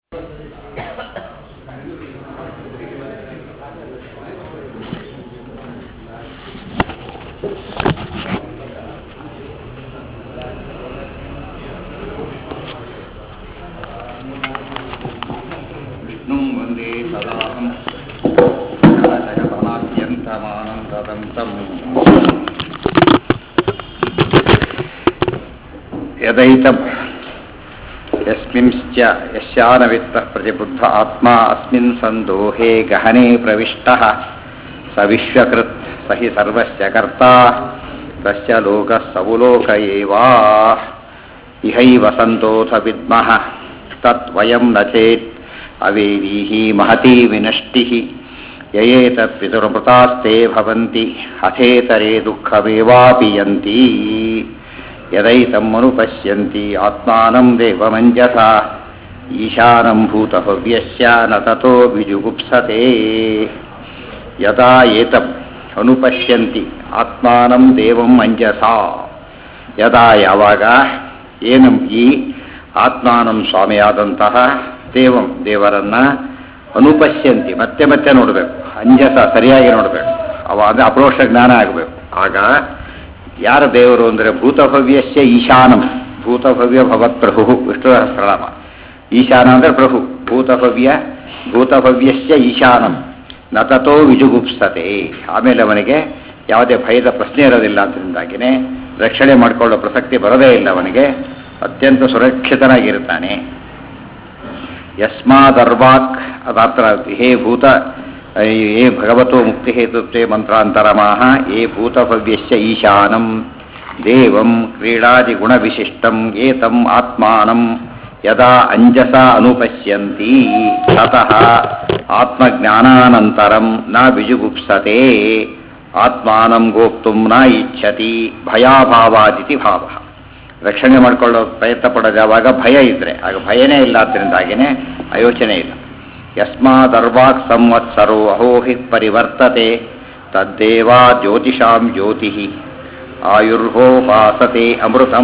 विष्णुं वन्दे सदाहं जगदनाद्यन्तमानन्ददन्तम् यदैतं यस्मिंश्च यस्यानवित्तः प्रतिबुद्ध आत्मा अस्मिन् सन्दोहे गहने प्रविष्टः स विश्वकृत् स हि सर्वस्य कर्ता तस्य लोकः सवुलोक एवा इहैव सन्तोष विद्मः तद्वयं न चेत् अवेदीः महती विनष्टिः ययेतत् पितुर्मृतास्ते भवन्ति हथेतरे दुःखमेवापि यन्ति यदैतमनुपश्यन्ति आत्मानं देवमञ्जसा ईशानं भूतभव्यस्य न ततो विजुगुप्सते यदा एतम् ಅನುಪಶ್ಯಂತಿ ಆತ್ಮಾನಂ ದೇವಂ ಅಂಜಸ ಯದಾ ಯಾವಾಗ ಏನಂ ಈ ಆತ್ಮಾನಂ ಸ್ವಾಮಿಯಾದಂತಹ ದೇವಂ ದೇವರನ್ನ ಅನುಪಶ್ಯಂತಿ ಮತ್ತೆ ಮತ್ತೆ ನೋಡಬೇಕು ಅಂಜಸ ಸರಿಯಾಗಿ ನೋಡಬೇಕು ಅವ ಅದು ಅಪ್ರೋಷ ಜ್ಞಾನ ಆಗಬೇಕು ಆಗ ಯಾರ ದೇವರು ಅಂದರೆ ಭೂತಭವ್ಯಸ್ಯ ಈಶಾನಂ ಭೂತಭವ್ಯ ಭವತ್ ಪ್ರಭು ವಿಷ್ಣು ಸಹಸ್ರನಾಮ ಈಶಾನ ಅಂದರೆ ಪ್ರಭು ಭೂತಭವ್ಯ ಭೂತಭವ್ಯಸ್ಯ ಈಶಾನಂ ನ ತಥೋ ವಿಜುಗುಪ್ಸತೆ ಆಮೇಲೆ ಅವನಿಗೆ ಯಾವುದೇ ಭಯದ ಪ್ರಶ್ನೆ ಇರೋದಿಲ್ಲ ಅದರಿಂದಾಗಿನೇ ರಕ್ಷಣೆ ಮಾಡಿಕೊಳ್ಳೋ ಪ್ರಸಕ್ತಿ ಬರೋದೇ ಇಲ್ಲ ಅವನಿಗೆ ಅತ್ಯಂತ ಸುರಕ್ಷಿತನಾಗಿರ್ತಾನೆ ಯಸ್ಮಾದರ್ವಾಕ್ ಅದಾತ್ರ ಹೇ ಭೂತ ಏ ಭಗವತೋ ಮುಕ್ತಿ ಹೇತುತ್ವೇ ಮಂತ್ರಾಂತರಮಾಹ ಏ ಭೂತಭವ್ಯಸ್ಯ ಈಶಾನಂ ದೇವಂ ಕ್ರೀಡಾದಿ ಗುಣವಿಶಿಷ್ಟಂ ಏತಂ ಆತ್ಮಾನಂ ಯದಾ ಅಂಜಸ ಅನುಪಶ್ಯಂತಿ ತತಃ ಆತ್ಮಜ್ಞಾನಾನಂತರಂ ನ ವಿಜುಗುಪ್ಸತೆ ಆತ್ಮಾನಂ ಗೋಪ್ತು ನ ಇಚ್ಛತಿ ಭಯಾಭಾವಾದಿತಿ ಭಾವ ರಕ್ಷಣೆ ಮಾಡಿಕೊಳ್ಳೋ ಪ್ರಯತ್ನ ಪಡೋದು ಯಾವಾಗ ಭಯ ಇದ್ರೆ ಆಗ ಭಯನೇ ಇಲ್ಲ ಆದ್ದರಿಂದಾಗಿನೇ ಅಯೋಚನೆ ಇಲ್ಲ ಯಸ್ಮಾದರ್ವಾಕ್ ಸಂವತ್ಸರೋ ಅಹೋಹಿ ಪರಿವರ್ತತೆ ತದ್ದೇವಾ ಜ್ಯೋತಿಷಾಂ ಜ್ಯೋತಿ ಆಯುರ್ಹೋಪಾಸತೆ ಅಮೃತಂ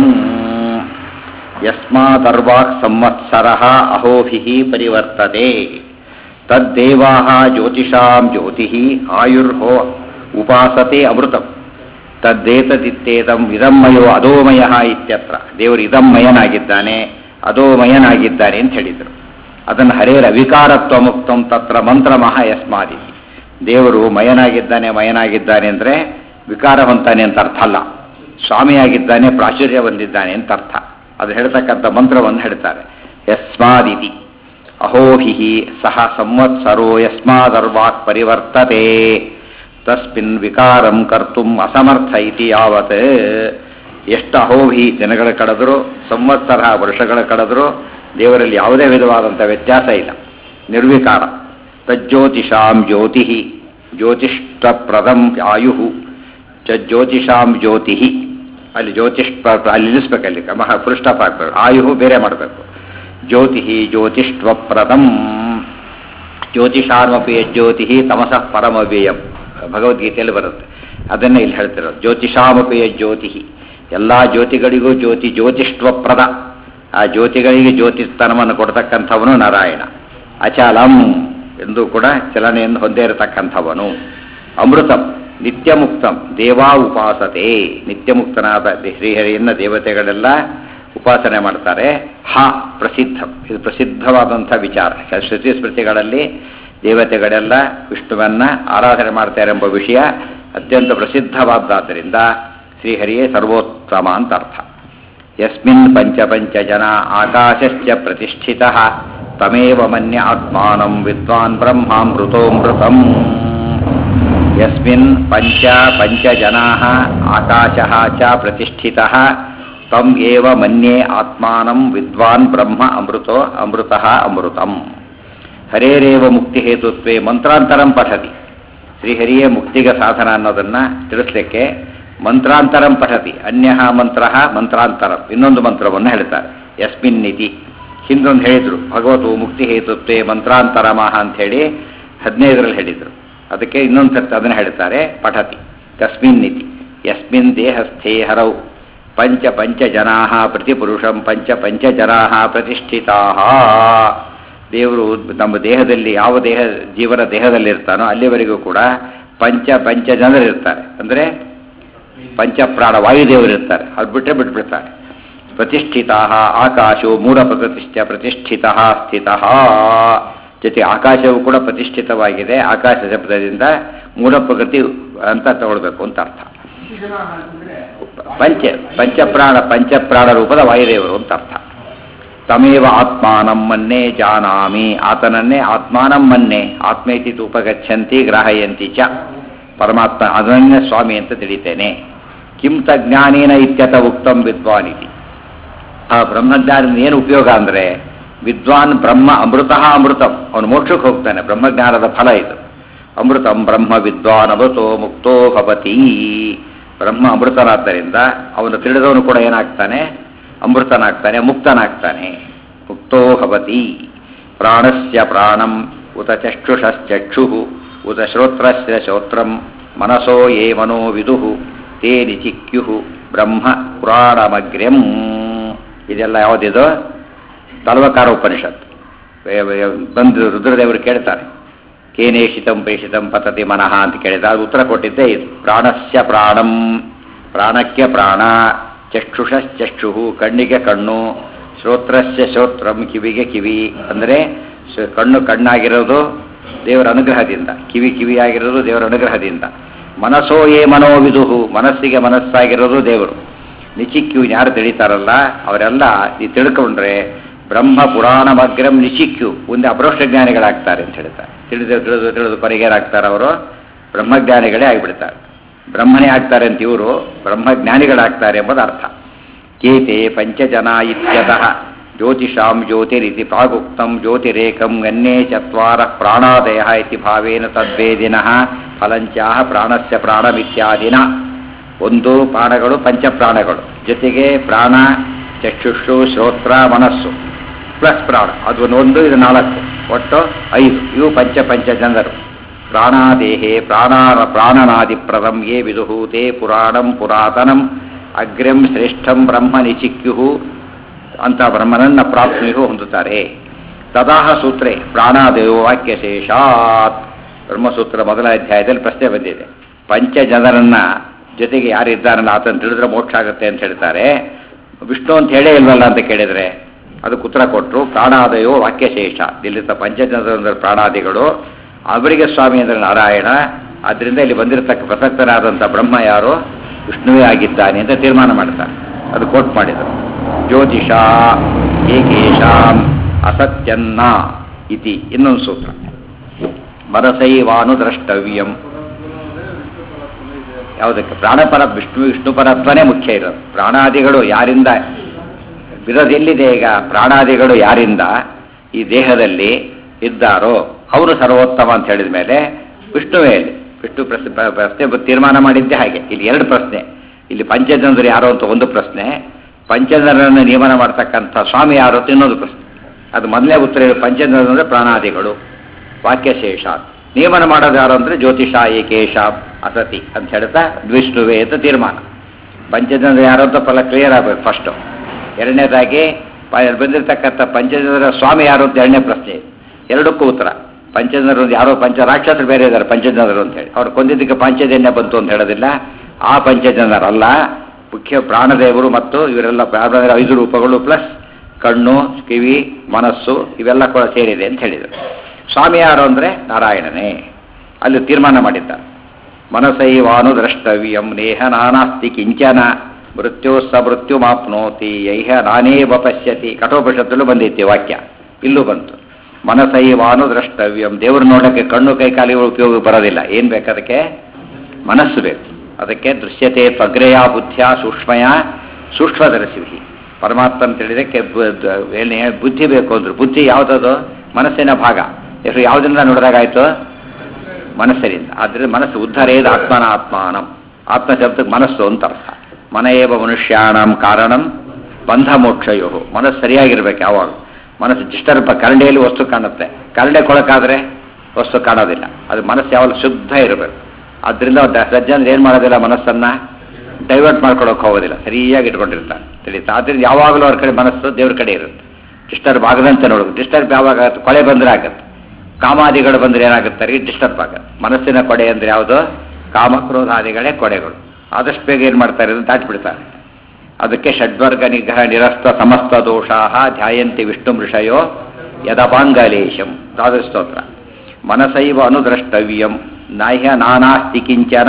ಯಸ್ಮಾದರ್ವಾಕ್ ಸಂವತ್ಸರ ಅಹೋಭಿ ಪರಿವರ್ತತೆ ತದ್ದೇವಾ ಜ್ಯೋತಿಷಾಂ ಜ್ಯೋತಿ ಆಯುರ್ಹೋ ಉಪಾಸತೆ ಅಮೃತಂ ತದ್ದೇತದಿತ್ತೇದಂ ಇದಮ್ಮಯೋ ಅಧೋಮಯ ಇತ್ಯತ್ರ ದೇವರು ಇದಮ್ಮಯನಾಗಿದ್ದಾನೆ ಅಧೋಮಯನಾಗಿದ್ದಾನೆ ಅಂತ ಹೇಳಿದರು ಅದನ್ನು ಹರೇರ ವಿಕಾರತ್ವ ಮುಕ್ತಂ ತತ್ರ ಮಂತ್ರ ಮಹಾ ಯಸ್ಮಾದಿ ದೇವರು ಮಯನಾಗಿದ್ದಾನೆ ಮಯನಾಗಿದ್ದಾನೆ ಅಂದರೆ ವಿಕಾರ ಹೊಂತಾನೆ ಅಂತ ಅರ್ಥ ಅಲ್ಲ ಸ್ವಾಮಿಯಾಗಿದ್ದಾನೆ ಪ್ರಾಚುರ್ಯ ಹೊಂದಿದ್ದಾನೆ ಅಂತ ಅರ್ಥ ಅದು ಹೇಳ್ತಕ್ಕಂಥ ಮಂತ್ರವನ್ನು ಹೇಳ್ತಾರೆ ಯಸ್ಮಾದಿತಿ ಅಹೋಹಿ ಸಹ ಸಂವತ್ಸರೋ ಯಸ್ಮಾದರ್ವಾಕ್ ಪರಿವರ್ತತೆ ತಸ್ಮಿನ್ ವಿಕಾರಂ ಕರ್ತು ಅಸಮರ್ಥ ಇತಿ ಯಾವತ್ ಎಷ್ಟು ಅಹೋಹಿ ದಿನಗಳ ಕಳೆದರೂ ಸಂವತ್ಸರ ವರ್ಷಗಳ ಕಳೆದರೂ ದೇವರಲ್ಲಿ ಯಾವುದೇ ವಿಧವಾದಂಥ ವ್ಯತ್ಯಾಸ ಇಲ್ಲ ನಿರ್ವಿಕಾರ ತಜ್ಜ್ಯೋತಿಷಾಂ ಜ್ಯೋತಿ ಜ್ಯೋತಿಷ್ಠಪ್ರದಂ ಆಯು ಜ್ಯೋತಿಷಾಂ ಜ್ಯೋತಿ ಅಲ್ಲಿ ಜ್ಯೋತಿಷ್ ಅಲ್ಲಿ ನಿಲ್ಲಿಸ್ಬೇಕಲ್ಲಿ ಮಹಾ ಪುರುಷ್ಟಪ್ ಹಾಕ್ಬೇಕು ಆಯು ಬೇರೆ ಮಾಡಬೇಕು ಜ್ಯೋತಿ ಜ್ಯೋತಿಷ್ಟ್ವಪ್ರದಂ ಜ್ಯೋತಿಷಾರ್ಮಪಿ ಜ್ಯೋತಿ ತಮಸಃ ಪರಮವ್ಯಯಂ ಭಗವದ್ಗೀತೆಯಲ್ಲಿ ಬರುತ್ತೆ ಅದನ್ನೇ ಇಲ್ಲಿ ಹೇಳ್ತಿರೋದು ಜ್ಯೋತಿಷಾಮಪಿ ಜ್ಯೋತಿ ಎಲ್ಲ ಜ್ಯೋತಿಗಳಿಗೂ ಜ್ಯೋತಿ ಜ್ಯೋತಿಷ್ಟ್ವಪ್ರದ ಆ ಜ್ಯೋತಿಗಳಿಗೆ ಜ್ಯೋತಿಸ್ತನವನ್ನು ಕೊಡ್ತಕ್ಕಂಥವನು ನಾರಾಯಣ ಅಚಲಂ ಎಂದು ಕೂಡ ಚಲನೆಯನ್ನು ಹೊಂದೇ ಇರತಕ್ಕಂಥವನು ಅಮೃತಂ ನಿತ್ಯ ಮುಕ್ತಂ ದೇವಾ ಉಪಾಸತೆ ನಿತ್ಯ ಮುಕ್ತನಾದ ಶ್ರೀಹರಿಯನ್ನ ದೇವತೆಗಳೆಲ್ಲ ಉಪಾಸನೆ ಮಾಡ್ತಾರೆ ಹ ಪ್ರಸಿದ್ಧ ಇದು ಪ್ರಸಿದ್ಧವಾದಂಥ ವಿಚಾರ ಶ್ರುತಿ ಸ್ಮೃತಿಗಳಲ್ಲಿ ದೇವತೆಗಳೆಲ್ಲ ವಿಷ್ಣುವನ್ನ ಆರಾಧನೆ ಮಾಡ್ತಾರೆ ಎಂಬ ವಿಷಯ ಅತ್ಯಂತ ಪ್ರಸಿದ್ಧವಾದ್ದರಿಂದ ಶ್ರೀಹರಿಯೇ ಸರ್ವೋತ್ತಮ ಅಂತ ಅರ್ಥ ಯಸ್ಮಿನ್ ಪಂಚ ಪಂಚ ಜನ ಆಕಾಶಶ್ಚ ಪ್ರತಿಷ್ಠಿತ ತಮೇವ ಮನ್ಯ ಆತ್ಮಾನಂ ವಿದ್ವಾನ್ ಬ್ರಹ್ಮಾಮೃತೋಮೃತಂ ಯಸ್ಮಿನ್ ಪಂಚ ಪಂಚ ಜನಾ ಆಕಾಶ ಚ ಪ್ರತಿಷ್ಠಿತ ತಂ ಏವ ಮನ್ಯೇ ಆತ್ಮಾನಂ ವಿದ್ವಾನ್ ಬ್ರಹ್ಮ ಅಮೃತೋ ಅಮೃತ ಅಮೃತಂ ಹರೇರೇವ ಮುಕ್ತಿ ಹೇತುತ್ವೇ ಮಂತ್ರಾಂತರಂ ಪಠತಿ ಶ್ರೀಹರಿಯೇ ಮುಕ್ತಿಗೆ ಸಾಧನ ಅನ್ನೋದನ್ನ ತಿಳಿಸ್ಲಿಕ್ಕೆ ಮಂತ್ರಾಂತರಂ ಪಠತಿ ಅನ್ಯ ಮಂತ್ರ ಮಂತ್ರಾಂತರಂ ಇನ್ನೊಂದು ಮಂತ್ರವನ್ನು ಹೇಳ್ತಾರೆ ಯಸ್ಮಿನ್ ನಿತಿ ಹಿಂದೊಂದು ಹೇಳಿದರು ಭಗವತು ಮುಕ್ತಿ ಹೇತುತ್ವೇ ಮಂತ್ರಾಂತರಮಃ ಅಂತ ಹೇಳಿ ಹದಿನೈದರಲ್ಲಿ ಹೇಳಿದರು ಅದಕ್ಕೆ ಇನ್ನೊಂದು ಸರ್ತಿ ಅದನ್ನು ಹೇಳ್ತಾರೆ ಪಠತಿ ತಸ್ಮಿನ್ ನಿತಿ ಯಸ್ಮಿನ್ ದೇಹಸ್ಥೇ ಹರೌ ಪಂಚ ಪಂಚ ಜನಾ ಪ್ರತಿಪುರುಷಂ ಪಂಚ ಪಂಚ ಜನಾ ಪ್ರತಿಷ್ಠಿತಾ ದೇವರು ನಮ್ಮ ದೇಹದಲ್ಲಿ ಯಾವ ದೇಹ ಜೀವನ ದೇಹದಲ್ಲಿ ಇರ್ತಾನೋ ಅಲ್ಲಿವರೆಗೂ ಕೂಡ ಪಂಚ ಪಂಚ ಜನರು ಇರ್ತಾರೆ ಅಂದರೆ ಪಂಚಪ್ರಾಣ ವಾಯುದೇವರು ಇರ್ತಾರೆ ಅವ್ರು ಬಿಟ್ಟರೆ ಬಿಟ್ಬಿಡ್ತಾರೆ ಪ್ರತಿಷ್ಠಿತ ಆಕಾಶವು ಮೂಲ ಪ್ರತಿಷ್ಠ ಪ್ರತಿಷ್ಠಿತ ಸ್ಥಿತ ಜೊತೆ ಆಕಾಶವು ಕೂಡ ಪ್ರತಿಷ್ಠಿತವಾಗಿದೆ ಆಕಾಶ ಶಬ್ದದಿಂದ ಮೂಲ ಪ್ರಕೃತಿ ಅಂತ ತಗೊಳ್ಬೇಕು ಅಂತ ಅರ್ಥ ಪಂಚ ಪಂಚಪ್ರಾಣ ಪಂಚಪ್ರಾಣ ರೂಪದ ವಾಯುದೇವರು ಅಂತ ಅರ್ಥ ತಮೇವ ಆತ್ಮಾನಂ ಮನ್ನೆ ಜಾನಾಮಿ ಆತನನ್ನೇ ಆತ್ಮಾನಂ ಮನ್ನೆ ಆತ್ಮೇತಿ ಉಪಗಚ್ಚಂತಿ ಗ್ರಾಹಯಂತಿ ಚ ಪರಮಾತ್ಮ ಅದನ್ನೇ ಸ್ವಾಮಿ ಅಂತ ತಿಳಿತೇನೆ ಕಿಂತ ಜ್ಞಾನೇನ ಇತ್ಯತ ಉಕ್ತಂ ವಿದ್ವಾನ್ ಇತಿ ಆ ಬ್ರಹ್ಮಜ್ಞಾನದಿಂದ ಏನು ಉಪಯೋಗ ಅಂದರೆ ವಿದ್ವಾನ್ ಬ್ರಹ್ಮ ಅಮೃತ ಅಮೃತಂ ಅವನು ಮೋಕ್ಷಕ್ಕೆ ಹೋಗ್ತಾನೆ ಬ್ರಹ್ಮಜ್ಞಾನದ ಫಲ ಇದು ಅಮೃತಂ ಬ್ರಹ್ಮ ವಿದ್ವಾನ್ ಅಮೃತೋ ಮುಕ್ತೋ ಭವತಿ ಬ್ರಹ್ಮ ಅಮೃತನಾದ್ದರಿಂದ ಅವನು ತಿಳಿದವನು ಕೂಡ ಏನಾಗ್ತಾನೆ ಅಮೃತನಾಗ್ತಾನೆ ಮುಕ್ತನಾಗ್ತಾನೆ ಮುಕ್ತೋ ಭವತಿ ಪ್ರಾಣಸ್ಯ ಪ್ರಾಣಂ ಉತ ಚಕ್ಷುಷಶ್ಚಕ್ಷು ಉತ ಶ್ರೋತ್ರಸ್ಯ ಶ್ರೋತ್ರಂ ಮನಸೋ ಯೇ ಮನೋ ವಿದುಃ ತೇ ನಿಚಿಕ್ಯು ಬ್ರಹ್ಮ ಪುರಾಣಮಗ್ರ್ಯಂ ಇದೆಲ್ಲ ಯಾವುದಿದು ತಲ್ವಕಾರ ಉಪನಿಷತ್ ಬಂದು ರುದ್ರದೇವರು ಕೇಳ್ತಾರೆ ಕೇನೇಷಿತಂ ಪ್ರೇಷಿತಂ ಪತತಿ ಮನಃ ಅಂತ ಕೇಳಿದ ಅದು ಉತ್ತರ ಕೊಟ್ಟಿದ್ದೇ ಇದು ಪ್ರಾಣಸ್ಯ ಪ್ರಾಣಂ ಪ್ರಾಣಕ್ಕೆ ಪ್ರಾಣ ಚಕ್ಷುಷಶ್ಚಕ್ಷು ಕಣ್ಣಿಗೆ ಕಣ್ಣು ಶ್ರೋತ್ರಸ್ಯ ಶ್ರೋತ್ರಂ ಕಿವಿಗೆ ಕಿವಿ ಅಂದರೆ ಶ- ಕಣ್ಣು ಕಣ್ಣಾಗಿರೋದು ದೇವರ ಅನುಗ್ರಹದಿಂದ ಕಿವಿ ಕಿವಿಯಾಗಿರೋದು ದೇವರ ಅನುಗ್ರಹದಿಂದ ಮನಸ್ಸೋ ಏ ಮನೋವಿದುಹು ಮನಸ್ಸಿಗೆ ಮನಸ್ಸಾಗಿರೋದು ದೇವರು ನಿಚಿಕ್ಯು ಯಾರು ತಿಳಿತಾರಲ್ಲ ಅವರೆಲ್ಲ ಈ ತಿಳ್ಕೊಂಡ್ರೆ ಬ್ರಹ್ಮ ಪುರಾಣ ಮಗ್ರಂ ನಿಚಿಕ್ಯು ಮುಂದೆ ಅಪರೋಕ್ಷ ಜ್ಞಾನಿಗಳಾಗ್ತಾರೆ ಅಂತ ಹೇಳ್ತಾರೆ ತಿಳಿದು ತಿಳಿದು ತಿಳಿದು ಪರಿಗೇರಾಗ್ತಾರೆ ಅವರು ಬ್ರಹ್ಮಜ್ಞಾನಿಗಳೇ ಆಗಿಬಿಡ್ತಾರೆ ಬ್ರಹ್ಮನೇ ಆಗ್ತಾರೆ ಅಂತ ಇವರು ಬ್ರಹ್ಮಜ್ಞಾನಿಗಳಾಗ್ತಾರೆ ಎಂಬುದು ಅರ್ಥ ಕೇತೆ ಪಂಚಜನ ಇತ್ಯತಃ ಜ್ಯೋತಿಷಾಂ ಜ್ಯೋತಿರಿತಿ ಪ್ರಾಗುಕ್ತಂ ಜ್ಯೋತಿರೇಕಂ ಗನ್ಯೇ ಚತ್ವಾರ ಪ್ರಾಣಾದಯ ಇತಿ ಭಾವೇನ ತದ್ವೇದಿನಃ ಫಲಂಚಾಹ ಪ್ರಾಣಸ್ಯ ಪ್ರಾಣಮಿತ್ಯಾದಿನ ಒಂದು ಪ್ರಾಣಗಳು ಪಂಚಪ್ರಾಣಗಳು ಜೊತೆಗೆ ಪ್ರಾಣ ಚಕ್ಷುಷು ಶ್ರೋತ್ರ ಮನಸ್ಸು ಪ್ಲಸ್ ಪ್ರಾಣ ಅದು ಒಂದು- ಒಂದು ಇದು ನಾಲ್ಕು ಒಟ್ಟು ಐದು ಇವು ಪಂಚ ಪಂಚ ಜನರು ಪ್ರಾಣಾದೇಹೇ ಪ್ರಾಣ ಪ್ರಾಣನಾದಿಪ್ರದಂ ಯೇ ವಿದುಹು ತೇ ಪುರಾಣಂ ಪುರಾತನಂ ಅಗ್ರ್ಯಂ ಶ್ರೇಷ್ಠಂ ಬ್ರಹ್ಮ ನಿಚಿಕ್ಯು ಅಂತ ಬ್ರಹ್ಮನನ್ನ ಪ್ರಾಪ್ತಿಯು ಹೊಂದುತ್ತಾರೆ ತದಾಹ ಸೂತ್ರೆ ಪ್ರಾಣಾದೇವ ವಾಕ್ಯಶೇಷಾತ್ ಬ್ರಹ್ಮಸೂತ್ರ ಮೊದಲ ಅಧ್ಯಾಯದಲ್ಲಿ ಪ್ರಶ್ನೆ ಬಂದಿದೆ ಪಂಚ ಜನರನ್ನ ಜೊತೆಗೆ ಯಾರಿದ್ದಾರಲ್ಲ ಆತನ ತಿಳಿದ್ರೆ ಮೋಕ್ಷ ಆಗುತ್ತೆ ಅಂತ ಹೇಳ್ತಾರೆ ವಿಷ್ಣು ಅಂತ ಹೇಳೇ ಇಲ್ವಲ್ಲ ಅಂತ ಕೇಳಿದ್ರೆ ಅದಕ್ಕೆ ಉತ್ತರ ಕೊಟ್ಟರು ಪ್ರಾಣಾದಯೋ ವಾಕ್ಯಶೇಷ ಇಲ್ಲಿದ್ದ ಪಂಚಜನರ ಪ್ರಾಣಾದಿಗಳು ಅವರಿಗೆ ಸ್ವಾಮಿ ಅಂದರೆ ನಾರಾಯಣ ಆದ್ದರಿಂದ ಇಲ್ಲಿ ಬಂದಿರತಕ್ಕ ಪ್ರಸಕ್ತನಾದಂಥ ಬ್ರಹ್ಮ ಯಾರು ವಿಷ್ಣುವೇ ಆಗಿದ್ದಾನೆ ಅಂತ ತೀರ್ಮಾನ ಮಾಡ್ತಾರೆ ಅದು ಕೋಟ್ ಮಾಡಿದರು ಜ್ಯೋತಿಷ ಏಕೇಶಾಂ ಅಸತ್ಯನ್ನ ಇತಿ ಇನ್ನೊಂದು ಸೂತ್ರ ಮನಸೈವಾನು ದ್ರಷ್ಟವ್ಯಂ ಯಾವುದಕ್ಕೆ ಪ್ರಾಣಪರ ವಿಷ್ಣು ವಿಷ್ಣು ಪರತ್ವನೇ ಮುಖ್ಯ ಇರೋದು ಪ್ರಾಣಾದಿಗಳು ಯಾರಿಂದ ಇರೋದೆಲ್ಲಿದೆ ಈಗ ಪ್ರಾಣಾದಿಗಳು ಯಾರಿಂದ ಈ ದೇಹದಲ್ಲಿ ಇದ್ದಾರೋ ಅವರು ಸರ್ವೋತ್ತಮ ಅಂತ ಹೇಳಿದ ಮೇಲೆ ವಿಷ್ಣುವೇ ಇಲ್ಲಿ ವಿಷ್ಣು ಪ್ರಶ್ನೆ ಪ್ರ- ಪ್ರಶ್ನೆ ಬ- ತೀರ್ಮಾನ ಮಾಡಿದ್ದೆ ಹಾಗೆ ಇಲ್ಲಿ ಎರಡು ಪ್ರಶ್ನೆ ಇಲ್ಲಿ ಪಂಚಜನರು ಯಾರು ಅಂತ ಒಂದು ಪ್ರಶ್ನೆ ಪಂಚಜನರನ್ನು ನಿಯಮನ ಮಾಡ್ತಕ್ಕಂಥ ಸ್ವಾಮಿ ಯಾರು ಅಂತ ಇನ್ನೊಂದು ಪ್ರಶ್ನೆ ಅದು ಮೊದಲನೇ ಉತ್ತರ ಏನು? ಪಂಚಜನರು ಅಂದರೆ ಪ್ರಾಣಾದಿಗಳು ವಾಕ್ಯಶೇಷ ನಿಯಮನ ಮಾಡೋದು ಯಾರು ಅಂದರೆ ಜ್ಯೋತಿಷ ಏಕೇಶ ಅಸತಿ ಅಂತ ಹೇಳ್ತಾ ವಿಷ್ಣುವೇ ಅಂತ ತೀರ್ಮಾನ ಪಂಚಜನರು ಯಾರು ಅಂತ ಫಲ ಕ್ಲಿಯರ್ ಆಗಬೇಕು ಫಸ್ಟು ಎರಡನೇದಾಗಿ ಪ- ಬಂದಿರತಕ್ಕಂಥ ಪಂಚಜನರ ಸ್ವಾಮಿ ಯಾರು ಅಂತ ಎರಡನೇ ಪ್ರಶ್ನೆ ಇದೆ. ಎರಡಕ್ಕೂ ಉತ್ತರ ಪಂಚಜನರು ಒಂದು ಯಾರೋ ಪಂಚ ರಾಕ್ಷಸರು ಬೇರೆ ಇದ್ದಾರೆ ಪಂಚಜನರು ಅಂತ ಹೇಳಿ ಅವ್ರು ಕೊಂದಿದ್ದಕ್ಕೆ ಪಂಚಜನ್ಯ ಬಂತು ಅಂತ ಹೇಳೋದಿಲ್ಲ ಆ ಪಂಚಜನರಲ್ಲ ಮುಖ್ಯ ಪ್ರಾಣದೇವರು ಮತ್ತು ಇವರೆಲ್ಲ ಪ್ರಾಣದೇವರ ಐದು ರೂಪಗಳು ಪ್ಲಸ್ ಕಣ್ಣು ಕಿವಿ ಮನಸ್ಸು ಇವೆಲ್ಲ ಕೂಡ ಸೇರಿದೆ ಅಂತ ಹೇಳಿದರು ಸ್ವಾಮಿ ಯಾರು ಅಂದರೆ ನಾರಾಯಣನೇ ಅಲ್ಲಿ ತೀರ್ಮಾನ ಮಾಡಿದ್ದಾರೆ ಮನಸೈವಾನು ದ್ರಷ್ಟವ್ಯಂ ನೇಹ ನಾನಾಸ್ತಿ ಕಿಂಚನ ಮೃತ್ಯು ಸ ಮೃತ್ಯು ಮಾಪ್ನೋತಿ ಯೈಹ ನಾನೇವ ಪಶ್ಯತಿ ಕಠೋಪನಿಷತ್ತಲ್ಲೂ ಬಂದಿತ್ತು ಈ ವಾಕ್ಯ ಇಲ್ಲೂ ಬಂತು ಮನಸೈವಾನು ದ್ರಷ್ಟವ್ಯಂ ದೇವರು ನೋಡೋಕ್ಕೆ ಕಣ್ಣು ಕೈ ಕಾಲಿಗಳು ಉಪಯೋಗ ಬರೋದಿಲ್ಲ ಏನು ಬೇಕು ಅದಕ್ಕೆ ಮನಸ್ಸು ಬೇಕು ಅದಕ್ಕೆ ದೃಶ್ಯತೆ ಪಗ್ರೆಯ ಬುದ್ಧಿಯ ಸೂಕ್ಷ್ಮಯ ಸೂಕ್ಷ್ಮದರ್ಶಿವಿ ಪರಮಾತ್ಮನ ತಿಳಿದಕ್ಕೆ ಬು- ದ- ಏನೇ ಬುದ್ಧಿ ಬೇಕು ಅಂದ್ರು ಬುದ್ಧಿ ಯಾವುದದು ಮನಸ್ಸಿನ ಭಾಗ ಎಷ್ಟು ಯಾವುದರಿಂದ ನೋಡಿದಾಗಾಯ್ತು ಮನಸ್ಸರಿಂದ ಆದ್ದರಿಂದ ಮನಸ್ಸು ಉದ್ಧಾರೇದ ಆತ್ಮನ ಆತ್ಮಾನಂ ಆತ್ಮ ಶಬ್ದಕ್ಕೆ ಮನಸ್ಸು ಅಂತ ಅರ್ಥ ಮನೆಯೇವ ಮನುಷ್ಯಾಣಂ ಕಾರಣಂ ಬಂಧ ಮೋಕ್ಷಯೋ ಮನಸ್ಸು ಸರಿಯಾಗಿರ್ಬೇಕು ಯಾವಾಗ ಮನಸ್ಸು ಡಿಸ್ಟರ್ಬ್ ಕರಡಿಯಲ್ಲಿ ವಸ್ತು ಕಾಣುತ್ತೆ ಕರಡೆ ಕೊಳಕಾದ್ರೆ ವಸ್ತು ಕಾಣೋದಿಲ್ಲ ಅದು ಮನಸ್ಸು ಯಾವಾಗ ಶುದ್ಧ ಇರಬೇಕು ಆದ್ದರಿಂದ ಸಜ್ಜನ ಏನು ಮಾಡೋದಿಲ್ಲ ಮನಸ್ಸನ್ನ ಡೈವರ್ಟ್ ಮಾಡ್ಕೊಳಕ್ಕೆ ಹೋಗೋದಿಲ್ಲ ಸರಿಯಾಗಿ ಇಟ್ಕೊಂಡಿರ್ತಾರೆ ತಿಳಿತಾ ಆದ್ದರಿಂದ ಯಾವಾಗಲೂ ಅವ್ರ ಕಡೆ ಮನಸ್ಸು ದೇವ್ರ ಕಡೆ ಇರುತ್ತೆ ಡಿಸ್ಟರ್ಬ್ ಆಗದಂತೆ ನೋಡಬೇಕು ಡಿಸ್ಟರ್ಬ್ ಯಾವಾಗ ಆಗುತ್ತೆ ಕೊಳೆ ಬಂದರೆ ಆಗುತ್ತೆ ಕಾಮಾದಿಗಳು ಬಂದರೆ ಏನಾಗುತ್ತೆ ರೀ ಡಿಸ್ಟರ್ಬ್ ಆಗುತ್ತೆ ಮನಸ್ಸಿನ ಕೊಡೆ ಅಂದರೆ ಯಾವುದು ಕಾಮ ಕ್ರೋಧಾದಿಗಳೇ ಕೊಡೆಗಳು ಆದಷ್ಟು ಬೇಗ ಏನು ಮಾಡ್ತಾರೆ ಅದನ್ನು ದಾಟಿಬಿಡ್ತಾರೆ ಅದಕ್ಕೆ ಷಡ್ವರ್ಗ ನಿಗ್ರಹ ನಿರಸ್ತ ಸಮಸ್ತ ದೋಷಾ ಧ್ಯಾಯಂತಿ ವಿಷ್ಣು ಋಷಯೋ ಯದಪಾಂಗಲೇಶಂ ಸ್ತೋತ್ರ ಮನಸೈವ ಅನುದ್ರಷ್ಟವ್ಯಂ ನಾಹ್ಯ ನಾನಾಸ್ತಿ ಕಿಂಚನ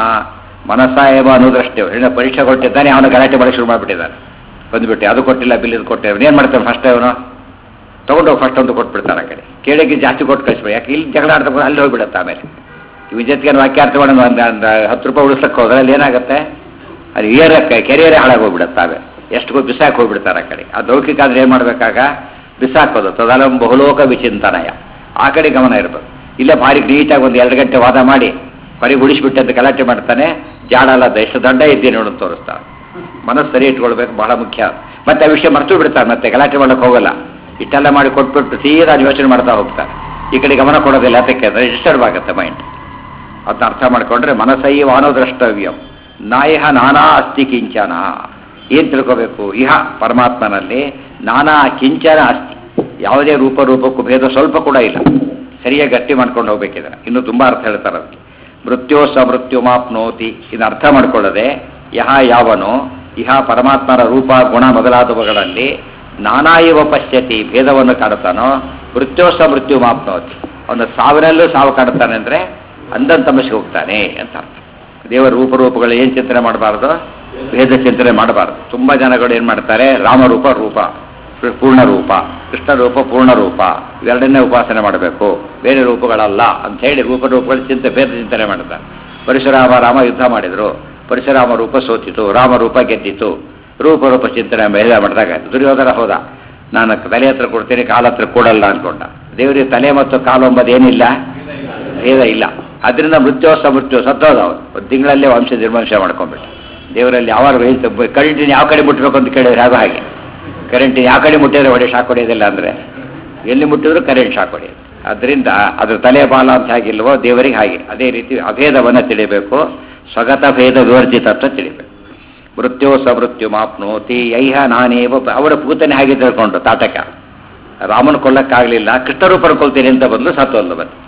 ಮನಸ ಏವ ಅನುದ್ರಷ್ಟವ್ಯ ಹೆಣ್ಣ ಪರೀಕ್ಷೆ ಕೊಟ್ಟಿದ್ದಾನೆ ಅವನು ಗಲಾಟೆ ಮಾಡಿ ಶುರು ಮಾಡಿಬಿಟ್ಟಿದ್ದಾನೆ ಬಂದ್ಬಿಟ್ಟು ಅದು ಕೊಟ್ಟಿಲ್ಲ ಬಿಲ್ ಇದು ಕೊಟ್ಟಿಲ್ಲ ಏನು ಮಾಡ್ತಾನೆ ಫಸ್ಟ್ ಅವನು ತೊಗೊಂಡೋಗಿ ಫಸ್ಟ್ ಒಂದು ಕೊಟ್ಬಿಡ್ತಾರೆ ಆ ಕಡೆ ಕೇಳಿಗೆ ಜಾಸ್ತಿ ಕೊಟ್ಟು ಕಳಿಸ್ಬಿಡಿ ಯಾಕೆ ಇಲ್ಲಿ ಜಗಳ ಆಡ್ತಾ ಅಲ್ಲಿ ಹೋಗ್ಬಿಡುತ್ತೆ ಆಮೇಲೆ ಇವ್ ಜೊತೆಗೆ ವಾಕ್ಯಾರ್ಥ ಮಾಡೋದು ಒಂದು ಒಂದು ಹತ್ತು ರೂಪಾಯಿ ಉಳಿಸಕ್ಕೆ ಹೋದ್ರೆ ಅಲ್ಲಿ ಏನಾಗುತ್ತೆ ಅದು ಏರಕ್ಕೆ ಕೆರಿಯರೇ ಹಾಳಾಗೋಗ್ಬಿಡುತ್ತೆ ಆಮೇಲೆ ಎಷ್ಟು ಗೊ- ಬಿಸಾಕ್ ಹೋಗ್ಬಿಡ್ತಾರೆ ಆ ಕಡೆ ಆ ಲೌಕಿಕ ಆದ್ರೆ ಏನು ಮಾಡಬೇಕಾಗ ಬಿಸಾಕೋದು ತದಲಂ ಬಹುಲೋಕ ವಿಚಿಂತನಯ ಆ ಕಡೆ ಗಮನ ಇರ್ಬೇಕು ಇಲ್ಲೇ ಭಾರಿ ನೀಟಾಗಿ ಒಂದು ಎರಡು ಗಂಟೆ ವಾದ ಮಾಡಿ ಕೊನೆಗೆ ಉಳಿಸ್ಬಿಟ್ಟೆ ಅಂತ ಗಲಾಟೆ ಮಾಡ್ತಾನೆ ಜಾಡಲ್ಲ ಎಷ್ಟು ದಂಡ ಇದ್ದೀನಿ ನೋಡೋದು ತೋರಿಸ್ತಾರೆ ಮನಸ್ಸು ಸರಿ ಇಟ್ಕೊಳ್ಬೇಕು ಬಹಳ ಮುಖ್ಯ ಮತ್ತೆ ಆ ವಿಷಯ ಮರ್ತು ಬಿಡ್ತಾರೆ ಮತ್ತೆ ಗಲಾಟೆ ಮಾಡಕ್ಕೆ ಹೋಗಲ್ಲ ಇಷ್ಟೆಲ್ಲ ಮಾಡಿ ಕೊಟ್ಬಿಟ್ಟು ಸೀದಾ ಯೋಚನೆ ಮಾಡ್ತಾ ಹೋಗ್ತಾರೆ ಈ ಕಡೆ ಗಮನ ಕೊಡೋದಿಲ್ಲ ಅದಕ್ಕೆ ಡಿಸ್ಟರ್ಬ್ ಆಗುತ್ತೆ ಮೈಂಡ್ ಅದನ್ನ ಅರ್ಥ ಮಾಡ್ಕೊಂಡ್ರೆ ಮನಸ್ಸೈವ ಅನುದ್ರಷ್ಟವ್ಯಂ ನಾಯಹ ನಾನಾ ಅಸ್ತಿ ಕಿಂಚನ ಏನ್ ತಿಳ್ಕೋಬೇಕು ಇಹ ಪರಮಾತ್ಮನಲ್ಲಿ ನಾನಾ ಕಿಂಚನ ಅಸ್ತಿ ಯಾವುದೇ ರೂಪ ರೂಪಕ್ಕೂ ಭೇದ ಸ್ವಲ್ಪ ಕೂಡ ಇಲ್ಲ ಸರಿಯಾಗಿ ಗಟ್ಟಿ ಮಾಡ್ಕೊಂಡು ಹೋಗ್ಬೇಕಿದ್ರೆ ಇನ್ನು ತುಂಬಾ ಅರ್ಥ ಹೇಳ್ತಾರೆ ಅದಕ್ಕೆ ಮೃತ್ಯೋ ಸಮೃತ್ಯು ಮಾಪ್ನೋತಿ ಇದನ್ನ ಅರ್ಥ ಮಾಡ್ಕೊಳ್ಳದೆ ಯಹ ಯಾವನು ಇಹ ಪರಮಾತ್ಮನ ರೂಪ ಗುಣ ಮೊದಲಾದವುಗಳಲ್ಲಿ ನಾನಾ ಇವ ಪಶ್ಯತಿ ಭೇದವನ್ನು ಕಾಡುತ್ತಾನೋ ಮೃತ್ಯೋ ಸಮೃತ್ಯು ಮಾಪ್ನೋತಿ ಅವನು ಸಾವಿನಲ್ಲೂ ಸಾವು ಕಾಡುತ್ತಾನೆ ಅಂದ್ರೆ ಅಂದನ್ ತಮಸ್ಗೆ ಹೋಗ್ತಾನೆ ಅಂತ ಅರ್ಥ ದೇವರ ರೂಪರೂಪಗಳು ಏನು ಚಿಂತನೆ ಮಾಡಬಾರ್ದು ಭೇದ ಚಿಂತನೆ ಮಾಡಬಾರ್ದು ತುಂಬ ಜನಗಳು ಏನು ಮಾಡ್ತಾರೆ ರಾಮರೂಪ ರೂಪ ಪೂರ್ಣ ರೂಪ ಕೃಷ್ಣ ರೂಪ ಪೂರ್ಣ ರೂಪ ಇವೆರಡನ್ನೇ ಉಪಾಸನೆ ಮಾಡಬೇಕು ಬೇರೆ ರೂಪಗಳಲ್ಲ ಅಂತ ಹೇಳಿ ರೂಪರೂಪಗಳ ಚಿಂತೆ ಭೇದ ಚಿಂತನೆ ಮಾಡ್ತಾರೆ ಪರಶುರಾಮ ರಾಮ ಯುದ್ಧ ಮಾಡಿದ್ರು ಪರಶುರಾಮ ರೂಪ ಸೋತಿತು ರಾಮ ರೂಪ ಗೆದ್ದಿತು ರೂಪರೂಪ ಚಿಂತನೆ ಭೇದ ಮಾಡಿದಾಗ ದುರ್ಯೋಧನ ಹೋದ ನಾನು ತಲೆ ಹತ್ರ ಕೊಡ್ತೀನಿ ಕಾಲ ಹತ್ರ ಕೊಡಲ್ಲ ಅನ್ಕೊಂಡ ದೇವರಿಗೆ ತಲೆ ಮತ್ತು ಕಾಲು ಎಂಬುದು ಏನಿಲ್ಲ ಭೇದ ಇಲ್ಲ ಅದರಿಂದ ಮೃತ್ಯೋಸ ಮೃತ್ಯು ಸತ್ತೋದ ಅವನು ಒಂದು ತಿಂಗಳಲ್ಲೇ ವಂಶ ನಿರ್ವಂಶ ಮಾಡ್ಕೊಂಡ್ಬಿಟ್ಟು ದೇವರಲ್ಲಿ ಯಾವ ಕರೆಂಟಿನ ಯಾವ ಕಡೆ ಮುಟ್ಟಬೇಕು ಅಂತ ಕೇಳಿದ್ರೆ ಅದು ಹಾಗೆ ಕರೆಂಟಿನ ಯಾವ ಕಡೆ ಮುಟ್ಟಿದ್ರೆ ಹೊಡೆ ಶಾಕ್ ಹೊಡೆಯೋದಿಲ್ಲ ಅಂದರೆ ಎಲ್ಲಿ ಮುಟ್ಟಿದ್ರು ಕರೆಂಟ್ ಶಾಕ್ ಹೊಡೆಯೋದು ಅದರಿಂದ ಅದ್ರ ತಲೆ ಬಾಲ ಅಂತ ಹೇಗಿಲ್ವೋ ದೇವರಿಗೆ ಹಾಗೆ ಅದೇ ರೀತಿ ಅಭೇದವನ್ನು ತಿಳಿಬೇಕು ಸ್ವಗತ ಭೇದ ವಿವರ್ಜಿತತ್ವ ತಿಳಿಬೇಕು ಮೃತ್ಯೋ ಸಮೃತ್ಯು ಮಾಪ್ನೋತಿ ಯೈಹ ನಾನೇವ ಅವರ ಪೂತನೆ ಹಾಗೆ ತಿಳ್ಕೊಂಡು ತಾಟಕ ರಾಮನ ಕೊಲ್ಲಕ್ಕಾಗಲಿಲ್ಲ ಕೃಷ್ಣರೂಪನ ಕೊಲ್ತೀನಿ ಅಂತ ಬಂದು ಸತ್ತೋಲ್ಲ ಬಂದು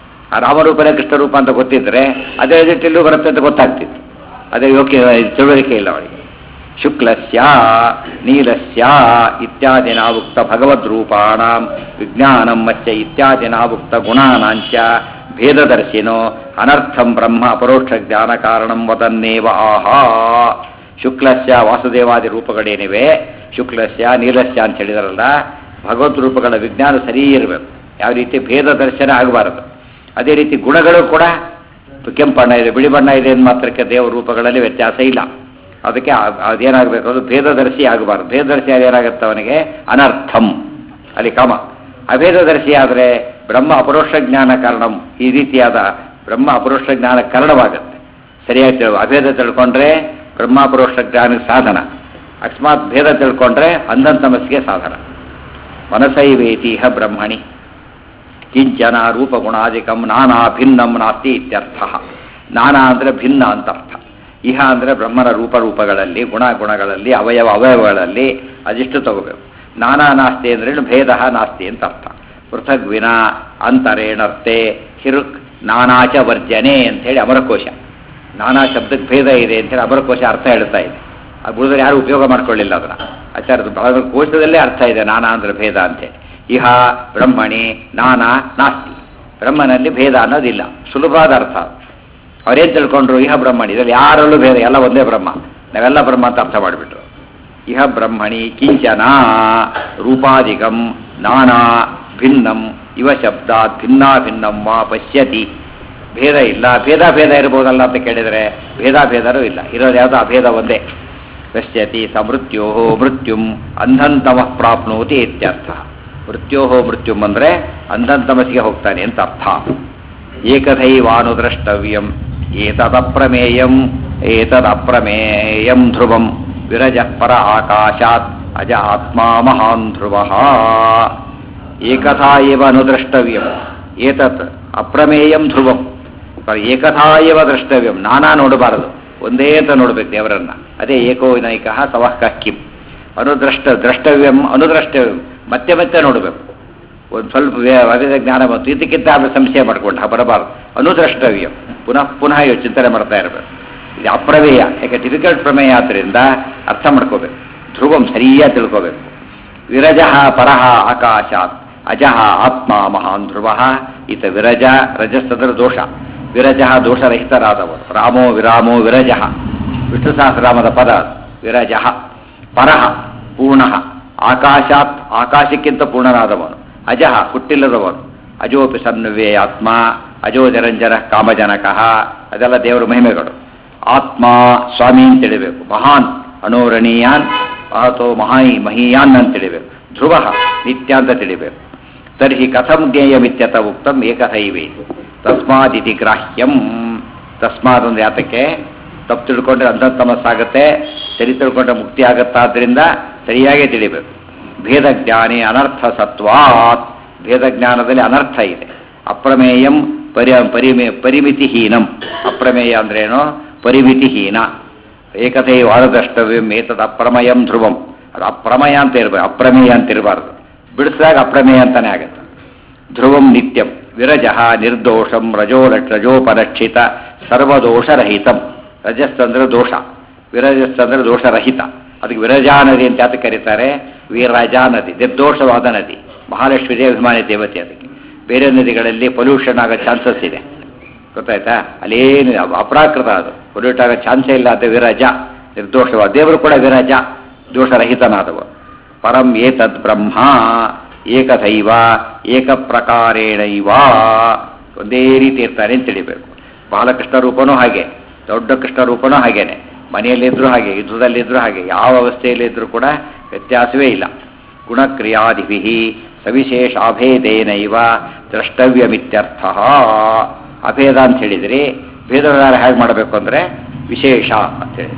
ಆ ರಾಮರೂಪನೇ ಕೃಷ್ಣರೂಪ ಅಂತ ಗೊತ್ತಿದ್ರೆ ಅದೇ ರೀತಿಯಲ್ಲೂ ಬರುತ್ತೆ ಅಂತ ಗೊತ್ತಾಗ್ತಿತ್ತು ಅದೇ ಯೋಗ್ಯ ತಿಳುವಳಿಕೆ ಇಲ್ಲ ಅವಳಿಗೆ ಶುಕ್ಲಸ್ಯ ನೀಲಸ್ಯ ಇತ್ಯಾದಿನ ಉಕ್ತ ಭಗವದ್ರೂಪಾಣ ವಿಜ್ಞಾನಂ ಮತ್ಯ ಇತ್ಯಾದಿನ ಉಕ್ತ ಗುಣಾನಾಂಚ ಭೇದದರ್ಶಿನೋ ಅನರ್ಥಂ ಬ್ರಹ್ಮ ಅಪರೋಕ್ಷ ಜ್ಞಾನ ಕಾರಣಂ ವದನ್ನೇವ ಆಹಾ ಶುಕ್ಲಸ್ಯ ವಾಸುದೇವಾದಿ ರೂಪಗಳೇನಿವೆ ಶುಕ್ಲಸ್ಯ ನೀಲಸ್ಯ ಅಂತ ಹೇಳಿದಾರಲ್ಲ ಭಗವದ್ ರೂಪಗಳ ವಿಜ್ಞಾನ ಸರಿ ಇರಬೇಕು ಯಾವ ರೀತಿ ಭೇದ ದರ್ಶನ ಆಗಬಾರದು ಅದೇ ರೀತಿ ಗುಣಗಳು ಕೂಡ ಕೆಂಪು ಬಣ್ಣ ಇದೆ ಬಿಳಿ ಬಣ್ಣ ಇದೆ ಅಂತ ಮಾತ್ರಕ್ಕೆ ದೇವ ರೂಪಗಳಲ್ಲಿ ವ್ಯತ್ಯಾಸ ಇಲ್ಲ ಅದಕ್ಕೆ ಆ- ಅದೇನಾಗಬೇಕು ಅದು ಭೇದದರ್ಶಿ ಆಗಬಾರ್ದು ಭೇದದರ್ಶಿ ಆದ್ರೆ ಏನಾಗುತ್ತೆ ಅವನಿಗೆ ಅನರ್ಥಂ ಅಲ್ಲಿ ಕಾಮ ಅಭೇದದರ್ಶಿ ಆದರೆ ಬ್ರಹ್ಮ ಅಪರೋಕ್ಷ ಜ್ಞಾನ ಕಾರಣಂ ಈ ರೀತಿಯಾದ ಬ್ರಹ್ಮ ಅಪರೋಕ್ಷ ಜ್ಞಾನ ಕಾರಣವಾಗುತ್ತೆ ಸರಿಯಾಗಿ ತಿಳು ಅಭೇದ ತಿಳ್ಕೊಂಡ್ರೆ ಬ್ರಹ್ಮ ಅಪರೋಕ್ಷ ಜ್ಞಾನಕ್ಕೆ ಸಾಧನ ಅಕಸ್ಮಾತ್ ಭೇದ ತಿಳ್ಕೊಂಡ್ರೆ ಅಂಧನ್ ತಮಸ್ಸಿಗೆ ಸಾಧನ ಮನಸೈವೇತೀಹ ಬ್ರಹ್ಮಣಿ ಕಿಂಚನ ರೂಪಗುಣಾದಿಕಂ ನಾನಾ ಭಿನ್ನಂ ನಾಸ್ತಿ ಇತ್ಯರ್ಥ ನಾನಾ ಅಂದರೆ ಭಿನ್ನ ಅಂತ ಅರ್ಥ ಇಹ ಅಂದರೆ ಬ್ರಹ್ಮನ ರೂಪರೂಪಗಳಲ್ಲಿ ಗುಣ ಗುಣಗಳಲ್ಲಿ ಅವಯವ ಅವಯವಗಳಲ್ಲಿ ಅದಿಷ್ಟು ತಗೋಬೇಕು ನಾನಾ ನಾಸ್ತಿ ಅಂದ್ರೆ ಭೇದ ನಾಸ್ತಿ ಅಂತ ಅರ್ಥ ಪೃಥಗ್ವಿನ ಅಂತರೇಣರ್ತೆ ಹಿರುಕ್ ನಾನಾಚ ವರ್ಜನೆ ಅಂಥೇಳಿ ಅಮರಕೋಶ ನಾನಾ ಶಬ್ದಕ್ಕೆ ಭೇದ ಇದೆ ಅಂತೇಳಿ ಅಮರಕೋಶ ಅರ್ಥ ಹೇಳ್ತಾ ಇದೆ ಅದು ಉಳಿದ್ರೆ ಯಾರು ಉಪಯೋಗ ಮಾಡ್ಕೊಳ್ಳಿಲ್ಲ ಅದನ್ನ ಆಚಾರ್ಯದ ಬಹಳ ಕೋಶದಲ್ಲೇ ಅರ್ಥ ಇದೆ ನಾನಾ ಅಂದ್ರೆ ಭೇದ ಅಂತೇಳಿ ಇಹ ಬ್ರಹ್ಮಣಿ ನಾನಾ ನಾಸ್ತಿ ಬ್ರಹ್ಮನಲ್ಲಿ ಭೇದ ಅನ್ನೋದಿಲ್ಲ ಸುಲಭವಾದ ಅರ್ಥ ಅದು. ಅವರೇನು ತಿಳ್ಕೊಂಡ್ರು ಇಹ ಬ್ರಹ್ಮಣಿ ಇದರಲ್ಲಿ ಯಾರಲ್ಲೂ ಭೇದ ಎಲ್ಲ ಒಂದೇ ಬ್ರಹ್ಮ ನಾವೆಲ್ಲ ಬ್ರಹ್ಮ ಅಂತ ಅರ್ಥ ಮಾಡಿಬಿಟ್ರು ಇಹ ಬ್ರಹ್ಮಣಿ ಕಿಂಚನ ರೂಪಾದಿಗಂ ನಾನಾ ಭಿನ್ನಂ ಇವ ಶಬ್ದ ಭಿನ್ನಾ ಭಿನ್ನಂ ವಾ ಪಶ್ಯತಿ ಭೇದ ಇಲ್ಲ ಭೇದ ಭೇದ ಇರ್ಬೋದಲ್ಲ ಅಂತ ಕೇಳಿದರೆ ಭೇದ ಭೇದನೂ ಇಲ್ಲ ಇರೋದು ಯಾವುದೋ ಅಭೇದ ಒಂದೇ ಪಶ್ಯತಿ ಸ ಮೃತ್ಯೋ ಮೃತ್ಯುಂ ಅಂಧಂತಮಃ ಪ್ರಾಪ್ನೋತಿ ಇತ್ಯರ್ಥ ಮೃತ್ಯೋ ಮೃತ್ಯುಂ ಅಂದರೆ ಅಂಧಂತಮಸ್ಸಿಗೆ ಹೋಗ್ತಾನೆ ಅಂತ ಅರ್ಥ ಏಕದೈವಾನುದ್ರಷ್ಟವ್ಯಂ ಏತದಪ್ರಮೇಯಂ ಏತದಪ್ರಮೇಯಂ ಧ್ರುವಂ ವಿರಜ ಪರ ಆಕಾಶಾತ್ ಅಜ ಆತ್ಮ ಮಹಾನ್ ಧ್ರುವ ಏಕಥಾ ಏವ ಅನುದ್ರಷ್ಟವ್ಯಂ ಏತತ್ ಅಪ್ರಮೇಯಂ ಧ್ರುವಂ ಏಕಥಾ ಏವ ದ್ರಷ್ಟವ್ಯಂ ನಾನಾ ನೋಡಬಾರದು ಒಂದೇ ಅಂತ ನೋಡ್ಬೇಕು ದೇವರನ್ನ ಅದೇ ಏಕೋ ನೈಕ ಸವಃ ಕಿಂ ಅನುದ್ರಷ್ಟ ದ್ರಷ್ಟವ್ಯಂ ಅನುದ್ರಷ್ಟವ್ಯಂ ಮತ್ತೆ ಮತ್ತೆ ನೋಡಬೇಕು ಒಂದು ಸ್ವಲ್ಪ ವೇ- ಅವೇದ ಜ್ಞಾನ ಬಂತು ಇದಕ್ಕಿಂತ ಆಮೇಲೆ ಸಂಶಯ ಮಾಡ್ಕೊಂಡು ಬರಬಾರ್ದು ಅನುದ್ರಷ್ಟವ್ಯ ಪುನಃ ಪುನಃ ಇವ್ ಚಿಂತನೆ ಮಾಡ್ತಾ ಇರಬೇಕು ಇದು ಅಪ್ರಮೇಯ ಯಾಕೆ ಡಿಫಿಕಲ್ಟ್ ಪ್ರಮೇಯ ಆದ್ದರಿಂದ ಅರ್ಥ ಮಾಡ್ಕೋಬೇಕು ಧ್ರುವಂ ಸರಿಯಾಗಿ ತಿಳ್ಕೋಬೇಕು ವಿರಜಃ ಪರಃ ಆಕಾಶಾತ್ ಅಜಃ ಆತ್ಮ ಮಹಾನ್ ಧ್ರುವ ಈತ ವಿರಜ ರಜಸ್ತಂದ್ರೆ ದೋಷ ವಿರಜಃ ದೋಷರಹಿತರಾದವರು ರಾಮೋ ವಿರಾಮೋ ವಿರಜಃ ವಿಷ್ಣು ಸಹಸ್ರನಾಮದ ಪದ ಅದು. ವಿರಜಃ ಪರಃ ಪೂರ್ಣಃ ಆಕಾಶಾತ್ ಆಕಾಶಕ್ಕಿಂತ ಪೂರ್ಣನಾದವನು ಅಜಃ ಹುಟ್ಟಿಲ್ಲದವನು ಅಜೋಪಿ ಸನ್ನುವೇ ಆತ್ಮ ಅಜೋ ಜರಂಜರ ಕಾಮಜನಕಃ ಅದೆಲ್ಲ ದೇವರ ಮಹಿಮೆಗಳು ಆತ್ಮ ಸ್ವಾಮಿ ಅಂತ ತಿಳಿಬೇಕು ಮಹಾನ್ ಅನೋರಣೀಯಾನ್ ಮಹತೋ ಮಹಾಯಿ ಮಹೀಯಾನ್ ಅಂತ ತಿಳಿಬೇಕು ಧ್ರುವ ನಿತ್ಯ ಅಂತ ತಿಳಿಬೇಕು ತರ್ಹಿ ಕಥಂ ಜ್ಞೇಯಮಿತ್ಯತ ಉಕ್ತಂ ಏಕಥೈವೇ ತಸ್ಮಾದಿತಿ ಗ್ರಾಹ್ಯಂ ತಸ್ಮಾತ್ ಅಂದ್ರೆ ಯಾತಕ್ಕೆ ತಪ್ಪು ತಿಳ್ಕೊಂಡ್ರೆ ಅಂತಮಸ್ಸಾಗುತ್ತೆ ಸರಿ ತಿಳ್ಕೊಂಡ್ರೆ ಮುಕ್ತಿ ಆಗುತ್ತಾದ್ರಿಂದ ಸರಿಯಾಗಿ ತಿಳಿಬೇಕು ಭೇದ ಜ್ಞಾನಿ ಅನರ್ಥ ಸತ್ವಾತ್ ಭೇದ ಜ್ಞಾನದಲ್ಲಿ ಅನರ್ಥ ಇದೆ ಅಪ್ರಮೇಯಂ ಪರಿ ಪರಿಮಿ ಪರಿಮಿತಿಹೀನಂ ಅಪ್ರಮೇಯ ಅಂದ್ರೇನು ಪರಿಮಿತಿಹೀನ ಏಕತೆ ವಾರದಷ್ಟವ್ಯಂ ಏತದ್ ಅಪ್ರಮಯಂ ಧ್ರುವಂ ಅದು ಅಪ್ರಮಯ ಅಂತ ಇರಬೇಕು ಅಪ್ರಮೇಯ ಅಂತ ಇರಬಾರ್ದು ಬಿಡಿಸಿದಾಗ ಅಪ್ರಮೇಯ ಅಂತಾನೆ ಆಗುತ್ತೆ ಧ್ರುವಂ ನಿತ್ಯಂ ವಿರಜಃ ನಿರ್ದೋಷಂ ರಜೋ ರಜೋಪರಕ್ಷಿತ ಸರ್ವದೋಷರಹಿತಂ ರಜಸ್ತಂದ್ರೆ ದೋಷ ವಿರಜಸ್ತಂದ್ರೆ ದೋಷರಹಿತ ಅದಕ್ಕೆ ವಿರಜಾ ನದಿ ಅಂತ ಯಾತಕ್ಕೆ ಕರೀತಾರೆ ವೀರಜಾ ನದಿ ನಿರ್ದೋಷವಾದ ನದಿ ಮಹಾಲಕ್ಷ್ಮಿ ದೇವಾಭಿಮಾನಿ ದೇವತೆ ಅದಕ್ಕೆ ಬೇರೆ ನದಿಗಳಲ್ಲಿ ಪೊಲ್ಯೂಷನ್ ಆಗೋ ಚಾನ್ಸಸ್ ಇದೆ ಗೊತ್ತಾಯ್ತಾ ಅಲ್ಲೇನು ಅಪ್ರಾಕೃತ ಅದು ಪೊಲ್ಯೂಟ್ ಆಗೋ ಚಾನ್ಸೇ ಇಲ್ಲ ಅದು ವಿರಜ ನಿರ್ದೋಷವಾದ ದೇವರು ಕೂಡ ವಿರಜ ದೋಷರಹಿತನಾದವ ಪರಂ ಏತದ್ ಬ್ರಹ್ಮ ಏಕದೈವ ಏಕಪ್ರಕಾರೇಣೈವ ಒಂದೇ ರೀತಿ ಇರ್ತಾನೆ ಅಂತ ತಿಳಿಬೇಕು ಬಾಲಕೃಷ್ಣ ರೂಪನೂ ಹಾಗೆ ದೊಡ್ಡ ಕೃಷ್ಣ ರೂಪನೂ ಹಾಗೇನೆ ಮನೆಯಲ್ಲಿದ್ದರೂ ಹಾಗೆ ಯುದ್ಧದಲ್ಲಿದ್ದರೂ ಹಾಗೆ ಯಾವ ಅವಸ್ಥೆಯಲ್ಲಿದ್ದರೂ ಕೂಡ ವ್ಯತ್ಯಾಸವೇ ಇಲ್ಲ ಗುಣಕ್ರಿಯಾದಿಭಿ ಸವಿಶೇಷಾಭೇದೇನೈವ ದ್ರಷ್ಟವ್ಯಮಿತ್ಯರ್ಥ ಅಭೇದ ಅಂತ ಹೇಳಿದ್ರಿ ಭೇದವಿಧಾನ ಹೇಗೆ ಮಾಡಬೇಕು ಅಂದರೆ ವಿಶೇಷ ಅಂತೇಳಿ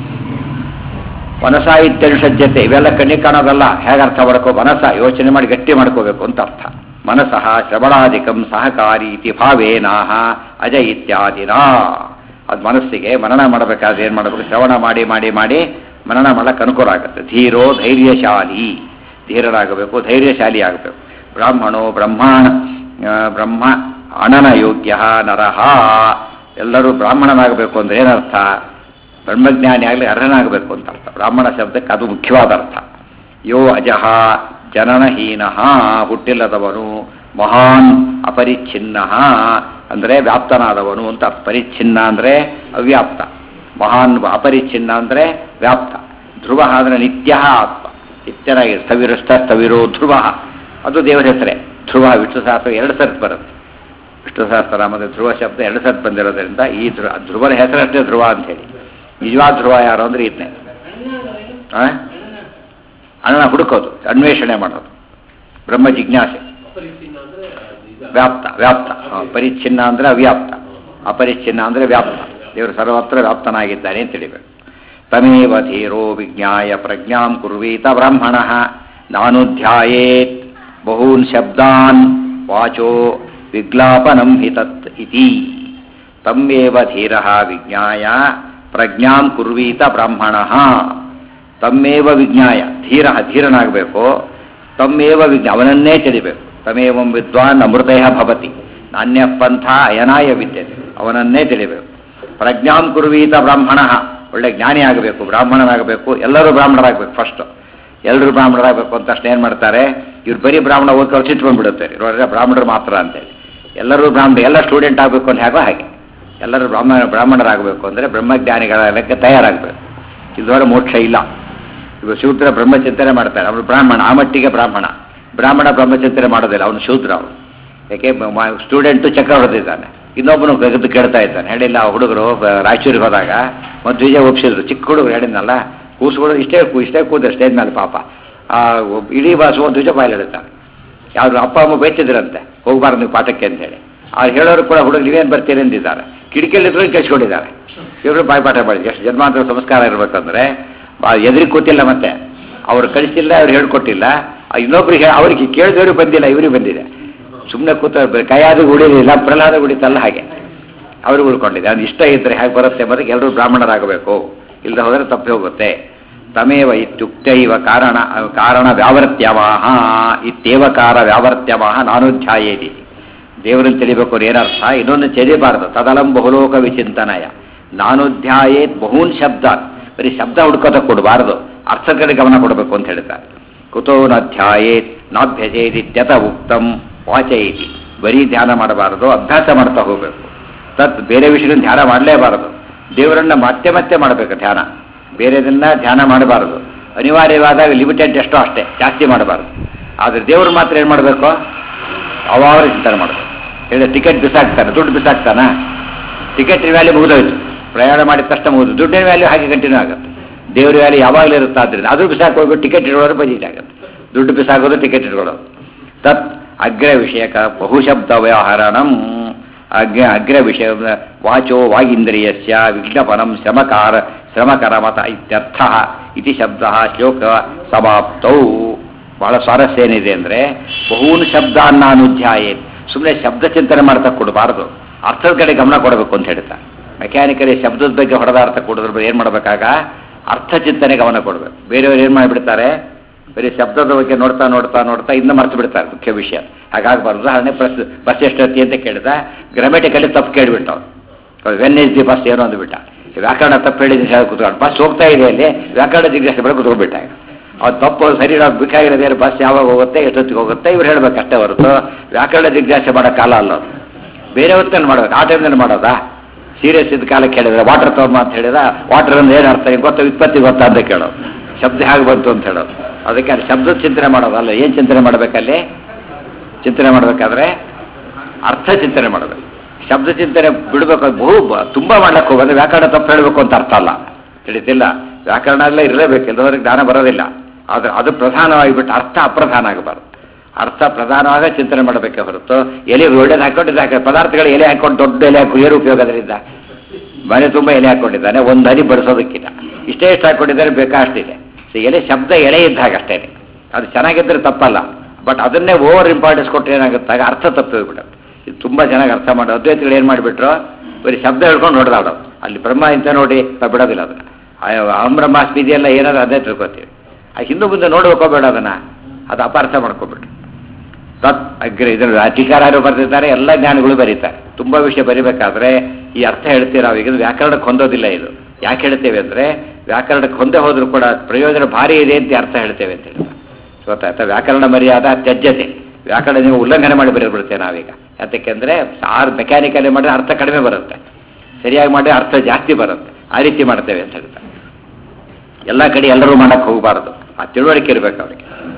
ಮನಸ ಇತ್ಯನುಷಜ್ಯತೆ ಇವೆಲ್ಲ ಕಣ್ಣಿಗೆ ಕಾಣೋದಲ್ಲ ಹೇಗೆ ಅರ್ಥ ಮಾಡ್ಕೋ ಮನಸ ಯೋಚನೆ ಮಾಡಿ ಗಟ್ಟಿ ಮಾಡ್ಕೋಬೇಕು ಅಂತ ಅರ್ಥ ಮನಸಃ ಶ್ರವಣಾಧಿಕಂ ಸಹಕಾರಿ ಇತಿ ಭಾವೇನಾಹ ಅಜ ಇತ್ಯಾದಿನ ಅದು ಮನಸ್ಸಿಗೆ ಮನನ ಮಾಡಬೇಕಾದ್ರೆ ಏನು ಮಾಡಬೇಕು ಶ್ರವಣ ಮಾಡಿ ಮಾಡಿ ಮಾಡಿ ಮನನ ಮಾಡಕ್ಕೆ ಅನುಕೂಲ ಆಗುತ್ತೆ ಧೀರೋ ಧೈರ್ಯಶಾಲಿ ಧೀರರಾಗಬೇಕು ಧೈರ್ಯಶಾಲಿ ಆಗಬೇಕು ಬ್ರಾಹ್ಮಣೋ ಬ್ರಹ್ಮಾಣ ಆ, ಬ್ರಹ್ಮ ಅನನ ಯೋಗ್ಯ ನರಹ ಎಲ್ಲರೂ ಬ್ರಾಹ್ಮಣನಾಗಬೇಕು ಅಂದ್ರೆ ಏನರ್ಥ ಬ್ರಹ್ಮಜ್ಞಾನಿ ಆಗಲಿ ಅರ್ಹನಾಗಬೇಕು ಅಂತ ಅರ್ಥ ಬ್ರಾಹ್ಮಣ ಶಬ್ದಕ್ಕೆ ಅದು ಮುಖ್ಯವಾದ ಅರ್ಥ ಯೋ ಅಜಃ ಜನನಹೀನ ಹುಟ್ಟಿಲ್ಲದವನು ಮಹಾನ್ ಅಪರಿಚ್ಛಿನ್ನ ಅಂದರೆ ವ್ಯಾಪ್ತನಾದವನು ಅಂತ ಅರ್ಥ. ಪರಿಚ್ಛಿನ್ನ ಅಂದರೆ ಅವ್ಯಾಪ್ತ ಮಹಾನ್ ಅಪರಿಚ್ಛಿನ್ನ ಅಂದರೆ ವ್ಯಾಪ್ತ ಧ್ರುವ ಅಂದರೆ ನಿತ್ಯ ಆತ್ಮ ನಿತ್ಯನಾಗಿ ಸ್ಥವಿರಸ್ಥ ಸ್ಥವಿರೋ ಧ್ರುವ ಅದು ದೇವರ ಹೆಸರೇ ಧ್ರುವ ವಿಷ್ಣು ಸಹಸ್ರ ಎರಡು ಸರ್ತಿ ಬರುತ್ತೆ ವಿಷ್ಣು ಸಹಸ್ರನಾಮದ ಧ್ರುವ ಶಬ್ದ ಎರಡು ಸರ್ತಿ ಬಂದಿರೋದ್ರಿಂದ ಈ ಧ್ರುವ ಧ್ರುವನ ಹೆಸರಷ್ಟೇ ಧ್ರುವ ಅಂತ ಹೇಳಿ ನಿಜವಾದ ಧ್ರುವ ಯಾರು ಅಂದ್ರೆ ಇದನ್ನೇ ಆ? ಅಣ್ಣ ಹುಡುಕೋದು ಅನ್ವೇಷಣೆ ಮಾಡೋದು ಬ್ರಹ್ಮ ಜಿಜ್ಞಾಸೆ ವ್ಯಾಪ್ತ ವ್ಯಾಪ್ತ ಆ, ಪರಿಚ್ಛಿನ್ನ ಅಂದ್ರೆ ಅವ್ಯಾಪ್ತ ಅಪರಿಚ್ಛಿನ್ನ ಅಂದ್ರೆ ವ್ಯಾಪ್ತ ದೇವರು ಸರ್ವತ್ರ ವ್ಯಾಪ್ತನಾಗಿದ್ದಾನೆ ಅಂತ ತಿಳಿಬೇಕು ತಮೇವ ಧೀರೋ ವಿಜ್ಞಾಯ ಪ್ರಜ್ಞಾಂ ಕುರ್ವೀತ ಬ್ರಾಹ್ಮಣ ನಾನು ಧ್ಯಾಯೇತ್ ಬಹೂನ್ ಶಬ್ದಾನ್ ವಾಚೋ ವಿಗ್ಲಾಪನಂ ಹಿ ತತ್ ಇತಿ ತಮ್ಮೇವ ಧೀರ ವಿಜ್ಞಾಯ ಪ್ರಜ್ಞಾಂ ಕುರ್ವೀತ ಬ್ರಾಹ್ಮಣ ತಮ್ಮೇವ ವಿಜ್ಞಾಯ ಧೀರ ಧೀರನಾಗಬೇಕು ತಮ್ಮೇವ ವಿಜ್ಞ ಅವನನ್ನೇ ತಿಳಿಬೇಕು ತಮೇವಂ ವಿದ್ವಾನ್ ಅಮೃತಯ ಭವತಿ ನಾಣ್ಯ ಪಂಥ ಅಯನಾಯ ವಿದ್ಯತೆ ಅವನನ್ನೇ ತಿಳಿಬೇಕು ಪ್ರಜ್ಞಾಂ ಕುರ್ವೀತ ಬ್ರಾಹ್ಮಣ ಒಳ್ಳೆ ಜ್ಞಾನಿ ಆಗಬೇಕು ಬ್ರಾಹ್ಮಣನಾಗಬೇಕು ಎಲ್ಲರೂ ಬ್ರಾಹ್ಮಣರಾಗಬೇಕು ಫಸ್ಟ್ ಎಲ್ಲರೂ ಬ್ರಾಹ್ಮಣರಾಗಬೇಕು ಅಂತ ತಕ್ಷಣ ಏನು ಮಾಡ್ತಾರೆ ಇವ್ರು ಬರೀ ಬ್ರಾಹ್ಮಣ ಓದ್ಕೊಂಡು ಸಿಟ್ಕೊಂಡ್ಬಿಡುತ್ತಾರೆ ಇವ್ರ ಬ್ರಾಹ್ಮಣರು ಮಾತ್ರ ಅಂತೇಳಿ ಎಲ್ಲರೂ ಬ್ರಾಹ್ಮಣ ಎಲ್ಲ ಸ್ಟೂಡೆಂಟ್ ಆಗಬೇಕು ಅಂತ ಹೇಗೋ ಹಾಗೆ ಎಲ್ಲರೂ ಬ್ರಾಹ್ಮಣ ಬ್ರಾಹ್ಮಣರಾಗಬೇಕು ಅಂದರೆ ಬ್ರಹ್ಮಜ್ಞಾನಿಗಳಕ್ಕೆ ತಯಾರಾಗಬೇಕು ಇದುವರೆ ಮೋಕ್ಷ ಇಲ್ಲ ಇವಾಗ ಶೂದ್ರ ಬ್ರಹ್ಮಚಿಂತನೆ ಮಾಡ್ತಾರೆ ಅವನು ಬ್ರಾಹ್ಮಣ ಆ ಮಟ್ಟಿಗೆ ಬ್ರಾಹ್ಮಣ ಬ್ರಾಹ್ಮಣ ಬ್ರಹ್ಮಚಿಂತನೆ ಮಾಡೋದಿಲ್ಲ ಅವನು ಶೂದ್ರ ಅವನು ಯಾಕೆ ಸ್ಟೂಡೆಂಟು ಚಕ್ರ ಹೊಡೆದಿದ್ದಾನೆ ಇನ್ನೊಬ್ಬನು ಕರೆದು ಕೇಳ್ತಾ ಇದ್ದಾನೆ ಹೇಳಿಲ್ಲ ಆ ಹುಡುಗರು ಬ- ರಾಯಚೂರಿಗೆ ಹೋದಾಗ ಮತ್ತು ವಿಜಯ ಒಪ್ಸಿದ್ರು ಚಿಕ್ಕ ಹುಡುಗರು ಹೇಳಿದ್ನಲ್ಲ ಕೂಸ್ಗಳು ಇಷ್ಟೇ ಕೂ ಇಷ್ಟೇ ಕೂದ ಸ್ಟೇಜ್ ಮೇಲೆ ಪಾಪ ಆ ಒಬ್ಬ ಇಡೀ ಬಾಸು ಒಂದು ದ್ವಿಜ ಬಾಯಲ್ಲಿ ಹೇಳ್ತಾನೆ ಯಾರು ಅಪ್ಪ ಅಮ್ಮ ಬೈತಿದ್ರಂತೆ ಹೋಗ್ಬಾರ್ದು ನೀವು ಪಾಠಕ್ಕೆ ಅಂತೇಳಿ ಅವ್ರು ಹೇಳೋರು ಕೂಡ ಹುಡುಗ ನೀವೇನು ಬರ್ತೀರಿ ಅಂದಿದ್ದಾರೆ ಕಿಟಕಿಯಲ್ಲಿದ್ರು ಕೆಚ್ಕೊಂಡಿದ್ದಾರೆ ಇವರು ಬಾಯ್ಪಾಠ ಮಾಡಿದ್ರು ಎಷ್ಟು ಜನ್ಮಾಂತರ ಸಂಸ್ಕಾರ ಇರಬೇಕಂದ್ರೆ ಎದುರಿಗೆ ಕೂತಿಲ್ಲ ಮತ್ತೆ ಅವ್ರು ಕಳಿಸಿಲ್ಲ ಅವ್ರು ಹೇಳ್ಕೊಟ್ಟಿಲ್ಲ ಆ ಇನ್ನೊಬ್ರಿಗೆ ಅವ್ರಿಗೆ ಕೇಳಿದವ್ರಿಗೆ ಬಂದಿಲ್ಲ ಇವ್ರಿಗೆ ಬಂದಿದೆ ಸುಮ್ಮನೆ ಕೂತ ಕೈಯಾದ ಉಳಿಲಿಲ್ಲ ಪ್ರಹ್ಲಾದ ಉಳಿತಲ್ಲ ಹಾಗೆ ಅವ್ರಿಗೆ ಉಳ್ಕೊಂಡಿದೆ ಅದು ಇಷ್ಟ ಇದ್ದರೆ ಹೇಗೆ ಬರುತ್ತೆ ಎಂಬುದಕ್ಕೆ ಎಲ್ಲರೂ ಬ್ರಾಹ್ಮಣರಾಗಬೇಕು ಇಲ್ಲದೆ ಹೋದರೆ ತಪ್ಪಿ ಹೋಗುತ್ತೆ ತಮೇವ ಇತ್ಯುಕ್ತೈವ ಕಾರಣ ಕಾರಣ ವ್ಯಾವರ್ತ್ಯವಾಹ ಇತ್ಯೇವಕಾರ ವ್ಯಾವರ್ತ್ಯವಾಹ ನಾನುಧ್ಯಾಯೇತಿ ದೇವರನ್ನು ತಿಳಿಬೇಕು ಅವ್ರು ಏನರ್ಥ ಇನ್ನೊಂದು ಚರಿಬಾರದು ತದಲಂ ಬಹುಲೋಕ ವಿಚಿಂತನಯ ನಾನುಧ್ಯಾಯೇತ್ ಬಹೂನ್ ಶಬ್ದ ಬರೀ ಶಬ್ದ ಹುಡ್ಕೋತ ಕೊಡಬಾರದು ಅರ್ಥದ ಕಡೆ ಗಮನ ಕೊಡಬೇಕು ಅಂತ ಹೇಳ್ತಾರೆ ಕುತೋ ನಧ್ಯಾಯೇತ್ ನಾಭ್ಯಜೇದಿತ್ಯತ ಉಕ್ತಂ ವಾಚಯೇತಿ ಬರೀ ಧ್ಯಾನ ಮಾಡಬಾರದು ಅಭ್ಯಾಸ ಮಾಡ್ತಾ ಹೋಗಬೇಕು ತತ್ ಬೇರೆ ವಿಷಯದ ಧ್ಯಾನ ಮಾಡಲೇಬಾರದು ದೇವರನ್ನ ಮತ್ತೆ ಮತ್ತೆ ಮಾಡಬೇಕು ಧ್ಯಾನ ಬೇರೆದನ್ನ ಧ್ಯಾನ ಮಾಡಬಾರದು ಅನಿವಾರ್ಯವಾದಾಗ ಲಿಮಿಟೆಡ್ ಎಷ್ಟೋ ಅಷ್ಟೇ ಜಾಸ್ತಿ ಮಾಡಬಾರದು ಆದರೆ ದೇವರು ಮಾತ್ರ ಏನು ಮಾಡಬೇಕು ಅವಾಗ ಚಿಂತನೆ ಮಾಡಬೇಕು ಹೇಳಿ ಟಿಕೆಟ್ ಬಿಸಾಕ್ತಾನೆ ದುಡ್ಡು ಬಿಸಾಕ್ತಾನ ಟಿಕೆಟ್ ವ್ಯಾಲ್ಯೂ ಮುಗಿದೋಯ್ತು ಪ್ರಯಾಣ ಮಾಡಿದ ತಕ್ಷಣ ಮುಗಿದು ದುಡ್ಡಿನ ವ್ಯಾಲ್ಯೂ ಹಾಗೆ ಕಂಟಿನ್ಯೂ ಆಗುತ್ತೆ ದೇವ್ರ ವ್ಯಾಲ್ಯೂ ಯಾವಾಗಲೂ ಇರುತ್ತೆ ಆದ್ದರಿಂದ ಅದು ಬಿಸಾಕ್ ಹೋಗ್ಬಿಟ್ಟು ಟಿಕೆಟ್ ಇಡೋರು ಬಜೆಟ್ ಆಗುತ್ತೆ ದುಡ್ಡು ಬಿಸಾಕೋದು ಟಿಕೆಟ್ ಇಟ್ಕೊಳ್ಳೋದು ತತ್ ಅಗ್ರ ವಿಷಯಕ ಬಹುಶಬ್ದ ವ್ಯವಹರಣಂ ಅಗ್ರ ಅಗ್ರ ವಿಷಯ ವಾಚೋ ವಾಗೀಂದ್ರಿಯಸ್ಯ ವಿಜ್ಞಾಪನಂ ಶ್ರಮಕಾರ ಶ್ರಮಕರಮತ ಇತ್ಯರ್ಥ ಇತಿ ಶಬ್ದ ಶ್ಲೋಕ ಸಮಾಪ್ತೌ ಬಹಳ ಸ್ವಾರಸ್ಯ ಏನಿದೆ ಅಂದರೆ ಬಹೂನ್ ಶಬ್ದ ಅನ್ನಾನುಧ್ಯಾಯೇ ಸುಮ್ಮನೆ ಶಬ್ದ ಚಿಂತನೆ ಮಾಡ್ತಾ ಕೊಡಬಾರದು ಅರ್ಥದ ಕಡೆ ಗಮನ ಕೊಡಬೇಕು ಅಂತ ಹೇಳ್ತಾ ಮೆಕ್ಯಾನಿಕಲಿ ಶಬ್ದದ ಬಗ್ಗೆ ಹೊಡೆದ ಅರ್ಥ ಕೊಡೋದ್ರ ಏನು ಮಾಡಬೇಕಾಗ ಅರ್ಥ ಚಿಂತನೆ ಗಮನ ಕೊಡಬೇಕು ಬೇರೆಯವರು ಏನು ಮಾಡಿಬಿಡ್ತಾರೆ ಬರೀ ಶಬ್ದದ ಬಗ್ಗೆ ನೋಡ್ತಾ ನೋಡ್ತಾ ನೋಡ್ತಾ ಇನ್ನು ಮರ್ತು ಬಿಡ್ತಾರೆ ಮುಖ್ಯ ವಿಷಯ ಹಾಗಾಗಬಾರ್ದು ಉದಾಹರಣೆ ಬಸ್ ಬಸ್ ಎಷ್ಟೊತ್ತಿ ಅಂತ ಕೇಳಿದ ಗ್ರಾಮೆಟಿಕಲಿ ತಪ್ಪು ಕೇಳಿಬಿಟ್ಟು ಅವ್ನು ವೆನ್ ಇಸ್ ದಿ ಬಸ್ ಏನೋ ಅಂದ್ಬಿಟ್ಟ ವ್ಯಾಕರಣ ತಪ್ಪು ಹೇಳಿದ್ರೆ ಹೇಳಿ ಕೂತ್ಕೊಂಡು ಬಸ್ ಹೋಗ್ತಾ ಇದೆ ಅಲ್ಲಿ ವ್ಯಾಕರಣ ಜಿಜ್ಞಾಸೆ ಬೆಳೆ ಕೂತ್ಕೊಂಡ್ಬಿಟ್ಟ ಅವ್ರು ತಪ್ಪು ಸರಿ ನಾವು ಬೇಕಾಗಿರೋದೇ ಬಸ್ ಯಾವಾಗ ಹೋಗುತ್ತೆ ಎಷ್ಟೊತ್ತಿಗೆ ಹೋಗುತ್ತೆ ಇವ್ರು ಹೇಳ್ಬೇಕು ಅಷ್ಟೇ ಹೊರತು ವ್ಯಾಕರಣ ಜಿಜ್ಞಾಸೆ ಮಾಡೋ ಕಾಲ ಅಲ್ಲ ಅದು ಬೇರೆ ಹೊತ್ತಲ್ಲಿ ಮಾಡ್ಬೇಕು ಆ ಟೈಮ್ನಲ್ಲಿ ಮಾಡೋದಾ ಸೀರಿಯಸ್ ಇದ್ದ ಕಾಲಕ್ಕೆ ಹೇಳಿದ್ರೆ ವಾಟರ್ ತಗೊಂಬ ಅಂತ ಹೇಳಿದ ವಾಟರ್ ಅಂದ್ರೆ ಏನು ಅರ್ಥ ಗೊತ್ತಾ ವಿತ್ಪತ್ತಿ ಗೊತ್ತಾ ಅಂತ ಕೇಳೋದು ಶಬ್ದ ಹೇಗೆ ಬಂತು ಅಂತ ಹೇಳೋದು ಅದಕ್ಕೆ ಅಲ್ಲಿ ಶಬ್ದದ ಚಿಂತನೆ ಮಾಡೋದಲ್ಲ ಏನು ಚಿಂತನೆ ಮಾಡಬೇಕಲ್ಲಿ ಚಿಂತನೆ ಮಾಡಬೇಕಾದ್ರೆ ಅರ್ಥ ಚಿಂತನೆ ಮಾಡಬೇಕು ಶಬ್ದ ಚಿಂತನೆ ಬಿಡಬೇಕು ಬಹು ಬ- ತುಂಬಾ ಮಾಡ್ಲಕ್ಕೆ ಹೋಗೋದು ವ್ಯಾಕರಣ ತಪ್ಪು ಹೇಳಬೇಕು ಅಂತ ಅರ್ಥ ಅಲ್ಲ ತಿಳಿತಿಲ್ಲ ವ್ಯಾಕರಣ ಎಲ್ಲ ಇರಲೇಬೇಕು ಎಲ್ಲದವ್ರಿಗೆ ಜ್ಞಾನ ಬರೋದಿಲ್ಲ ಆದರೆ ಅದು ಪ್ರಧಾನವಾಗಿಬಿಟ್ಟು ಅರ್ಥ ಅಪ್ರಧಾನ ಆಗಬಾರ್ದು ಅರ್ಥ ಪ್ರಧಾನವಾಗ ಚಿಂತನೆ ಮಾಡಬೇಕೆ ಹೊರತು ಎಲೆ ಒಳ್ಳೇದು ಹಾಕೊಂಡಿದ್ದು ಹಾಕಿ ಪದಾರ್ಥಗಳು ಎಲೆ ಹಾಕೊಂಡು ದೊಡ್ಡ ಎಲೆ ಹಾಕಿ ಏನು ಉಪಯೋಗ ಅದರಿಂದ ಮನೆ ತುಂಬ ಎಲೆ ಹಾಕೊಂಡಿದ್ದಾನೆ ಒಂದು ಹನಿ ಬಡಿಸೋದಕ್ಕಿಲ್ಲ ಇಷ್ಟೇ ಇಷ್ಟು ಹಾಕೊಂಡಿದ್ದಾರೆ ಬೇಕಾ ಅಷ್ಟಿದೆ ಸೊ ಎಲೆ ಶಬ್ದ ಎಳೆ ಇದ್ದಾಗ ಅಷ್ಟೇ ಅದು ಚೆನ್ನಾಗಿದ್ದರೆ ತಪ್ಪಲ್ಲ ಬಟ್ ಅದನ್ನೇ ಓವರ್ ಇಂಪಾರ್ಟೆನ್ಸ್ ಕೊಟ್ಟರೆ ಏನಾಗುತ್ತಾಗ ಅರ್ಥ ತಪ್ಪಿ ಹೋಗ್ಬಿಡುತ್ತೆ ಇದು ತುಂಬ ಚೆನ್ನಾಗಿ ಅರ್ಥ ಮಾಡೋ ಅದ್ವೈತಗಳು ಏನು ಮಾಡಿಬಿಟ್ರು ಬರೀ ಶಬ್ದ ಹೇಳ್ಕೊಂಡು ಹೊಡೆದಾಡೋದು ಅಲ್ಲಿ ಬ್ರಹ್ಮ ಇಂತ ನೋಡಿ ನಾವು ಬಿಡೋದಿಲ್ಲ ಅದನ್ನು ಅಹಂ ಬ್ರಹ್ಮಾಸ್ಮಿ ಇದೆಯಲ್ಲ ಏನಾದ್ರು ಅದೇ ತಿಳ್ಕೊತೀವಿ ಆ ಹಿಂದೂ ಮುಂದೆ ನೋಡ್ಬೇಕೋ ಬೇಡ ಅದನ್ನ ಅದು ಅಪಾರ್ಥ ಮಾಡ್ಕೊಬಿಟ್ರು ತತ್ ಅಗ್ರ ಇದನ್ನು ಅಧಿಕಾರರು ಬರೆದಿದ್ದಾರೆ ಎಲ್ಲ ಜ್ಞಾನಿಗಳು ಬರೀತಾರೆ ತುಂಬ ವಿಷಯ ಬರಿಬೇಕಾದ್ರೆ ಈ ಅರ್ಥ ಹೇಳ್ತೀವಿ ನಾವು ಈಗ ಇದು ವ್ಯಾಕರಣಕ್ಕೆ ಹೊಂದೋದಿಲ್ಲ ಇದು ಯಾಕೆ ಹೇಳ್ತೇವೆ ಅಂದರೆ ವ್ಯಾಕರಣಕ್ಕೆ ಹೊಂದೇ ಹೋದ್ರೂ ಕೂಡ ಪ್ರಯೋಜನ ಭಾರಿ ಇದೆ ಅಂತ ಅರ್ಥ ಹೇಳ್ತೇವೆ ಅಂತ ಹೇಳಿ ಗೊತ್ತಾಯ್ತಾ ವ್ಯಾಕರಣ ಮರ್ಯಾದ ತ್ಯಜ್ಯತೆ ವ್ಯಾಕರಣ ನೀವು ಉಲ್ಲಂಘನೆ ಮಾಡಿ ಬರೆದ್ಬಿಡ್ತೇವೆ ನಾವೀಗ ಯಾತಕ್ಕೆಂದರೆ ಆರು ಮೆಕ್ಯಾನಿಕಲಿ ಮಾಡಿದ್ರೆ ಅರ್ಥ ಕಡಿಮೆ ಬರುತ್ತೆ ಸರಿಯಾಗಿ ಮಾಡಿದ್ರೆ ಅರ್ಥ ಜಾಸ್ತಿ ಬರುತ್ತೆ ಆ ರೀತಿ ಮಾಡ್ತೇವೆ ಅಂತ ಹೇಳ್ತಾರೆ ಎಲ್ಲ ಕಡೆ ಎಲ್ಲರೂ ಮಾಡಕ್ಕೆ ಹೋಗಬಾರ್ದು ಆ ತಿಳುವಳಿಕೆ ಇರಬೇಕು ಅವರಿಗೆ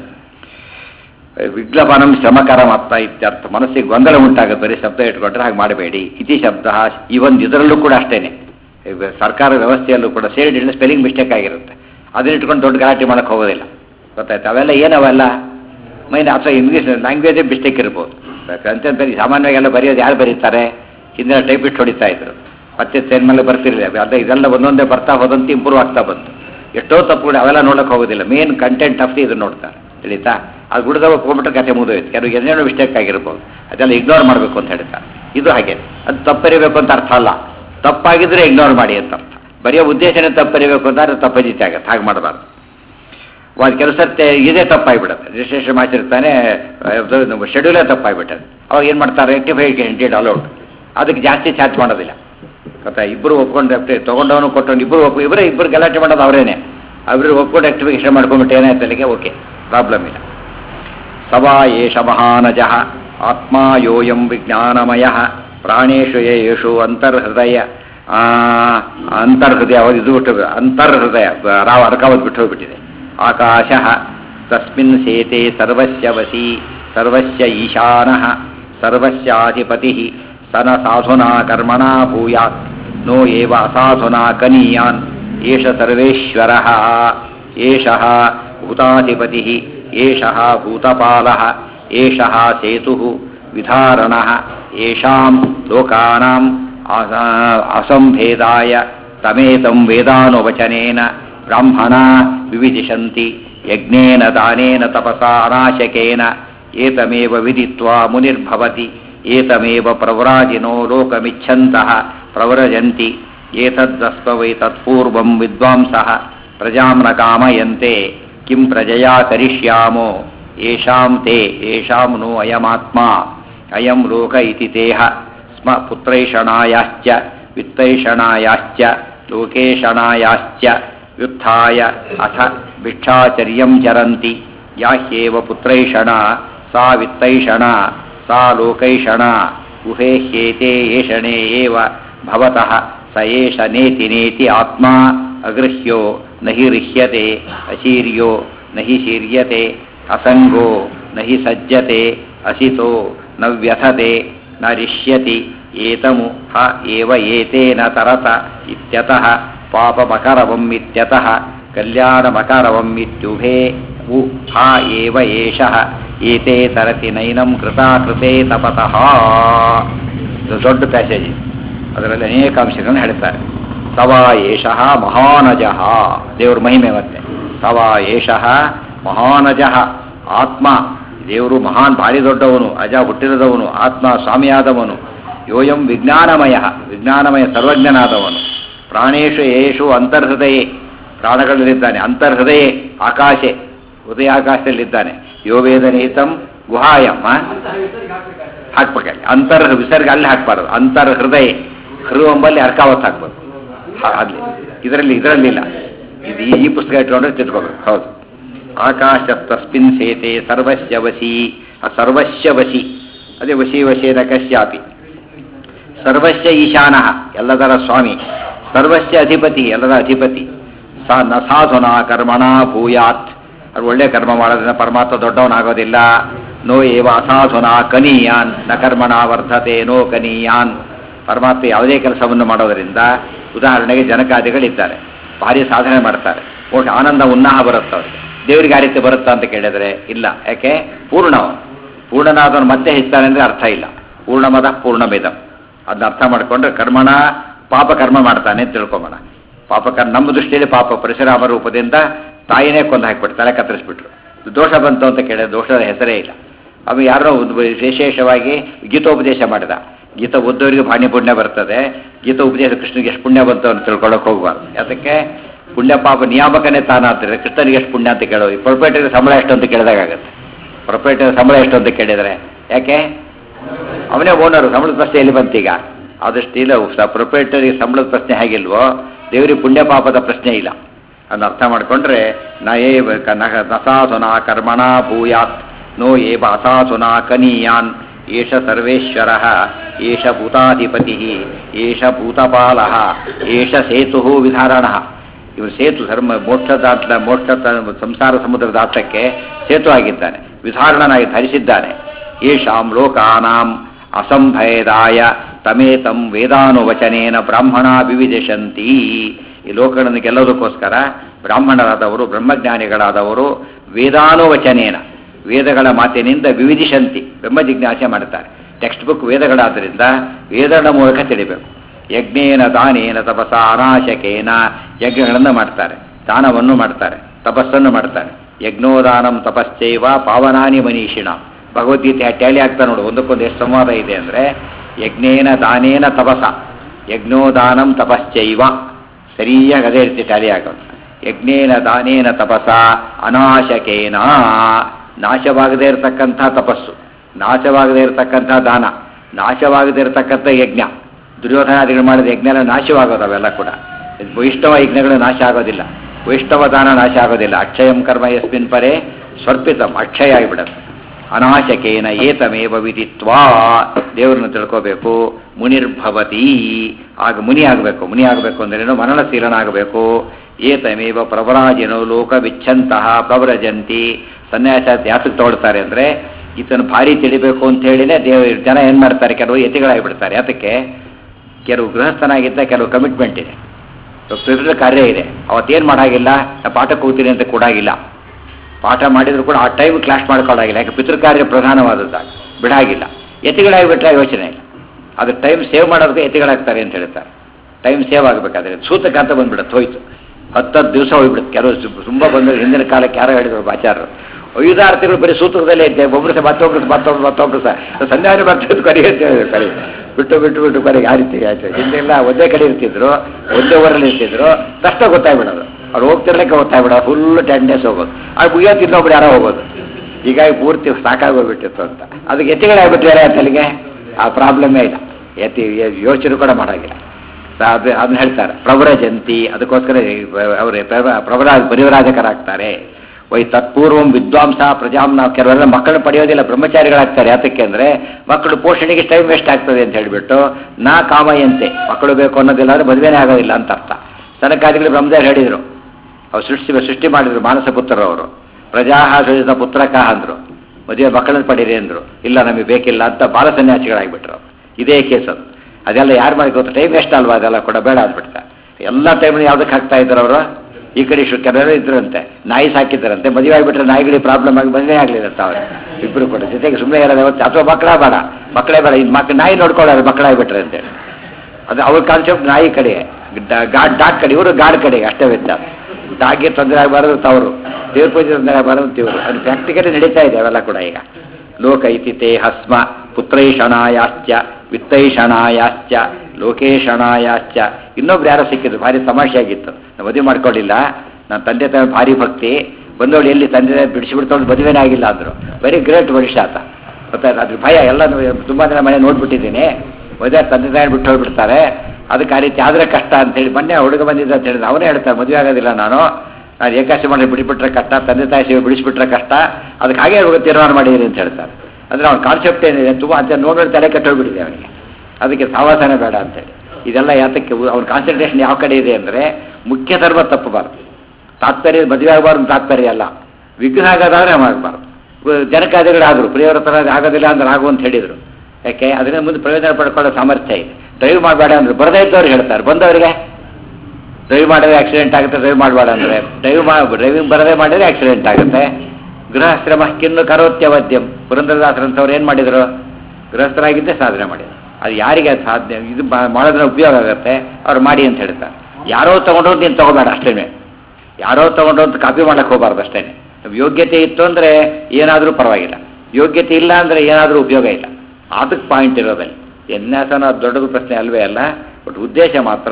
ವಿಗ್ಲಪನಂ ಶ್ರಮಕರ ಮತ್ತ ಇತ್ಯರ್ಥ ಮನಸ್ಸಿಗೆ ಗೊಂದಲ ಉಂಟಾಗುತ್ತೆ ಬರೀ ಶಬ್ದ ಇಟ್ಕೊಂಡ್ರೆ ಹಾಗೆ ಮಾಡಬೇಡಿ ಇತಿ ಶಬ್ದ ಈ ಒಂದು ಇದರಲ್ಲೂ ಕೂಡ ಅಷ್ಟೇನೆ ಈಗ ಸರ್ಕಾರ ವ್ಯವಸ್ಥೆಯಲ್ಲೂ ಕೂಡ ಸೇರಿ ಸ್ಪೆಲ್ಲಿಂಗ್ ಮಿಸ್ಟೇಕ್ ಆಗಿರುತ್ತೆ ಅದನ್ನ ಇಟ್ಕೊಂಡು ದೊಡ್ಡ ಗಲಾಟೆ ಮಾಡಕ್ಕೆ ಹೋಗೋದಿಲ್ಲ ಗೊತ್ತಾಯ್ತು ಅವೆಲ್ಲ ಏನವಲ್ಲ ಮೈನ್ ಅಥವಾ ಇಂಗ್ಲೀಷ್ ಲ್ಯಾಂಗ್ವೇಜೇ ಮಿಸ್ಟೇಕ್ ಇರ್ಬೋದು ಅಂತ ಬರೀ ಸಾಮಾನ್ಯವಾಗಿ ಎಲ್ಲ ಬರೆಯೋದು ಯಾರು ಬರೀತಾರೆ ಹಿಂದಿನ ಟೈಪಿಸ್ಟ್ ಹೊಡಿತಾ ಇದ್ರು ಮತ್ತೆ ಸೇನ್ ಮೇಲೆ ಬರ್ತಿರಲಿಲ್ಲ ಅದ ಇದೆಲ್ಲ ಒಂದೊಂದೇ ಬರ್ತಾ ಹೋದಂತೆ ಇಂಪ್ರೂವ್ ಆಗ್ತಾ ಬಂತು ಎಷ್ಟೋ ತಪ್ಪುಗಳು ಅವೆಲ್ಲ ನೋಡಕ್ಕೆ ಹೋಗೋದಿಲ್ಲ ಮೇನ್ ಕಂಟೆಂಟ್ ಆಫ್ ಇದು ನೋಡ್ತಾರೆ ತಿಳಿತಾ ಅದು ಗುಡ್ದವ ಹೋಗ್ಬಿಟ್ರೆ ಕತೆ ಮುಗಿದೋಯ್ತು ಕೆಲವು ಏನೇನೋ ಮಿಸ್ಟೇಕ್ ಆಗಿರ್ಬೋದು ಅದೆಲ್ಲ ಇಗ್ನೋರ್ ಮಾಡಬೇಕು ಅಂತ ಹೇಳ್ತಾರೆ ಇದು ಹಾಗೆ ಅದು ತಪ್ಪರಿಬೇಕು ಅಂತ ಅರ್ಥ ಅಲ್ಲ ತಪ್ಪಾಗಿದ್ರೆ ಇಗ್ನೋರ್ ಮಾಡಿ ಅಂತ ಅರ್ಥ ಬರೆಯೋ ಉದ್ದೇಶನೇ ತಪ್ಪರಿಬೇಕು ಅಂತ ಅದು ತಪ್ಪಜಿತಿ ಆಗುತ್ತೆ ಹಾಗೆ ಮಾಡಬಾರ್ದು ಒಂದು ಕೆಲಸ ಇದೇ ತಪ್ಪಾಗಿಬಿಡುತ್ತೆ ರಿಜಿಸ್ಟ್ರೇಷನ್ ಮಾಡಿರ್ತಾನೆ ಶೆಡ್ಯೂಲೇ ತಪ್ಪಾಗಿಬಿಟ್ಟது ಅವಾಗ ಏನು ಮಾಡ್ತಾರೆ ರೆಕ್ಟಿಫೈ ಇಂಟೆಡ್ ಅಲೌಡ್ ಅದಕ್ಕೆ ಜಾಸ್ತಿ ಚಾರ್ಜ್ ಮಾಡೋದಿಲ್ಲ ಗೊತ್ತಾ ಇಬ್ಬರು ಒಪ್ಕೊಂಡು ತೊಗೊಂಡವನು ಕೊಟ್ಟವನು ಇಬ್ಬರು ಒಪ್ಪ ಇವರೇ ಇಬ್ಬರು ಗಲಾಟೆ ಮಾಡೋದು ಅವರೇನೆ ಅವರು ಒಪ್ಕೊಂಡು ರೆಕ್ಟಿಫಿಕೇಶನ್ ಮಾಡ್ಕೊಂಬಿಟ್ಟು ಏನಾಯ್ತು ಅಲ್ಲಿಗೆ ಓಕೆ ಪ್ರಾಬ್ಲಮ್ ಇಲ್ಲ ಸವಾ ಏಷ ಮಹಾನಜ ಆತ್ಮ ಯೋಯಂ ವಿಜ್ಞಾನಮಯ ಪ್ರಾಣೇಶು ಯೇಷು ಅಂತರ್ಹೃದಯ ಆ, ಅಂತರ್ಹೃದಯ ಅವ್ರು ಇದು ಬಿಟ್ಟು ಅಂತರ್ಹೃದಯ ರಾವ ಅರ್ಕಾವತ್ ಬಿಟ್ಟು ಹೋಗ್ಬಿಟ್ಟಿದೆ ಆಕಾಶ ತಸ್ಮಿನ್ ಸೇತೆ ಸರ್ವಸ್ಯ ವಸಿ ಸರ್ವಸ್ಯ ಈಶಾನಃ ಸರ್ವಸ್ಯಾಧಿಪತಿ ಸನ ಸಾಧುನಾ ಕರ್ಮಣಾ ಭೂಯಾತ್ ನೋ ಏವ ಅಸಾಧುನಾ ಕನೀಯಾನ್ ಏಷ ಸರ್ವೇಶ್ವರಃ ಏಷಃ ಭೂತಾಧಿಪತಿಃ ಏಷಃ ಭೂತಪಾಲಃ ಏಷಃ ಸೇತುಃ ವಿಧಾರಣಃ ಏಷಾಂ ಲೋಕಾನಾಂ ಅಸ- ಅಸಂಭೇದಾಯ ತಮೇತಂ ವೇದಾನುವಚನೇನ ಬ್ರಾಹ್ಮಣಾ ವಿವಿದಿಶಂತಿ ಯಜ್ಞೇನ ದಾನೇನ ತಪಸಾ ಅನಾಶಕೇನ ಏತಮೇವ ವಿದಿತ್ವಾ ಮುನಿರ್ಭವತಿ ಏತಮೇವ ಪ್ರವ್ರಾಜಿನೋ ಲೋಕಮಿಚ್ಛಂತಃ ಪ್ರವ್ರಜಂತಿ ಏತದ್ದಸ್ವ ವೈ ತತ್ಪೂರ್ವಂ ವಿದ್ವಾಂಸಃ ಪ್ರಜಾಂ ನ ಕಾಮಯಂತೆ ಕಿಂ ಪ್ರಜಯಾ ಕರಿಷ್ಯಾಮೋ ಯೇಷಾಂ ತೇ ಯೇಷಾಂ ನು ಅಯಮಾತ್ಮ ಅಯಂ ಲೋಕ ಇತಿ ತೇಹ ಸ್ಮ ಪುತ್ರೈಷಣಾಯಾಶ್ಚ ವಿತ್ತೈಷಣಾಯಾಶ್ಚ ಲೋಕೇಶಣಾಯಾಶ್ಚ ವ್ಯುತ್ಥಾಯ ಅಥ ಭಿಕ್ಷಾಚರ್ಯಂ ಚರಂತಿ ಯಾಹ್ಯೇವ ಪುತ್ರೈಷಣ ಸಾ ವಿತ್ತೈಷಣ ಸಾ ಲೋಕೈಷಣ ಗುಹೇ ಹ್ಯೇತೆ ಏಷಣೆ ಏವ ಭವತಃ ಸ ಏಷ ನೇತಿ ನೇತಿ ಆತ್ಮ ಅಗೃಹ್ಯೋ ನಹಿ ರಿಹ್ಯತೆ ಅಶೀರ್ಯೋ ನಹಿ ಶೀರ್ಯತೆ ಅಸಂಗೋ ನಹಿ ಸಜ್ಜತೆ ಅಸಿತೋ ನ ವ್ಯಥತೆ ನ ರಿಷ್ಯತಿ ಏತಮು ಹ ಏವ ಏತೇನ ತರತ ಇತ್ಯತಃ ಪಾಪಮಕರವಂ ಇತ್ಯತಃ ಕಲ್ಯಾಣಮಕರವಂ ಇತ್ಯುಭೇ ಉ ಹ ಏವ ಏಷಃ ಏತೇ ತರತಿ ನೈನಂ ಕೃತಾ ಕೃತೆ ತಪತಃ ಇದು ದೊಡ್ಡ ಪ್ಯಾಸೇಜ್ ಅದರಲ್ಲಿ ಅನೇಕ ಅಂಶಗಳನ್ನು ಹೇಳ್ತಾರೆ ತವ ಏಷಃ ಮಹಾನಜಃ ದೇವ್ರ ಮಹಿಮೆ ಮತ್ತೆ ತವ ಏಷಃ ಮಹಾನಜಃ ಆತ್ಮ ದೇವರು ಮಹಾನ್ ಭಾರಿ ದೊಡ್ಡವನು ಅಜ ಹುಟ್ಟಿರದವನು ಆತ್ಮ ಸ್ವಾಮಿಯಾದವನು ಯೋಯಂ ವಿಜ್ಞಾನಮಯ ವಿಜ್ಞಾನಮಯ ಸರ್ವಜ್ಞನಾದವನು ಪ್ರಾಣೇಶು ಯೇಷು ಅಂತರ್ಹೃದಯೇ ಪ್ರಾಣಗಳಲ್ಲಿದ್ದಾನೆ ಅಂತರ್ಹೃದಯೇ ಆಕಾಶೆ ಹೃದಯಾಕಾಶದಲ್ಲಿದ್ದಾನೆ ಯೋ ವೇದನೀತಂ ಗುಹಾಯಂ ಆ? ಹಾಕ್ಬೇಕಲ್ಲಿ ಅಂತರ್ ವಿಸರ್ಗ ಅಲ್ಲಿ ಹಾಕ್ಬಾರ್ದು ಅಂತರ್ ಹೃದಯ ಹೃ ಎಂಬಲ್ಲಿ ಅರ್ಕಾವತ್ ಹಾಕ್ಬೇಕು ಹ, ಅಲ್ಲಿ ಇದರಲ್ಲಿ ಇದರಲ್ಲಿಲ್ಲ ಇದು ಈ- ಈ ಪುಸ್ತಕ ಇಟ್ಕೊಂಡ್ರೆ ತಿಳ್ಕೋಬೇಕು ಹೌದು ಆಕಾಶ ತಸ್ಮಿನ್ ಸೇತೆ ಸರ್ವಸ್ಯ ವಸಿ ಆ ಸರ್ವಸ್ಯ ವಸಿ ಅದೇ ವಸಿ ವಶೇನ ಕಶ್ಯಾಪಿ ಸರ್ವಸ್ಯ ಈಶಾನಃ ಎಲ್ಲದರ ಸ್ವಾಮಿ ಸರ್ವಸ್ಯ ಅಧಿಪತಿ ಎಲ್ಲರ ಅಧಿಪತಿ ಸ ನ ಸಾಧುನ ಕರ್ಮಣ ಭೂಯಾತ್ ಅದು ಒಳ್ಳೆ ಕರ್ಮ ಮಾಡೋದ್ರಿಂದ ಪರಮಾತ್ಮ ದೊಡ್ಡವನಾಗೋದಿಲ್ಲ ನೋ ಏವ ಅಸಾಧುನ ಕನೀಯಾನ್ ನ ಕರ್ಮಣ ವರ್ಧತೆ ನೋ ಕನೀಯಾನ್ ಪರಮಾತ್ಮ ಯಾವುದೇ ಕೆಲಸವನ್ನು ಮಾಡೋದರಿಂದ ಉದಾಹರಣೆಗೆ ಜನಕಾದಿಗಳಿದ್ದಾರೆ ಭಾರಿ ಸಾಧನೆ ಮಾಡ್ತಾರೆ ಓಟ್ ಆನಂದ ಉನ್ನಾಹ ಬರುತ್ತೆ ಅವರಿಗೆ ದೇವರಿಗೆ ಆ ರೀತಿ ಬರುತ್ತಾ ಅಂತ ಕೇಳಿದರೆ ಇಲ್ಲ ಯಾಕೆ ಪೂರ್ಣವನು ಪೂರ್ಣನಾದವನು ಮತ್ತೆ ಹೆಚ್ಚಾನೆ ಅಂದರೆ ಅರ್ಥ ಇಲ್ಲ ಪೂರ್ಣಮದ ಪೂರ್ಣಮಿದಂ ಅದನ್ನ ಅರ್ಥ ಮಾಡಿಕೊಂಡ್ರೆ ಕರ್ಮಣ ಪಾಪ ಕರ್ಮ ಮಾಡ್ತಾನೆ ಅಂತ ತಿಳ್ಕೊಂಬೋಣ ಪಾಪ ಕರ್ಮ ನಮ್ಮ ದೃಷ್ಟಿಯಲ್ಲಿ ಪಾಪ ಪರಶುರಾಮ ರೂಪದಿಂದ ತಾಯಿನೇ ಕೊಂದು ಹಾಕಿಬಿಟ್ಟು ತಲೆ ಕತ್ತರಿಸ್ಬಿಟ್ರು ಇದು ದೋಷ ಬಂತು ಅಂತ ಕೇಳಿದ್ರೆ ದೋಷದ ಹೆಸರೇ ಇಲ್ಲ ಅವ ಯಾರೋ ಒಂದು ವಿಶೇಷವಾಗಿ ಗೀತೋಪದೇಶ ಮಾಡಿದ ಗೀತ ಓದೋರಿಗೆ ಭಾಣ್ಯ ಪುಣ್ಯ ಬರ್ತದೆ ಗೀತ ಉಪದೇಶ ಕೃಷ್ಣನಿಗೆ ಎಷ್ಟು ಪುಣ್ಯ ಬಂತು ಅಂತ ತಿಳ್ಕೊಳ್ಳೋಕೆ ಹೋಗ್ಬಾರ್ದು ಯಾತಕ್ಕೆ ಪುಣ್ಯ ಪಾಪ ನಿಯಾಮಕನೇ ತಾನಾದ್ರೆ ಕೃಷ್ಣನಿಗೆ ಎಷ್ಟು ಪುಣ್ಯ ಅಂತ ಕೇಳೋ ಈ ಪ್ರೊಪೇಟರಿ ಸಂಬಳ ಎಷ್ಟು ಅಂತ ಕೇಳಿದಾಗತ್ತೆ ಪ್ರೊಪೇಟರಿ ಸಂಬಳ ಎಷ್ಟು ಅಂತ ಕೇಳಿದರೆ ಯಾಕೆ ಅವನೇ ಓನರು ಸಂಬಳದ ಪ್ರಶ್ನೆ ಎಲ್ಲಿ ಬಂತೀಗ ಆದಷ್ಟು ಇಲ್ಲ ಪ್ರೊಪರೇಟರಿ ಸಂಬಳದ ಪ್ರಶ್ನೆ ಹೇಗಿಲ್ವೋ ದೇವರಿಗೆ ಪುಣ್ಯ ಪಾಪದ ಪ್ರಶ್ನೆ ಇಲ್ಲ ಅದನ್ನ ಅರ್ಥ ಮಾಡಿಕೊಂಡ್ರೆ ನ ಏವ ಕ- ನ- ನಸಾಸುನ ಕರ್ಮಣ ಭೂಯಾತ್ ನೋ ಏವ ಅಸಾಸುನ ಕನೀಯಾನ್ ಏಷ ಸರ್ವೇಶ್ವರ ಏಷ ಭೂತಾಧಿಪತಿ ಏಷ ಭೂತಪಾಲ ಏಷ ಸೇತು ವಿಧಾರಣ ಇವರು ಸೇತು ಧರ್ಮ ಮೋಕ್ಷ ದಾಟ್ಲ ಮೋಕ್ಷ ತ- ಸಂಸಾರ ಸಮುದ್ರ ದಾಟಕ್ಕೆ ಸೇತು ಆಗಿದ್ದಾನೆ ವಿಧಾರಣನಾಗಿ ಧರಿಸಿದ್ದಾನೆ ಯೇಷಾಂ ಲೋಕಾನಾಂ ಅಸಂಭಯದಾಯ ತಮೇತಂ ವೇದಾನುವಚನೇನ ಬ್ರಾಹ್ಮಣ ವಿವಿದಿಶಂತಿ ಈ ಲೋಕಗಳನ್ನು ಗೆಲ್ಲೋದಕ್ಕೋಸ್ಕರ ಬ್ರಾಹ್ಮಣರಾದವರು ಬ್ರಹ್ಮಜ್ಞಾನಿಗಳಾದವರು ವೇದಾನುವಚನೇನ ವೇದಗಳ ಮಾತಿನಿಂದ ವಿವಿಧಿಶಂತಿ ಬ್ರಹ್ಮ ಜಿಜ್ಞಾಸೆ ಮಾಡ್ತಾರೆ ಟೆಕ್ಸ್ಟ್ ಬುಕ್ ವೇದಗಳಾದ್ದರಿಂದ ವೇದಗಳ ಮೂಲಕ ತಿಳಿಬೇಕು ಯಜ್ಞೇನ ದಾನೇನ ತಪಸ ಅನಾಶಕೇನ ಯಜ್ಞಗಳನ್ನು ಮಾಡ್ತಾರೆ ದಾನವನ್ನು ಮಾಡ್ತಾರೆ ತಪಸ್ಸನ್ನು ಮಾಡ್ತಾರೆ ಯಜ್ಞೋದಾನಂ ತಪಶ್ಚೈವ ಪಾವನಾನಿ ಮನೀಷಿಣ ಭಗವದ್ಗೀತೆ ಟ್ಯಾಲಿ ಆಗ್ತಾ ನೋಡು ಒಂದಕ್ಕೊಂದು ಎಷ್ಟು ಸಂವಾದ ಇದೆ ಅಂದರೆ ಯಜ್ಞೇನ ದಾನೇನ ತಪಸ ಯಜ್ಞೋದಾನಂ ತಪಶ್ಚೈವ ಸರಿಯಾಗಿ ಅದೇ ರೀತಿ ಟ್ಯಾಲಿ ಆಗೋದು ಯಜ್ಞೇನ ದಾನೇನ ತಪಸ ಅನಾಶಕೇನ ನಾಶವಾಗದೇ ಇರತಕ್ಕಂಥ ತಪಸ್ಸು ನಾಶವಾಗದೇ ಇರತಕ್ಕಂಥ ದಾನ ನಾಶವಾಗದೇ ಇರತಕ್ಕಂಥ ಯಜ್ಞ ದುರ್ಯೋಧನಾದಿಗಳು ಮಾಡಿದ ಯಜ್ಞ ಎಲ್ಲ ನಾಶವಾಗೋದು ಅವೆಲ್ಲ ಕೂಡ ವೈಷ್ಣವ ಯಜ್ಞಗಳು ನಾಶ ಆಗೋದಿಲ್ಲ ವೈಷ್ಣವ ದಾನ ನಾಶ ಆಗೋದಿಲ್ಲ ಅಕ್ಷಯಂ ಕರ್ಮ ಯಸ್ಮಿನ್ ಪರೇ ಸ್ವರ್ಪಿತಂ ಅಕ್ಷಯ ಆಗಿಬಿಡುತ್ತೆ ಅನಾಶಕೇನ ಏತಮೇವ ವಿದಿತ್ವಾ ದೇವರನ್ನು ತಿಳ್ಕೋಬೇಕು ಮುನಿರ್ಭವತಿ ಆಗ ಮುನಿ ಆಗಬೇಕು ಮುನಿ ಆಗಬೇಕು ಅಂದ್ರೇನು ಮರಣಶೀಲನಾಗಬೇಕು ಏತಮೇವ ಪ್ರವರಾಜನೋ ಲೋಕ ವಿಚ್ಛಂತಹ ಪ್ರವ್ರಜಂತಿ ಸನ್ಯಾಸ ಯಾತಕ್ಕೆ ತಗೊಳ್ತಾರೆ ಅಂದರೆ ಈತನು ಭಾರಿ ತಿಳಿಬೇಕು ಅಂತ ಹೇಳಿನೇ ದೇವ ಜನ ಏನು ಮಾಡ್ತಾರೆ ಕೆಲವು ಯತಿಗಳಾಗಿಬಿಡ್ತಾರೆ ಯಾತಕ್ಕೆ ಕೆಲವು ಗೃಹಸ್ಥನಾಗಿದ್ದ ಕೆಲವು ಕಮಿಟ್ಮೆಂಟ್ ಇದೆ ಪಿತೃ ಕಾರ್ಯ ಇದೆ ಅವತ್ತೇನು ಮಾಡಾಗಿಲ್ಲ ನಾ ಪಾಠಕ್ಕೆ ಹೋಗ್ತೀನಿ ಅಂತ ಕೊಡಾಗಿಲ್ಲ ಪಾಠ ಮಾಡಿದ್ರು ಕೂಡ ಆ ಟೈಮ್ ಕ್ಲಾಸ್ ಮಾಡ್ಕೊಳ್ಳಾಗಿಲ್ಲ ಯಾಕೆ ಪಿತೃ ಕಾರ್ಯ ಪ್ರಧಾನವಾದದ್ದಾಗ ಬಿಡಾಗಿಲ್ಲ ಯತಿಗಳಾಗಿಬಿಟ್ರೆ ಯೋಚನೆ ಇಲ್ಲ ಅದು ಟೈಮ್ ಸೇವ್ ಮಾಡೋದಕ್ಕೆ ಯತಿಗಳಾಗ್ತಾರೆ ಅಂತ ಹೇಳ್ತಾರೆ ಟೈಮ್ ಸೇವ್ ಆಗಬೇಕಾದ್ರೆ ಸೂತಕ ಅಂತ ಬಂದ್ಬಿಡುತ್ತೆ ಹೋಯ್ತು ಹತ್ತತ್ತು ದಿವಸ ಹೋಗ್ಬಿಡುತ್ತೆ ಕೆಲವು ತುಂಬ ಬಂದರು ಹಿಂದಿನ ಕಾಲಕ್ಕೆ ಯಾರೋ ಹೇಳಿದ್ರು ಆಚಾರ್ಯರು ಐದಾರು ತಿಂಗಳು ಬರೀ ಸೂತ್ರದಲ್ಲೇ ಇದ್ದೆ ಒಬ್ಬರು ಸಹ ಮತ್ತೊಬ್ರು ಮತ್ತೊಬ್ರು ಮತ್ತೊಬ್ರು ಸಹ ಸಂಧ್ಯಾನೆ ಬರ್ತದೆ ಕರಿ ಅಂತ ಹೇಳಿದ್ರು ಕರಿ ಬಿಟ್ಟು ಬಿಟ್ಟು ಬಿಟ್ಟು ಕರೆಗೆ ಆ ರೀತಿ ಆಯ್ತು ಹಿಂದೆಲ್ಲ ಒಂದೇ ಕಡೆ ಇರ್ತಿದ್ರು ಒಂದೇ ಊರಲ್ಲಿ ಇರ್ತಿದ್ರು ತಕ್ಷಣ ಗೊತ್ತಾಗ್ಬಿಡೋದು ಅವ್ರು ಹೋಗ್ತಿರ್ಲಿಕ್ಕೆ ಹೋಗ್ತಾ ಬಿಡ ಫುಲ್ ಟೆನ್ ಡೇಸ್ ಹೋಗೋದು ಅದು ಮುಗಿಯೋದು ಇನ್ನೊಬ್ರು ಯಾರೋ ಹೋಗೋದು ಹೀಗಾಗಿ ಪೂರ್ತಿ ಸಾಕಾಗೋಗ್ಬಿಟ್ಟಿತ್ತು ಅಂತ ಅದಕ್ಕೆ ಎತ್ತಿಗಳಾಗ್ಬಿಟ್ಟಿದ್ದಾರೆ ಅಂತಲ್ಲಿಗೆ ಆ ಪ್ರಾಬ್ಲಮ್ಮೇ ಇಲ್ಲ ಎತ್ತಿ ಯೋಚನೆ ಕೂಡ ಮಾಡೋಂಗಿಲ್ಲ ಸ- ಅದು ಅದನ್ನ ಹೇಳ್ತಾರೆ ಪ್ರವರ ಜಂತಿ ಅದಕ್ಕೋಸ್ಕರ ಅವರು ಪ್ರವರ ಪರಿವರಾಜಕರಾಗ್ತಾರೆ ವೈ ತತ್ಪೂರ್ವಂ ವಿದ್ವಾಂಸ ಪ್ರಜಾಂನ ಕೆಲವೆಲ್ಲ ಮಕ್ಕಳು ಪಡೆಯೋದಿಲ್ಲ ಬ್ರಹ್ಮಚಾರಿಗಳಾಗ್ತಾರೆ ಯಾತಕ್ಕೆ ಅಂದರೆ ಮಕ್ಕಳು ಪೋಷಣೆಗೆ ಟೈಮ್ ವೇಸ್ಟ್ ಆಗ್ತದೆ ಅಂತ ಹೇಳಿಬಿಟ್ಟು ನಾ ಕಾಮಯಂತೆ ಮಕ್ಕಳು ಬೇಕು ಅನ್ನೋದಿಲ್ಲ ಅಂದರೆ ಮದುವೆನೇ ಆಗೋದಿಲ್ಲ ಅಂತ ಅರ್ಥ ಸನಕಾದಿಗಳು ಬ್ರಹ್ಮದೇವರು ಹೇಳಿದರು ಅವ್ರು ಸೃಷ್ಟಿ ಸೃಷ್ಟಿ ಮಾಡಿದ್ರು ಮಾನಸ ಪುತ್ರರವರು ಪ್ರಜಾಹ ಸೃಜಿತ ಪುತ್ರಕ ಅಂದರು ಮದುವೆ ಮಕ್ಕಳನ್ನು ಪಡೀರಿ ಅಂದರು ಇಲ್ಲ ನಮಗೆ ಬೇಕಿಲ್ಲ ಅಂತ ಬಾಲ ಸನ್ಯಾಸಿಗಳಾಗ್ಬಿಟ್ರು ಇದೇ ಕೇಸ್ ಅದು ಅದೆಲ್ಲ ಯಾರು ಮಾಡಿ ಗೊತ್ತು ಟೈಮ್ ವೇಸ್ಟ್ ಅಲ್ವಾ ಅದೆಲ್ಲ ಕೂಡ ಬೇಡ ಅಂದ್ಬಿಡ್ತಾರೆ ಎಲ್ಲ ಟೈಮ್ ಯಾವ್ದಕ್ಕೆ ಹಾಕ್ತಾ ಇದ್ರು ಅವರು ಈ ಕಡೆ ಇಷ್ಟು ಕೆಲವರು ಇದ್ರಂತೆ ನಾಯಿ ಸಾಕಿದ್ರಂತೆ ಮದುವೆ ಆಗಿಬಿಟ್ರೆ ನಾಯಿಗಳಿಗೆ ಪ್ರಾಬ್ಲಮ್ ಆಗಿ ಮದುವೆ ಆಗಲಿಲ್ಲ ಅವ್ರು ಇಬ್ಬರು ಕೂಡ ಜೊತೆಗೆ ಸುಮ್ಮನೆ ಇರೋದು ಯಾವತ್ತು ಅಥವಾ ಮಕ್ಕಳ ಬೇಡ ಮಕ್ಕಳೇ ಬೇಡ ಇದು ಮಕ್ಕಳು ನಾಯಿ ನೋಡ್ಕೊಳ್ಳೋರು ಮಕ್ಕಳಾಗ್ಬಿಟ್ರೆ ಅಂತೇಳಿ ಅದು ಅವ್ರ ಕಾನ್ಸೆಪ್ಟ್ ನಾಯಿ ಕಡೆ ಗಾಡ್ ಡಾಗ್ ಕಡೆ ಇವರು ಗಾಡ್ ಕಡೆಗೆ ಅಷ್ಟೇ ವ್ಯತ್ಯಾಸ ಡಾಗ್ಗೆ ತೊಂದರೆ ಆಗಬಾರದು ತವರು ದೇವ್ರ ಪೂಜೆ ತೊಂದರೆ ಆಗಬಾರದು ತಿವರು ಅದು ಪ್ರಾಕ್ಟಿಕಲಿ ನಡೀತಾ ಇದೆ ಅವೆಲ್ಲ ಕೂಡ ಈಗ ಲೋಕ ಇತಿತೆ ಹಸ್ಮ ಪುತ್ರೈಷಣಾಯಾಶ್ಚ ವಿತ್ತೈಷಣಾಯಾಶ್ಚ ಲೋಕೇಶಣಾಯಾಶ್ಚ ಇನ್ನೊಬ್ರು ಯಾರೋ ಸಿಕ್ಕಿದ್ರು ಭಾರಿ ತಮಾಷೆ ಆಗಿತ್ತು ನಾನು ಮದುವೆ ಮಾಡ್ಕೊಳ್ಳಿಲ್ಲ ನನ್ನ ತಂದೆ ತಾಯಿ ಭಾರಿ ಭಕ್ತಿ ಬಂದವಳು ಎಲ್ಲಿ ತಂದೆ ತಾಯಿ ಬಿಡಿಸಿಬಿಡ್ತಾಳು ಮದುವೆನೇ ಆಗಿಲ್ಲ ಅಂದರು ವೆರಿ ಗ್ರೇಟ್ ಮನುಷ್ಯ ಆತ ಗೊತ್ತಾಯ್ತು ಅದ್ರ ಭಯ ಎಲ್ಲ ತುಂಬ ದಿನ ಮನೆ ನೋಡ್ಬಿಟ್ಟಿದ್ದೀನಿ ಮದುವೆ ತಂದೆ ತಾಯಿ ಬಿಟ್ಟು ಹೋಗ್ಬಿಡ್ತಾರೆ ಅದಕ್ಕೆ ಆ ರೀತಿ ಆದರೆ ಕಷ್ಟ ಅಂತೇಳಿ ಮೊನ್ನೆ ಹುಡುಗ ಬಂದಿದ್ದ ಅಂತ ಹೇಳಿದ ಅವನೇ ಹೇಳ್ತಾರೆ ಮದುವೆ ಆಗೋದಿಲ್ಲ ನಾನು ನಾನು ಏಕಾಸಿ ಮಾಡಿ ಬಿಡಿಬಿಟ್ರೆ ಕಷ್ಟ ತಂದೆ ತಾಯಿ ಸೇವೆ ಬಿಡಿಸ್ಬಿಟ್ರೆ ಕಷ್ಟ ಅದಕ್ಕೆ ಹಾಗೆ ಹೋಗಿ ತೀರ್ಮಾನ ಮಾಡಿದ್ದೀನಿ ಅಂತ ಹೇಳ್ತಾರೆ ಅಂದರೆ ಅವ್ನ ಕಾನ್ಸೆಪ್ಟ್ ಏನಿದೆ ತುಂಬ ಅಂತ ನೋಡಿ ತಲೆ ಕೆಟ್ಟೋಗ್ಬಿಟ್ಟಿದೆ ಅವನಿಗೆ ಅದಕ್ಕೆ ಸಾವಾಸನೆ ಬೇಡ ಅಂತೇಳಿ ಇದೆಲ್ಲ ಯಾತಕ್ಕೆ ಅವ್ನ ಕಾನ್ಸಂಟ್ರೇಷನ್ ಯಾವ ಕಡೆ ಇದೆ ಅಂದರೆ ಮುಖ್ಯ ಧರ್ಮ ತಪ್ಪಬಾರ್ದು ತಾತ್ಪರ್ಯ ಮದುವೆ ಆಗಬಾರ್ದು ತಾತ್ಪರ್ಯ ಅಲ್ಲ ವಿಘ್ನ ಆಗೋದಾದ್ರೆ ಆಗಬಾರ್ದು ಜನಕಾದಿಗಳಾದರು ಪ್ರಿಯವ್ರತರ ಆಗೋದಿಲ್ಲ ಅಂದ್ರೆ ಆಗು ಅಂತ ಹೇಳಿದರು ಯಾಕೆ ಅದರಿಂದ ಮುಂದೆ ಪ್ರಯೋಜನ ಪಡ್ಕೊಳ್ಳೋ ಸಾಮರ್ಥ್ಯ ಇದೆ ಡ್ರೈವ್ ಮಾಡಬೇಡ ಅಂದ್ರೆ ಬರದೇ ಇದ್ದವ್ರು ಹೇಳ್ತಾರೆ ಬಂದವರಿಗೆ ಡ್ರೈವ್ ಮಾಡಿದ್ರೆ ಆಕ್ಸಿಡೆಂಟ್ ಆಗುತ್ತೆ ಡ್ರೈವ್ ಮಾಡಬೇಡ ಅಂದರೆ ಡ್ರೈವ್ ಮಾ ಡ್ರೈವಿಂಗ್ ಬರದೇ ಮಾಡಿದ್ರೆ ಆಕ್ಸಿಡೆಂಟ್ ಆಗುತ್ತೆ ಗೃಹಶ್ರಮ ಕಿನ್ನು ಕರೋತ್ಯವದ್ಯಂ ಪುರಂದರದಾಸರಂಥವ್ರು ಏನು ಮಾಡಿದರು ಗೃಹಸ್ಥರಾಗಿದ್ದೇ ಸಾಧನೆ ಮಾಡಿದರು ಅದು ಯಾರಿಗೆ ಅದು ಸಾಧ್ಯ ಇದು ಮಾ- ಮಾಡೋದ್ರ ಉಪಯೋಗ ಆಗುತ್ತೆ ಅವ್ರು ಮಾಡಿ ಅಂತ ಹೇಳ್ತಾರೆ ಯಾರೋ ತೊಗೊಂಡು ನೀನು ತೊಗೋಬೇಡ ಅಷ್ಟೇ ಯಾರೋ ತೊಗೊಂಡು ಅಂತ ಕಾಪಿ ಮಾಡಕ್ಕೆ ಹೋಗಬಾರ್ದು ಅಷ್ಟೇ ಯೋಗ್ಯತೆ ಇತ್ತು ಅಂದರೆ ಏನಾದರೂ ಪರವಾಗಿಲ್ಲ ಯೋಗ್ಯತೆ ಇಲ್ಲ ಅಂದರೆ ಏನಾದರೂ ಉಪಯೋಗ ಇಲ್ಲ ಅದಕ್ಕೆ ಪಾಯಿಂಟ್ ಇರೋದಲ್ಲಿ ಎನ್ಯಾಸನ ದೊಡ್ಡದು ಪ್ರಶ್ನೆ ಅಲ್ವೇ ಅಲ್ಲ ಬಟ್ ಉದ್ದೇಶ ಮಾತ್ರ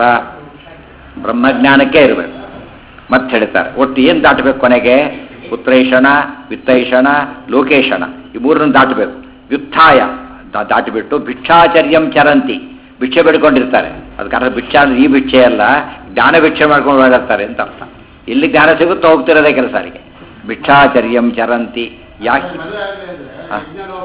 ಬ್ರಹ್ಮಜ್ಞಾನಕ್ಕೆ ಇರಬೇಕು ಮತ್ತೆ ಹೇಳ್ತಾರೆ ಒಟ್ಟು ಏನು ದಾಟಬೇಕು ಕೊನೆಗೆ ಪುತ್ರೈಷಣ ವಿತ್ತೈಷಣ ಲೋಕೇಶಣ ಈ ಮೂರನ್ನು ದಾಟಬೇಕು ವ್ಯುತ್ಥಾಯ ದಾ- ದಾಟಿಬಿಟ್ಟು ಭಿಕ್ಷಾಚರ್ಯಂ ಚರಂತಿ ಭಿಕ್ಷೆ ಬೇಡ್ಕೊಂಡಿರ್ತಾರೆ ಅದಕ್ಕೆ ಅರ್ಥ ಭಿಕ್ಷಾ ಅಂದ್ರೆ ಈ ಭಿಕ್ಷೆ ಅಲ್ಲ ಜ್ಞಾನ ಭಿಕ್ಷೆ ಮಾಡ್ಕೊಂಡು ಓಡಾಡ್ತಾರೆ ಅಂತ ಅರ್ಥ ಇಲ್ಲಿ ಜ್ಞಾನ ಸಿಗುತ್ತೋ ಹೋಗ್ತಿರೋದೇ ಕೆಲಸ ಅಲ್ಲಿಗೆ ಭಿಕ್ಷಾಚರ್ಯಂ ಚರಂತಿ ಯಾಕೆ ಹಾ.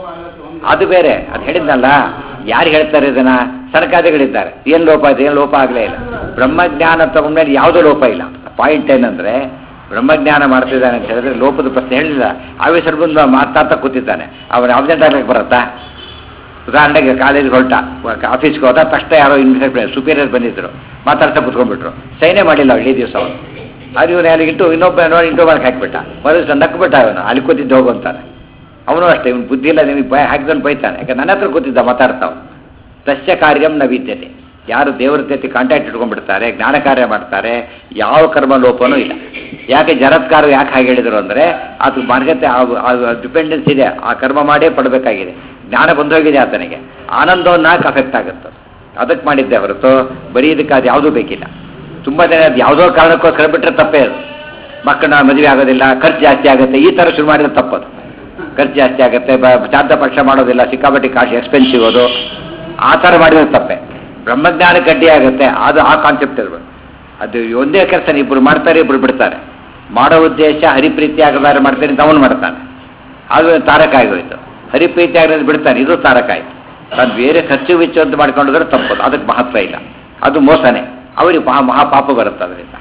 ಅದು ಬೇರೆ ಅದು ಹೇಳಿದ್ನಲ್ಲ ಯಾರು ಹೇಳ್ತಾರೆ ಇದನ್ನ ಸರ್ಕಾರಿಗಳಿದ್ದಾರೆ ಏನು ಲೋಪ ಇದೆ ಏನು ಲೋಪ ಆಗಲೇ ಇಲ್ಲ ಬ್ರಹ್ಮಜ್ಞಾನ ತಗೊಂಡ್ಮೇಲೆ ಯಾವುದೂ ಲೋಪ ಇಲ್ಲ ಪಾಯಿಂಟ್ ಏನಂದ್ರೆ ಬ್ರಹ್ಮಜ್ಞಾನ ಮಾಡ್ತಿದ್ದಾನೆ ಅಂತ ಹೇಳಿದ್ರೆ ಲೋಪದ ಪ್ರಶ್ನೆ ಹೇಳಿಲ್ಲ ಆವೇಶರು ಬಂದು ಮಾತಾಡ್ತಾ ಕೂತಿದ್ದಾನೆ ಅವನು ಅಬ್ಸೆಂಟ್ ಆಗ್ಲಿಕ್ಕೆ ಬರುತ್ತಾ ಉದಾಹರಣೆಗೆ ಕಾಲೇಜ್ಗೆ ಹೊರಟ ಆಫೀಸ್ಗೆ ಹೋದ ತಕ್ಷಣ ಯಾರೋ ಇನ್ಸ್ಪೆಕ್ಟರ್ ಸುಪೀರಿಯರ್ ಬಂದಿದ್ರು ಮಾತಾಡ್ತಾ ಕುತ್ಕೊಂಡ್ಬಿಟ್ರು ಸೈನೇ ಮಾಡಿಲ್ಲ ಇಡೀ ದಿವಸ ಅವನು ಅದು ಇವನು ಅಲ್ಲಿ ಇಟ್ಟು ಇನ್ನೊಬ್ಬ ನೋಡಿ ಇಂಟು ಮಾಡಕ್ಕೆ ಹಾಕ್ಬಿಟ್ಟ ಮರುದಿವಸ ನಕ್ಬಿಟ್ಟ ಅವನು ಅಲ್ಲಿ ಕೂತಿದ್ದು ಹೋಗು ಅಂತಾನೆ ಅವನು ಅಷ್ಟೇ ಇವನು ಬುದ್ಧಿ ಇಲ್ಲ ನಿಮಗೆ ಭಯ ಹಾಕಿದವನು ಬೈತಾನೆ ಯಾಕೆ ನನ್ನ ಹತ್ರ ಕೂತಿದ್ದ ಮಾತಾಡ್ತಾವ ತಸ್ಯ ಕಾರ್ಯಂ ನ ವಿದ್ಯತೆ ಯಾರು ದೇವರ ಜೊತೆ ಕಾಂಟ್ಯಾಕ್ಟ್ ಇಟ್ಕೊಂಡ್ಬಿಡ್ತಾರೆ ಜ್ಞಾನ ಕಾರ್ಯ ಮಾಡ್ತಾರೆ ಯಾವ ಕರ್ಮ ಲೋಪನೂ ಇಲ್ಲ ಯಾಕೆ ಜರತ್ಕಾರ ಯಾಕೆ ಹಾಗೆ ಹೇಳಿದರು ಅಂದರೆ ಅದು ಮಾರ್ಗತೆ ಡಿಪೆಂಡೆನ್ಸ್ ಇದೆ ಆ ಕರ್ಮ ಮಾಡೇ ಪಡಬೇಕಾಗಿದೆ ಜ್ಞಾನ ಬಂದೋಗಿದೆ ಆತನಿಗೆ ಆನಂದವನ್ನು ನಾಲ್ಕು ಅಫೆಕ್ಟ್ ಆಗುತ್ತೆ ಅದಕ್ಕೆ ಮಾಡಿದ್ದೆ ಹೊರತು ಬರೀ ಇದಕ್ಕೆ ಅದು ಯಾವುದೂ ಬೇಕಿಲ್ಲ ತುಂಬ ಜನ ಅದು ಯಾವುದೋ ಕಾರಣಕ್ಕೋಸ್ಕರ ಬಿಟ್ಟರೆ ತಪ್ಪೇ ಅದು ಮಕ್ಕಳನ್ನ ಮದುವೆ ಆಗೋದಿಲ್ಲ ಖರ್ಚು ಜಾಸ್ತಿ ಆಗುತ್ತೆ ಈ ಥರ ಶುರು ಮಾಡಿದ್ರೆ ತಪ್ಪದು ಖರ್ಚು ಜಾಸ್ತಿ ಆಗುತ್ತೆ ಬ ಚಾರ್ದ ಪಕ್ಷ ಮಾಡೋದಿಲ್ಲ ಸಿಕ್ಕಾಪಟ್ಟೆ ಕಾಶಿ ಎಕ್ಸ್ಪೆನ್ಸಿವ್ ಅದು ಆ ಥರ ಮಾಡಿದ್ರೆ ತಪ್ಪೆ ಬ್ರಹ್ಮಜ್ಞಾನ ಕಡ್ಡಿ ಆಗುತ್ತೆ ಅದು ಆ ಕಾನ್ಸೆಪ್ಟ್ ಇರ್ಬೇಕು ಅದು ಒಂದೇ ಕೆಲಸ ಇಬ್ಬರು ಮಾಡ್ತಾರೆ ಇಬ್ಬರು ಬಿಡ್ತಾರೆ ಮಾಡೋ ಉದ್ದೇಶ ಹರಿಪ್ರೀತಿ ಆಗಲಾರೆ ಮಾಡ್ತಾರೆ ಅಂತ ಅವನು ಮಾಡ್ತಾನೆ ಅದು ತಾರಕ ಆಗೋಯ್ತು ಹರಿಪ್ರೀತಿ ಆಗೋದು ಬಿಡ್ತಾನೆ ಇದು ತಾರಕ ಆಯ್ತು ತಾನು ಬೇರೆ ಖರ್ಚು ವೆಚ್ಚ ಅಂತ ಮಾಡ್ಕೊಂಡ್ರೆ ತಪ್ಪದು ಅದಕ್ಕೆ ಮಹತ್ವ ಇಲ್ಲ ಅದು ಮೋಸನೇ ಅವರಿಗೆ ಮಹಾ ಮಹಾಪಾಪ ಬರುತ್ತೆ ಅದರಿಂದ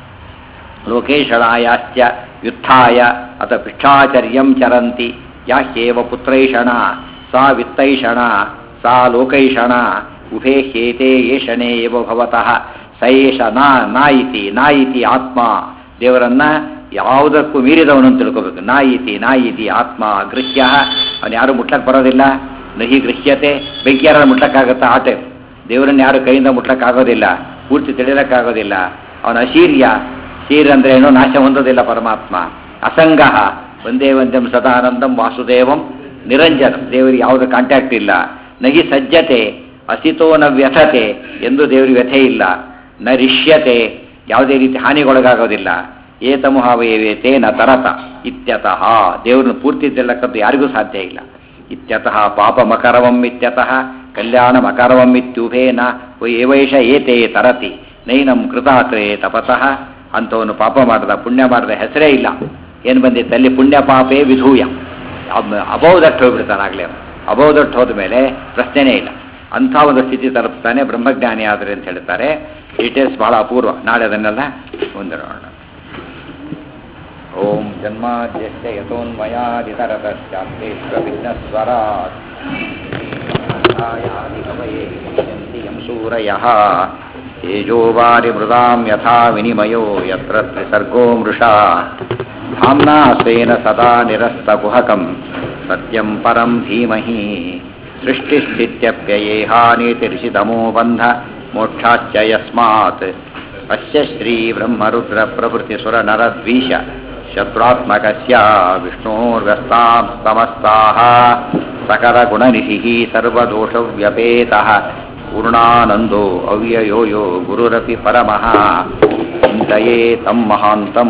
ಲೋಕೇಶಣಾಯಾಶ್ಚ ಯುದ್ಧಾಯ ಅಥ ಭಿಕ್ಷಾಚರ್ಯಂ ಚರಂತಿ ಯಾಹ್ಯೇವ ಪುತ್ರೈಷಣ ಸಾ ವಿತ್ತೈಷಣ ಸಾ ಲೋಕೈಷಣ ಉಭೇ ಹೇತೆ ಏಷಣೆ ಏವ ಭವತಃ ಸ ಏಷ ನಾ ನಾ ಇತಿ ನಾ ಇತಿ ಆತ್ಮ ದೇವರನ್ನ ಯಾವುದಕ್ಕೂ ಮೀರಿದವನು ಅಂತ ತಿಳ್ಕೋಬೇಕು ನಾ ಇತಿ ನಾ ಇತಿ ಆತ್ಮ ಗೃಹ್ಯ ಅವನು ಯಾರು ಮುಟ್ಲಕ್ಕೆ ಬರೋದಿಲ್ಲ ನಹಿ ಗೃಹ್ಯತೆ ಬೆಂಕಿಯಾರ ಮುಟ್ಲಕ್ಕಾಗತ್ತಾ ಆಟೆ ದೇವರನ್ನ ಯಾರು ಕೈಯಿಂದ ಮುಟ್ಲಕ್ಕಾಗೋದಿಲ್ಲ ಪೂರ್ತಿ ತಿಳಿಲಕ್ಕಾಗೋದಿಲ್ಲ ಅವನ ಅಶೀರ್ಯ ಶೀರ್ ಅಂದ್ರೆ ಏನೋ ನಾಶ ಹೊಂದೋದಿಲ್ಲ ಪರಮಾತ್ಮ ಅಸಂಗ ಒಂದೇ ಒಂದಂ ಸದಾನಂದಂ ವಾಸುದೇವಂ ನಿರಂಜನಂ ದೇವರಿಗೆ ಯಾವುದೇ ಕಾಂಟ್ಯಾಕ್ಟ್ ಇಲ್ಲ ನಗಿ ಸಜ್ಜತೆ ಅಸಿತೋ ನ ವ್ಯಥತೆ ಎಂದು ದೇವರಿಗೆ ವ್ಯಥೆ ಇಲ್ಲ ನ ರಿಷ್ಯತೆ ಯಾವುದೇ ರೀತಿ ಹಾನಿಗೊಳಗಾಗೋದಿಲ್ಲ ಏತಮುಹಾವಯವೇ ತೇನ ತರತ ಇತ್ಯತಃ ದೇವ್ರನ್ನ ಪೂರ್ತಿ ತಿಳ್ಳಕ್ಕಂತೂ ಯಾರಿಗೂ ಸಾಧ್ಯ ಇಲ್ಲ ಇತ್ಯತಃ ಪಾಪಮಕರವಂ ಇತ್ಯತಃ ಕಲ್ಯಾಣಮಕರವಂ ಇತ್ಯುಭೇನ ಏವೈಷ ಏತೇ ತರತಿ ನೈನಂ ಕೃತಾತ್ರೇ ತಪತಃ ಅಂಥವನು ಪಾಪ ಮಾಡದ ಪುಣ್ಯ ಮಾಡದ ಹೆಸರೇ ಇಲ್ಲ ಏನು ಬಂದಿತ್ತು ಅಲ್ಲಿ ಪುಣ್ಯ ಪಾಪೇ ವಿಧೂಯ ಅಬೌದಟ್ಟು ಹೋಗ್ಬಿಡ್ತಾನೆ ಆಗಲೇ ಅಬೌದಟ್ಟು ಹೋದ ಮೇಲೆ ಪ್ರಶ್ನೆನೇ ಇಲ್ಲ ಅಂಥ ಒಂದು ಸ್ಥಿತಿ ತಲುಪ್ತಾನೆ ಬ್ರಹ್ಮಜ್ಞಾನಿ ಆದರೆ ಅಂತ ಹೇಳ್ತಾರೆ ಡೀಟೇಲ್ಸ್ ಬಹಳ ಅಪೂರ್ವ ನಾಳೆ ಅದನ್ನೆಲ್ಲ ಮುಂದೆ ನೋಡೋಣ ಓಂ ಜನ್ಮಾದ್ಯಸ್ಯ ಯಥೋನ್ಮಯಾದಿತರತಶ್ಚಾಪ್ತೇಶ್ವವಿಘ್ನಸ್ವರಾಟ್ ಯಂ ಸೂರಯಃ ತೇಜೋವಾರಿ ಮೃದಾಂ ಯಥಾ ವಿನಿಮಯೋ ಯತ್ರ ತ್ರಿಸರ್ಗೋ ಮೃಷಾ धाम्ना स्वेन सदा निरस्तकुहकं सत्यं परं धीमहि सृष्टिस्थित्यप्ययेहानीतिर्षितमो बन्ध मोक्षाश्च यस्मात् अस्य श्रीब्रह्मरुद्रप्रभृतिसुरनरद्वीष शत्रुत्मकस्य विष्णोर्व्यस्तां समस्ताः सकलगुणनिधिः सर्वदोषव्यपेतः पूर्णानन्दो अव्ययो यो गुरुरपि परमः चिन्तये तं महान्तम्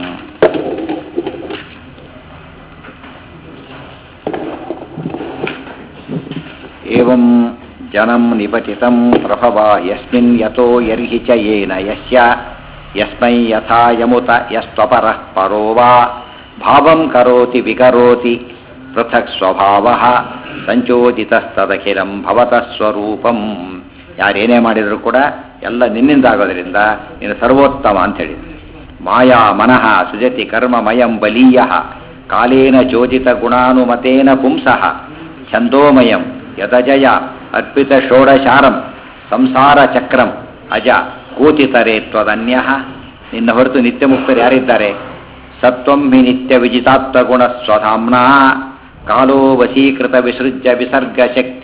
एवं जनं निपतितं प्रभवा यस्मिन् यतो यर्हि च येन यस्य यस्मै यथा यमुत यस्त्वपरः परो वा भावं करोति विकरोति पृथक् स्वभावः ಸಂಚೋದಿತಸ್ತದಖಿಲಂ ಭವತಃ ಸ್ವರೂಪಂ ಯಾರೇನೇ ಮಾಡಿದರೂ ಕೂಡ ಎಲ್ಲ ನಿನ್ನಿಂದಾಗೋದ್ರಿಂದ ನೀನು ಸರ್ವೋತ್ತಮ ಅಂಥೇಳಿ ಮಾಯಾ ಮನಃ ಸುಜತಿ ಕರ್ಮಮಯಂ ಬಲೀಯ ಕಾಲೇನ ಚೋದಿತ ಗುಣಾನುಮತೇನ ಪುಂಸಃ ಛಂದೋಮಯಂ ಯದಜಯ ಅರ್ಪಿತ ಷೋಡಶಾರಂ ಸಂಸಾರ ಚಕ್ರಂ ಅಜ ಕೂತಿತರೆ ತ್ವದನ್ಯ ನಿನ್ನ ಹೊರತು ನಿತ್ಯ ಮುಕ್ತರು ಯಾರಿದ್ದಾರೆ ಸತ್ವಂ ಹಿ ನಿತ್ಯ ವಿಜಿತಾತ್ವ ಗುಣ ಸ್ವಧಾಮ್ನಾ ಕಾಲೋ ವಶೀಕೃತ ವಿಸೃಜ್ಯ ವಿಸರ್ಗ ಶಕ್ತಿ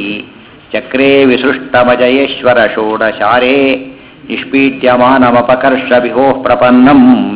ಚಕ್ರೇ ವಿಸೃಷ್ಟಮಜಯೇಶ್ವರ ಷೋಡಶಾರೇ ನಿಷ್ಪೀಡ್ಯಮಾನಮಪಕರ್ಷ ವಿಹೋ ಪ್ರಪನ್ನಂ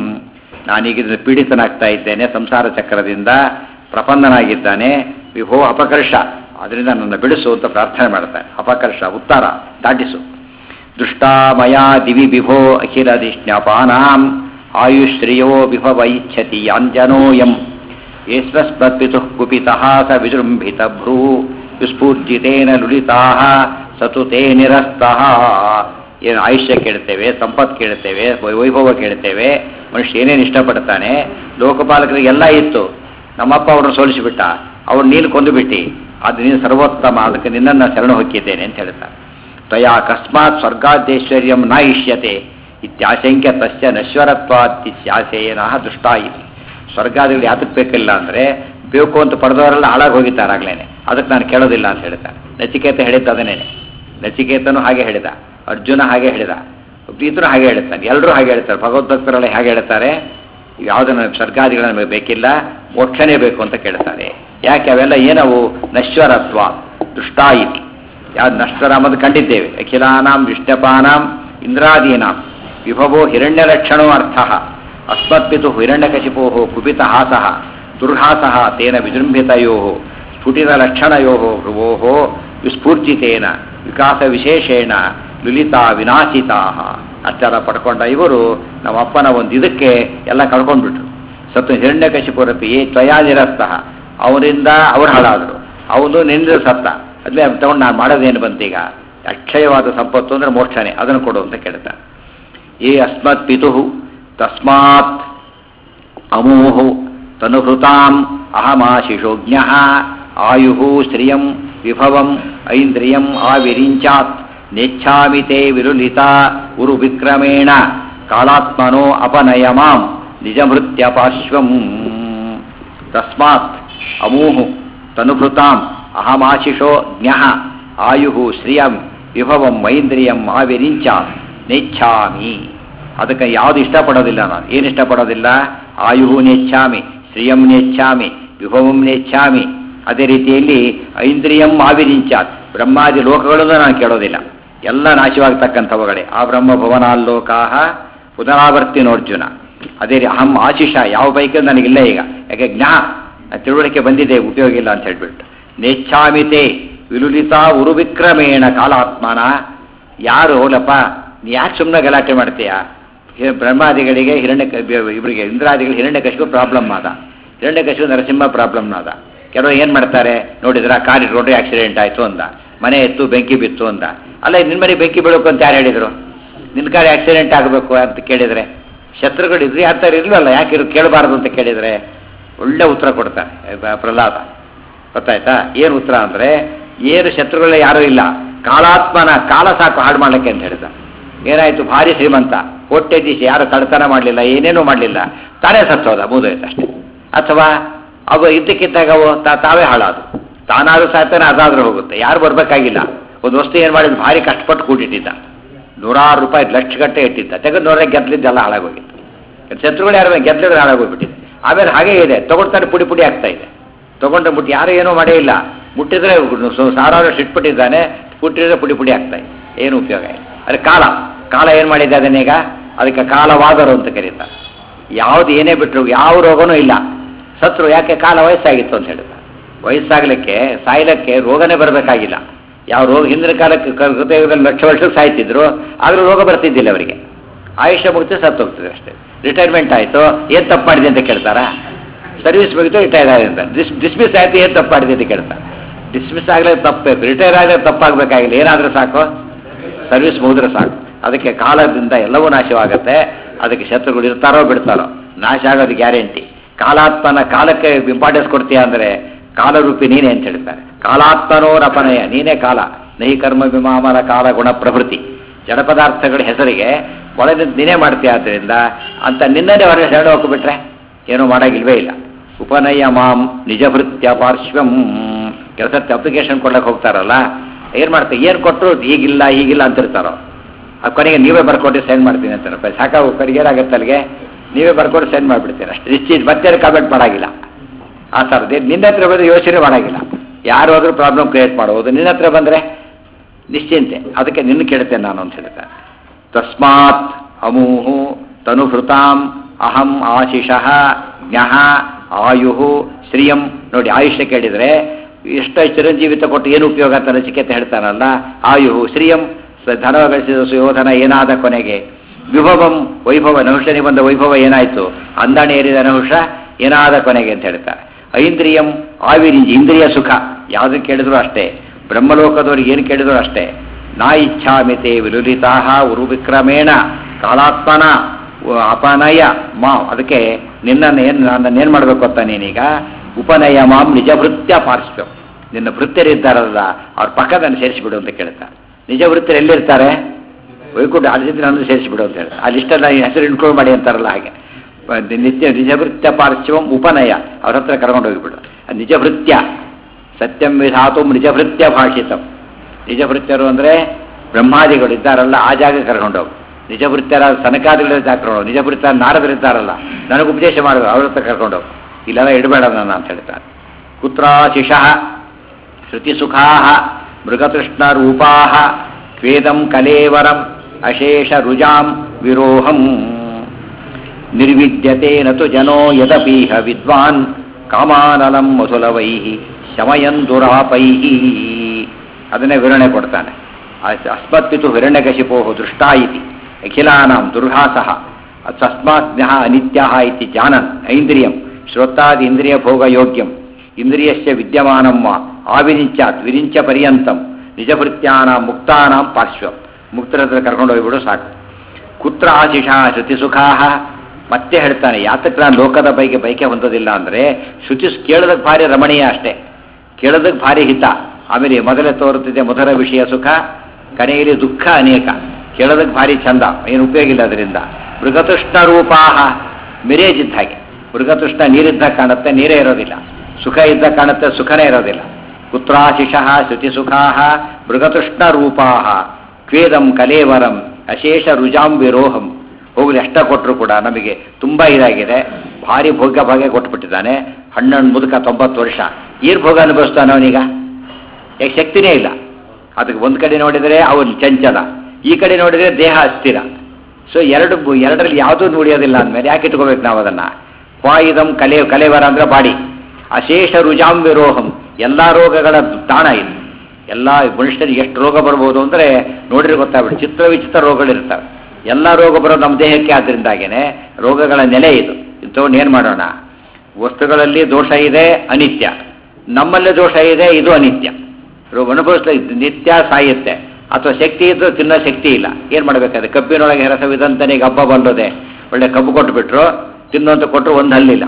ನಾನೀಗ ಪೀಡಿತನಾಗ್ತಾ ಇದ್ದೇನೆ ಸಂಸಾರ ಚಕ್ರದಿಂದ ಪ್ರಪನ್ನನಾಗಿದ್ದಾನೆ ವಿಭೋ ಅಪಕರ್ಷ ಅದರಿಂದ ನನ್ನ ಬಿಡಿಸು ಅಂತ ಪ್ರಾರ್ಥನೆ ಮಾಡ್ತಾನೆ ಅಪಕರ್ಷ ಉತ್ತರ ದಾಟಿಸು ದೃಷ್ಟಾಮಯ ದಿವಿ ವಿಭೋ ಅಖಿಲದಿಷ್ಣ್ಯಪಾನಾಂ ಆಯುಶ್ರಿಯೋ ವಿಭವ ಇಚ್ಛತಿ ಯಾಂಜನೋಯಂ ಏಸ್ವಸ್ಮತ್ಪಿತುಃ ಕುಪಿತಃ ಸ ವಿಜೃಂಭಿತ ಭ್ರೂ ವಿಸ್ಫೂರ್ಜಿತೇನ ಲುಲಿತಾಃ ಸತು ತೇ ನಿರಸ್ತಃ ಏನು ಆಯುಷ್ಯ ಕೇಳ್ತೇವೆ ಸಂಪತ್ತು ಕೇಳ್ತೇವೆ ವೈ- ವೈಭವ ಕೇಳ್ತೇವೆ ಮನುಷ್ಯ ಏನೇನು ಇಷ್ಟಪಡ್ತಾನೆ ಲೋಕಪಾಲಕರಿಗೆ ಎಲ್ಲ ಇತ್ತು ನಮ್ಮಪ್ಪ ಅವ್ರನ್ನ ಸೋಲಿಸಿಬಿಟ್ಟ ಅವ್ರು ನೀನು ಕೊಂದು ಬಿಟ್ಟಿ ಅದು ನೀನು ಸರ್ವೋತ್ತಮ ಅದಕ್ಕೆ ನಿನ್ನನ್ನು ಶರಣ ಹೊಕ್ಕಿದ್ದೇನೆ ಅಂತ ಹೇಳ್ತಾರೆ ತ್ವಯಾ ಅಕಸ್ಮಾತ್ ಸ್ವರ್ಗಾದ್ಯೈಶ್ವರ್ಯಂ ನ ಇಷ್ಯತೆ ಇತ್ಯಾಶಂಕ್ಯ ತಸ್ಯ ನಶ್ವರತ್ವಾತ್ಯಾಸೇನ ದುಷ್ಟಾ ಇತಿ ಸ್ವರ್ಗಾದಿಗಳು ಯಾತಕ್ಕೆ ಬೇಕಿಲ್ಲ ಅಂದರೆ ಬೇಕು ಅಂತ ಪಡೆದವರೆಲ್ಲ ಹಾಳಾಗಿ ಹೋಗಿದ್ದಾರೆ ಆಗ್ಲೇನೆ ಅದಕ್ಕೆ ನಾನು ಕೇಳೋದಿಲ್ಲ ಅಂತ ಹೇಳ್ತಾರೆ ನಚಿಕೇತ ಹೇಳಿದ್ದ ಅದನ್ನೇನೆ ನಚಿಕೇತನು ಹಾಗೆ ಹೇಳಿದ ಅರ್ಜುನ ಹಾಗೆ ಹೇಳಿದ ಈತನು ಹಾಗೆ ಹೇಳ್ತಾನೆ ಎಲ್ಲರೂ ಹಾಗೆ ಹೇಳ್ತಾರೆ ಭಗವದ್ಭಕ್ತರೆಲ್ಲ ಹೇಗೆ ಹೇಳ್ತಾರೆ ಯಾವುದು ನನಗೆ ಸ್ವರ್ಗಾದಿಗಳು ನಮಗೆ ಬೇಕಿಲ್ಲ ಮೋಕ್ಷನೇ ಬೇಕು ಅಂತ ಕೇಳ್ತಾರೆ ಯಾಕೆ ಅವೆಲ್ಲ ಏನವು ನಶ್ವರತ್ವ ದುಷ್ಟಾ ಇತಿ ಯಾವ್ದು ನಶ್ವರ ಅನ್ನೋದು ಕಂಡಿದ್ದೇವೆ ಅಖಿಲಾನಾಂ ವಿಷ್ಣಪಾನಾಂ ಇಂದ್ರಾದೀನಾಂ ವಿಭವೋ ಹಿರಣ್ಯಲಕ್ಷಣೋ ಅರ್ಥ ಅಸ್ಮತ್ಪಿತು ಹಿರಣ್ಯಕಶಿಪೋ ಕುಪಿತ ಹಾಸಃ ದುರ್ಹಾಸಃ ತೇನ ವಿಜೃಂಭಿತಯೋ ಸ್ಫುಟಿತಲಕ್ಷಣಯೋ ಭ್ರುವೋ ವಿಸ್ಫೂರ್ಜಿತೇನ ವಿಕಾಸ ವಿಶೇಷೇಣ ಲುಲಿತಾ ವಿನಾಶಿತಾ ಅಷ್ಟೆಲ್ಲ ಪಡ್ಕೊಂಡ ಇವರು ನಮ್ಮ ಅಪ್ಪನ ಒಂದು ಇದಕ್ಕೆ ಎಲ್ಲ ಕಳ್ಕೊಂಡ್ಬಿಟ್ರು ಸತ್ತು ಹಿರಣ್ಯಕಶಿಪುರಪಿ ಏ ತ್ವಯಾ ನಿರಸ್ತಃ ಅವರಿಂದ ಅವ್ರು ಹಾಳಾದರು ಅವನು ನಿಂದ ಸತ್ತ ಅದ್ಲೇ ತಗೊಂಡು ನಾನು ಮಾಡೋದೇನು ಬಂತೀಗ ಅಕ್ಷಯವಾದ ಸಂಪತ್ತು ಅಂದ್ರೆ ಮೋಕ್ಷನೇ ಅದನ್ನು ಕೊಡು ಅಂತ ಕೇಳ್ತಾನೆ ಏ ಅಸ್ಮತ್ ಪಿತು ತಸ್ಮಾತ್ ಅಮೋಹು ತನುಹೃತಾಂ ಅಹಮಾಶಿಷೋಜ್ಞ ಆಯು ಶ್ರಿಯಂ ವಿಭವಂ ಐಂದ್ರಿಯಂ ಆವಿರಿಂಚಾತ್ ನೆಚ್ಛಾಮಿ ತೇ ವಿರುಲಿತಾ ಉರು ವಿಕ್ರಮೇಣ ಕಾಲಾತ್ಮನೋ ಅಪನಯ ಮಾಂ ನಿಜಮೃತ್ಯ ಪಾರ್ಶ್ವಂ ತಸ್ಮಾತ್ ಅಮೂಹು ತನುಭೃತಾಂ ಅಹಮಾಶಿಷೋ ಜ್ಞ ಆಯು ಶ್ರಿಯಂ ವಿಭವಂ ಐಂದ್ರಿಯಂ ಆವಿರಿಂಚ ನೆಚ್ಛಾಮಿ ಅದಕ್ಕೆ ಯಾವುದು ಇಷ್ಟಪಡೋದಿಲ್ಲ ನಾನು ಏನು ಇಷ್ಟಪಡೋದಿಲ್ಲ ಆಯು ನೆಚ್ಛಾಮಿ ಶ್ರಿಯಂ ನೆಚ್ಛಾಮಿ ವಿಭವಂ ನೆಚ್ಛಾಮಿ ಅದೇ ರೀತಿಯಲ್ಲಿ ಐಂದ್ರಿಯಂ ಆವಿರಿಂಚಾತ್ ಬ್ರಹ್ಮಾದಿ ಲೋಕಗಳನ್ನು ನಾನು ಕೇಳೋದಿಲ್ಲ ಎಲ್ಲ ನಾಶವಾಗ್ತಕ್ಕಂಥವುಗಳೇ ಆ ಬ್ರಹ್ಮ ಭವನಾಲ್ಲೋಕಾಹ ಪುನರಾವರ್ತಿನೋರ್ಜುನ ಅದೇ ರೀ ಅಹಂ ಆಶಿಷ ಯಾವ ಪೈಕಿ ನನಗಿಲ್ಲ ಈಗ ಯಾಕೆ ಜ್ಞಾ ತಿಳುವಳಿಕೆ ಬಂದಿದೆ ಉಪಯೋಗ ಇಲ್ಲ ಅಂತ ಹೇಳ್ಬಿಟ್ಟು ನೇಚ್ಛಾಮಿತೆ ವಿಲುಲಿತಾ ಉರುವಿಕ್ರಮೇಣ ಕಾಲಾತ್ಮನ ಯಾರು ಹೋಲಪ್ಪ ನೀ ಯಾಕೆ ಸುಮ್ಮನೆ ಗಲಾಟೆ ಮಾಡ್ತೀಯ ಹಿ- ಬ್ರಹ್ಮಾದಿಗಳಿಗೆ ಹಿರಣ್ಯ ಇವರಿಗೆ ಇಂದ್ರಾದಿಗಳಿಗೆ ಹಿರಣ್ಯ ಕಶಿಪು ಪ್ರಾಬ್ಲಮ್ ಆದ ಹಿರಣ್ಯ ಕಶಿಪು ನರಸಿಂಹ ಪ್ರಾಬ್ಲಮ್ ಆದ ಕೆಲವರು ಏನು ಮಾಡ್ತಾರೆ ನೋಡಿದ್ರ ಕಾರ್ ಇಟ್ಕೊಂಡ್ರೆ ಆಕ್ಸಿಡೆಂಟ್ ಆಯಿತು ಅಂದ ಮನೆ ಎತ್ತು ಬೆಂಕಿ ಬಿತ್ತು ಅಂದ ಅಲ್ಲ ನಿನ್ನ ಮನೆ ಬೆಂಕಿ ಬೀಳಬೇಕು ಅಂತ ಯಾರು ಹೇಳಿದರು ನಿನ್ನ ಕಾರ್ ಆಕ್ಸಿಡೆಂಟ್ ಆಗಬೇಕು ಅಂತ ಕೇಳಿದರೆ ಶತ್ರುಗಳಿದ್ರು ಆ ಥರ ಇರಲಿಲ್ಲ ಯಾಕೆ ಇರು ಕೇಳಬಾರ್ದು ಅಂತ ಕೇಳಿದರೆ ಒಳ್ಳೆ ಉತ್ತರ ಕೊಡ್ತಾರೆ ಬ- ಪ್ರಹ್ಲಾದ ಗೊತ್ತಾಯ್ತಾ ಏನು ಉತ್ತರ ಅಂದರೆ ಏನು ಶತ್ರುಗಳೇ ಯಾರೂ ಇಲ್ಲ ಕಾಲಾತ್ಮನ ಕಾಲ ಸಾಕು ಹಾಳು ಮಾಡಲಿಕ್ಕೆ ಅಂತ ಹೇಳಿದ ಏನಾಯಿತು ಭಾರಿ ಶ್ರೀಮಂತ ಹೊಟ್ಟೆ ದಿಶೆ ಯಾರು ಕಳ್ತನ ಮಾಡಲಿಲ್ಲ ಏನೇನೂ ಮಾಡಲಿಲ್ಲ ತಾನೇ ಸತ್ತೋದ ಮುಗಿದೋಯ್ತು ಅಷ್ಟೇ ಅಥವಾ ಅವು ಇದ್ದಕ್ಕಿದ್ದಾಗ ಅವು ತಾ- ತಾವೇ ಹಾಳಾದು ತಾನಾದ್ರೂ ಸಾಯ್ತಾನೆ ಅದಾದ್ರೂ ಹೋಗುತ್ತೆ ಯಾರು ಬರಬೇಕಾಗಿಲ್ಲ ಒಂದು ವಸ್ತು ಏನು ಮಾಡಿದ್ದು ಭಾರಿ ಕಷ್ಟಪಟ್ಟು ಕೂಡಿಟ್ಟಿದ್ದ ನೂರಾರು ರೂಪಾಯಿ ಲಕ್ಷಗಟ್ಟೆ ಇಟ್ಟಿದ್ದ ತೆಗೆದು ನೋಡ್ರೆ ಗೆದ್ದಲಿದ್ದೆಲ್ಲ ಹಾಳಾಗೋಗಿತ್ತು ಶತ್ರುಗಳು ಯಾರು ಗೆದ್ದಲಿದ್ರೆ ಹಾಳಾಗೋಗ್ಬಿಟ್ಟಿದೆ ಆಮೇಲೆ ಹಾಗೇ ಇದೆ ತಗೊಳ್ತಾರೆ ಪುಡಿ ಪುಡಿ ಆಗ್ತಾ ಇದೆ ತಗೊಂಡ್ರೆ ಮುಟ್ಟಿ ಯಾರು ಏನೂ ಮಾಡೇ ಇಲ್ಲ ಮುಟ್ಟಿದ್ರೆ ಸು- ಸಾವಿರಾರು ಇಟ್ಬಿಟ್ಟಿದ್ದಾನೆ ಮುಟ್ಟಿದ್ರೆ ಪುಡಿ ಪುಡಿ ಆಗ್ತಾ ಇದೆ ಏನು ಉಪಯೋಗ ಇಲ್ಲ ಅದೇ ಕಾಲ ಕಾಲ ಏನು ಮಾಡಿದ್ದೆ ಅದನ್ನೀಗ ಅದಕ್ಕೆ ಕಾಲವಾದರು ಅಂತ ಕರೀತಾರೆ ಯಾವ್ದು ಏನೇ ಬಿಟ್ಟರು ಯಾವ ರೋಗನೂ ಇಲ್ಲ ಸತ್ರು ಯಾಕೆ ಕಾಲ ವಯಸ್ಸಾಗಿತ್ತು ಅಂತ ಹೇಳಿದ ವಯಸ್ಸಾಗಲಿಕ್ಕೆ ಸಾಯ್ಲಿಕ್ಕೆ ರೋಗನೇ ಬರಬೇಕಾಗಿಲ್ಲ ಯಾವ ರೋಗ ಹಿಂದಿನ ಕಾಲಕ್ಕೆ ಕ- ಹೃದಯದಲ್ಲಿ ಲಕ್ಷ ವರ್ಷಕ್ಕೆ ಸಾಯ್ತಿದ್ರು ಆದರೂ ರೋಗ ಬರ್ತಿದ್ದಿಲ್ಲ ಅವರಿಗೆ ಆಯುಷ್ಯ ಮುಗಿತು ಸತ್ತು ಹೋಗ್ತದೆ ಅಷ್ಟೇ ರಿಟೈರ್ಮೆಂಟ್ ಆಯಿತು ಏನು ತಪ್ಪು ಮಾಡಿದೆ ಅಂತ ಕೇಳ್ತಾರಾ ಸರ್ವಿಸ್ ಮುಗಿತು ರಿಟೈರ್ ಆಗಿದೆ ಅಂತ ಡಿಸ್ ಡಿಸ್ಮಿಸ್ ಆಯಿತು ಏನು ತಪ್ಪು ಮಾಡಿದೆ ಅಂತ ಕೇಳ್ತಾರೆ ಡಿಸ್ಮಿಸ್ ಆಗಲೇ ತಪ್ಪಬೇಕು ರಿಟೈರ್ ಆಗಲೇ ತಪ್ಪಾಗಬೇಕಾಗಿಲ್ಲ ಏನಾದರೂ ಸಾಕು ಸರ್ವಿಸ್ ಮುಗಿದ್ರೆ ಸಾಕು ಅದಕ್ಕೆ ಕಾಲದಿಂದ ಎಲ್ಲವೂ ನಾಶವಾಗುತ್ತೆ ಅದಕ್ಕೆ ಶತ್ರುಗಳು ಇರ್ತಾರೋ ಬಿಡ್ತಾರೋ ನಾಶ ಆಗೋದು ಗ್ಯಾರಂಟಿ ಕಾಲಾತ್ಮನ ಕಾಲಕ್ಕೆ ಇಂಪಾರ್ಟೆನ್ಸ್ ಕೊಡ್ತೀಯ ಅಂದರೆ ಕಾಲರೂಪಿ ನೀನೇ ಅಂತ ಹೇಳ್ತಾರೆ ಕಾಲಾತ್ಮನೋರಪನಯ ನೀನೇ ಕಾಲ ನಹಿ ಕರ್ಮ ವಿಮಾಮನ ಕಾಲ ಗುಣ ಪ್ರಭೃತಿ ಜಡ ಪದಾರ್ಥಗಳ ಹೆಸರಿಗೆ ಒಳಗಿಂದ ನೀನೇ ಮಾಡ್ತೀಯ ಆದ್ದರಿಂದ ಅಂತ ನಿನ್ನನ್ನೇ ಹೊರಗೆ ಹೇಳಿ ಹೋಗ್ಬಿಟ್ರೆ ಏನೂ ಮಾಡೋಗಿಲ್ವೇ ಇಲ್ಲ ಉಪನಯ ಮಾಂ ನಿಜಭೃತ್ಯ ಪಾರ್ಶ್ವಂ ಕೆಲಸ ಅಪ್ಲಿಕೇಶನ್ ಕೊಡ್ಲಕ್ಕೆ ಹೋಗ್ತಾರಲ್ಲ ಏನು ಮಾಡ್ತಾರೆ ಏನು ಕೊಟ್ಟರು ಹೀಗಿಲ್ಲ ಹೀಗಿಲ್ಲ ಅಂತಿರ್ತಾರೋ ಆ ಕೊನೆಗೆ ನೀವೇ ಬರ್ಕೊಟ್ಟು ಸೆಂಡ್ ಮಾಡ್ತೀನಿ ಅಂತಾರೆ ಸಾಕಾಗು ಕಡೆಗೆ ಏನಾಗುತ್ತೆ ಅಲ್ಲಿಗೆ ನೀವೇ ಬರ್ಕೊಟ್ಟು ಸೆಂಡ್ ಮಾಡಿಬಿಡ್ತೀರ ಅಷ್ಟು ನಿಶ್ಚಿತ ಮತ್ತೆ ಕಾಮೆಂಟ್ ಮಾಡೋಗಿಲ್ಲ ಆ ಥರದ್ದು ನಿನ್ನ ಹತ್ರ ಬಂದರೆ ಯೋಚನೆ ಮಾಡೋಗಿಲ್ಲ ಯಾರು ಹೋದ್ರೂ ಪ್ರಾಬ್ಲಮ್ ಕ್ರಿಯೇಟ್ ಮಾಡ್ಬೋದು ನಿನ್ನ ಹತ್ರ ಬಂದರೆ ನಿಶ್ಚಿಂತೆ ಅದಕ್ಕೆ ನಿನ್ನ ಕೇಳ್ತೇನೆ ನಾನು ಅಂತ ಹೇಳ್ತಾರೆ ತಸ್ಮಾತ್ ಅಮೂಹು ತನುಹೃತಾಂ ಅಹಂ ಆಶಿಷಃ ಜ್ಞಃ ಆಯು ಶ್ರಿಯಂ ನೋಡಿ ಆಯುಷ್ಯ ಕೇಳಿದರೆ ಎಷ್ಟು ಚಿರಂಜೀವಿತ ಕೊಟ್ಟು ಏನು ಉಪಯೋಗ ಅಂತ ನಚಿಕೇತ ಹೇಳ್ತಾನಲ್ಲ ಆಯು ಶ್ರಿಯಂ ಸ- ಧನ ಗಳಿಸಿದ ಸುಯೋಧನ ಏನಾದ ಕೊನೆಗೆ ವಿಭವಂ ವೈಭವ ನಹುಷನಿಗೆ ಬಂದ ವೈಭವ ಏನಾಯಿತು ಅಂದಾಣಿ ಏರಿದ ನಹುಷ ಏನಾದ ಕೊನೆಗೆ ಅಂತ ಹೇಳ್ತಾರೆ ಐಂದ್ರಿಯಂ ಆವಿರಿಂಜಿ ಇಂದ್ರಿಯ ಸುಖ ಯಾವುದು ಕೇಳಿದ್ರು ಅಷ್ಟೇ ಬ್ರಹ್ಮಲೋಕದವ್ರಿಗೆ ಏನು ಕೇಳಿದ್ರು ಅಷ್ಟೇ ನಾ ಇಚ್ಛಾಮಿತೆ ವಿಲುಲಿತಾ ಉರುವಿಕ್ರಮೇಣ ಕಾಲಾತ್ಮನ ಉ- ಅಪನಯ ಮಾ ಅದಕ್ಕೆ ನಿನ್ನನ್ನು ಏನು ನನ್ನನ್ನು ಏನು ಮಾಡಬೇಕು ಅಂತ ನೀನೀಗ ಉಪನಯ ಮಾಂ ನಿಜ ಭೃತ್ಯ ಪಾರ್ಶ್ವ ನಿನ್ನ ಭೃತ್ಯರಿದ್ದಾರಲ್ಲ ಅವ್ರ ಪಕ್ಕದಲ್ಲಿ ಸೇರಿಸಿಬಿಡು ಅಂತ ಕೇಳ್ತಾರೆ ನಿಜ ಭೃತ್ಯರು ಎಲ್ಲಿರ್ತಾರೆ ವೈಕುಂಠ ಅಲ್ಲಿ ಜೊತೆ ನನ್ನ ಸೇರಿಸಿಬಿಡು ಅಂತ ಹೇಳ್ತಾರೆ ಆ ಲಿಸ್ಟಲ್ಲಿ ಹೆಸರು ಇನ್ಕ್ಲೂಡ್ ಮಾಡಿ ಅಂತಾರಲ್ಲ ಹಾಗೆ ಪ- ನಿತ್ಯ ನಿಜಭೃತ್ಯ ಪಾರ್ಶ್ವಂ ಉಪನಯ ಅವ್ರ ಹತ್ರ ಕರ್ಕೊಂಡು ಹೋಗಿಬಿಡು ಅದು ನಿಜಭೃತ್ಯ ಸತ್ಯಂ ವಿಧಾತು ನಿಜಭೃತ್ಯ ಭಾಷಿತಂ ನಿಜಭೃತ್ಯರು ಅಂದರೆ ಬ್ರಹ್ಮಾದಿಗಳು ಇದ್ದಾರಲ್ಲ ಆ ಜಾಗ ಕರ್ಕೊಂಡು ಹೋಗು ನಿಜಭೃತ್ಯರ ಸನಕಾದಿಗಳ ಕರ್ಕೊಂಡು ಹೋಗು ನಿಜಭೃತ್ಯ ನಾರದರಿದ್ದಾರಲ್ಲ ನನಗೆ ಉಪದೇಶ ಮಾಡೋದು ಅವ್ರ ಹತ್ರ ಕರ್ಕೊಂಡು ಹೋಗು ಇಲ್ಲೆಲ್ಲ ಇಡಬೇಡ ನನ್ನ ಅಂತ ಹೇಳ್ತಾರೆ ಕುತ್ರಾಶಿಷಃ ಶ್ರುತಿಸುಖಾ ಮೃಗತೃಷ್ಣರೂಪಾ ವೇದಂ ಕಲೇವರಂ ಅಶೇಷ ರುಜಾಂ ವಿರೋಹಂ ನಿರ್ವಿದ್ಯತೆ ನತು ಜನೋ ಯದಪೀಹ ವಿದ್ವಾನ್ ಕಾಮಾನಲಂ ಮಧುಲವೈ ಶಮಯನ್ ದುರಾಪೈ ಅದನ್ನೇ ವಿವರಣೆ ಕೊಡ್ತಾನೆ ಅಸ್- ಅಸ್ಮತ್ಪಿತು ಹಿರಣ್ಯಕಶಿಪೋ ದೃಷ್ಟಾ ಇತಿ ಅಖಿಲಾನಾಂ ದುರ್ಹಾಸಃ ತಸ್ಮಾತ್ ಜ್ಞಃ ಅನಿತ್ಯಃ ಇತಿ ಜಾನನ್ ಐಂದ್ರಿಯಂ ಶ್ರೋತಾದಿ ಇಂದ್ರಿಯ ಭೋಗಯೋಗ್ಯಂ ಇಂದ್ರಿಯಸ್ಯ ವಿದ್ಯಮಾನಂ ವಾ ಆವಿರಿಂಚಾತ್ ವಿರಿಂಚ ಪರ್ಯಂತಂ ನಿಜಭೃತ್ಯಾನಾಂ ಮುಕ್ತಾನಾಂ ಪಾರ್ಶ್ವಂ ಮುಕ್ತರ ಹತ್ರ ಕರ್ಕೊಂಡು ಹೋಗ್ಬಿಡು ಸಾಕು ಕುತ್ರ ಆಶಿಷ ಶ್ರುತಿ ಸುಖಾಹ ಮತ್ತೆ ಹೇಳ್ತಾನೆ ಯಾತಕ್ಕೆ ನಾನು ಲೋಕದ ಬೈಗೆ ಬೈಕೆ ಹೊಂದೋದಿಲ್ಲ ಅಂದರೆ ಶ್ರುತಿ ಕೇಳೋದಕ್ಕೆ ಭಾರಿ ರಮಣೀಯ ಅಷ್ಟೇ ಕೇಳೋದಕ್ಕೆ ಭಾರಿ ಹಿತ ಆಮೇಲೆ ಮೊದಲೇ ತೋರುತ್ತಿದೆ ಮಧುರ ವಿಷಯ ಸುಖ ಕನೆಯಲ್ಲಿ ದುಃಖ ಅನೇಕ ಕೇಳೋದಕ್ಕೆ ಭಾರಿ ಚಂದ ಏನು ಉಪಯೋಗ ಇಲ್ಲ ಅದರಿಂದ ಮೃಗತೃಷ್ಣ ರೂಪಾಹ ಮಿರೇಜ್ ಇದ್ದ ಹಾಗೆ ಮೃಗತೃಷ್ಣ ನೀರಿದ್ದ ಕಾಣುತ್ತೆ ನೀರೇ ಇರೋದಿಲ್ಲ ಸುಖ ಇದ್ದ ಕಾಣುತ್ತೆ ಸುಖನೇ ಇರೋದಿಲ್ಲ ಕುತ್ರಾಶಿಷಃ ಶ್ರುತಿ ಸುಖಾಹ ಮೃಗತೃಷ್ಣ ರೂಪಾಹ ಕ್ವೇದಂ ಕಲೇವರಂ ಅಶೇಷ ರುಜಾಂ ವಿರೋಹಂ ಹೋಗಲಿ ಎಷ್ಟ ಕೊಟ್ಟರು ಕೂಡ ನಮಗೆ ತುಂಬ ಇದಾಗಿದೆ ಭಾರಿ ಭೋಗ್ಯ ಭಾಗ್ಯ ಕೊಟ್ಬಿಟ್ಟಿದ್ದಾನೆ ಹಣ್ಣಣ್ಣು ಮುದುಕ ತೊಂಬತ್ತು ವರ್ಷ ಏನು ಭೋಗ ಅನುಭವಿಸ್ತಾನೆ ಅವನೀಗ ಯಾಕೆ ಶಕ್ತಿನೇ ಇಲ್ಲ ಅದಕ್ಕೆ ಒಂದು ಕಡೆ ನೋಡಿದರೆ ಅವನು ಚಂಚಲ ಈ ಕಡೆ ನೋಡಿದರೆ ದೇಹ ಅಸ್ಥಿರ ಸೊ ಎರಡು ಬು- ಎರಡರಲ್ಲಿ ಯಾವುದೂ ನುಡಿಯೋದಿಲ್ಲ ಅಂದಮೇಲೆ ಯಾಕೆ ಇಟ್ಕೋಬೇಕು ನಾವು ಅದನ್ನು ಕ್ವಾಯಿದಂ ಕಲೆ ಕಲೆವರ ಅಂದ್ರೆ ಬಾಡಿ ಅಶೇಷ ರುಜಾಂ ವಿರೋಹಂ ಎಲ್ಲ ರೋಗಗಳ ತಾಣ ಇದು ಎಲ್ಲ ಮನುಷ್ಯನಿಗೆ ಎಷ್ಟು ರೋಗ ಬರ್ಬೋದು ಅಂದರೆ ನೋಡಿದ್ರೆ ಗೊತ್ತಾಗ್ಬಿಟ್ಟು ಚಿತ್ರ ವಿಚಿತ್ರ ರೋಗಗಳಿರ್ತವೆ ಎಲ್ಲ ರೋಗ ಬರೋದು ನಮ್ಮ ದೇಹಕ್ಕೆ ಆದ್ದರಿಂದಾಗೇನೆ ರೋಗಗಳ ನೆಲೆ ಇದು ಇಂಥವನ್ನ ಏನು ಮಾಡೋಣ ವಸ್ತುಗಳಲ್ಲಿ ದೋಷ ಇದೆ ಅನಿತ್ಯ ನಮ್ಮಲ್ಲಿ ದೋಷ ಇದೆ ಇದು ಅನಿತ್ಯ ರೋಗ ಅನುಭವಿಸ್ತಾ ನಿತ್ಯ ಸಾಯುತ್ತೆ ಅಥವಾ ಶಕ್ತಿ ಇದ್ದು ತಿನ್ನೋ ಶಕ್ತಿ ಇಲ್ಲ ಏನು ಮಾಡಬೇಕಾದ್ರೆ ಕಬ್ಬಿನೊಳಗೆ ರಸವಿದಂತನೇ ಈಗ ಹಬ್ಬ ಬಂದದೆ ಒಳ್ಳೆ ಕಬ್ಬು ಕೊಟ್ಬಿಟ್ರು ತಿನ್ನು ಅಂತ ಕೊಟ್ಟರು ಒಂದು ಹಲ್ಲಿಲ್ಲ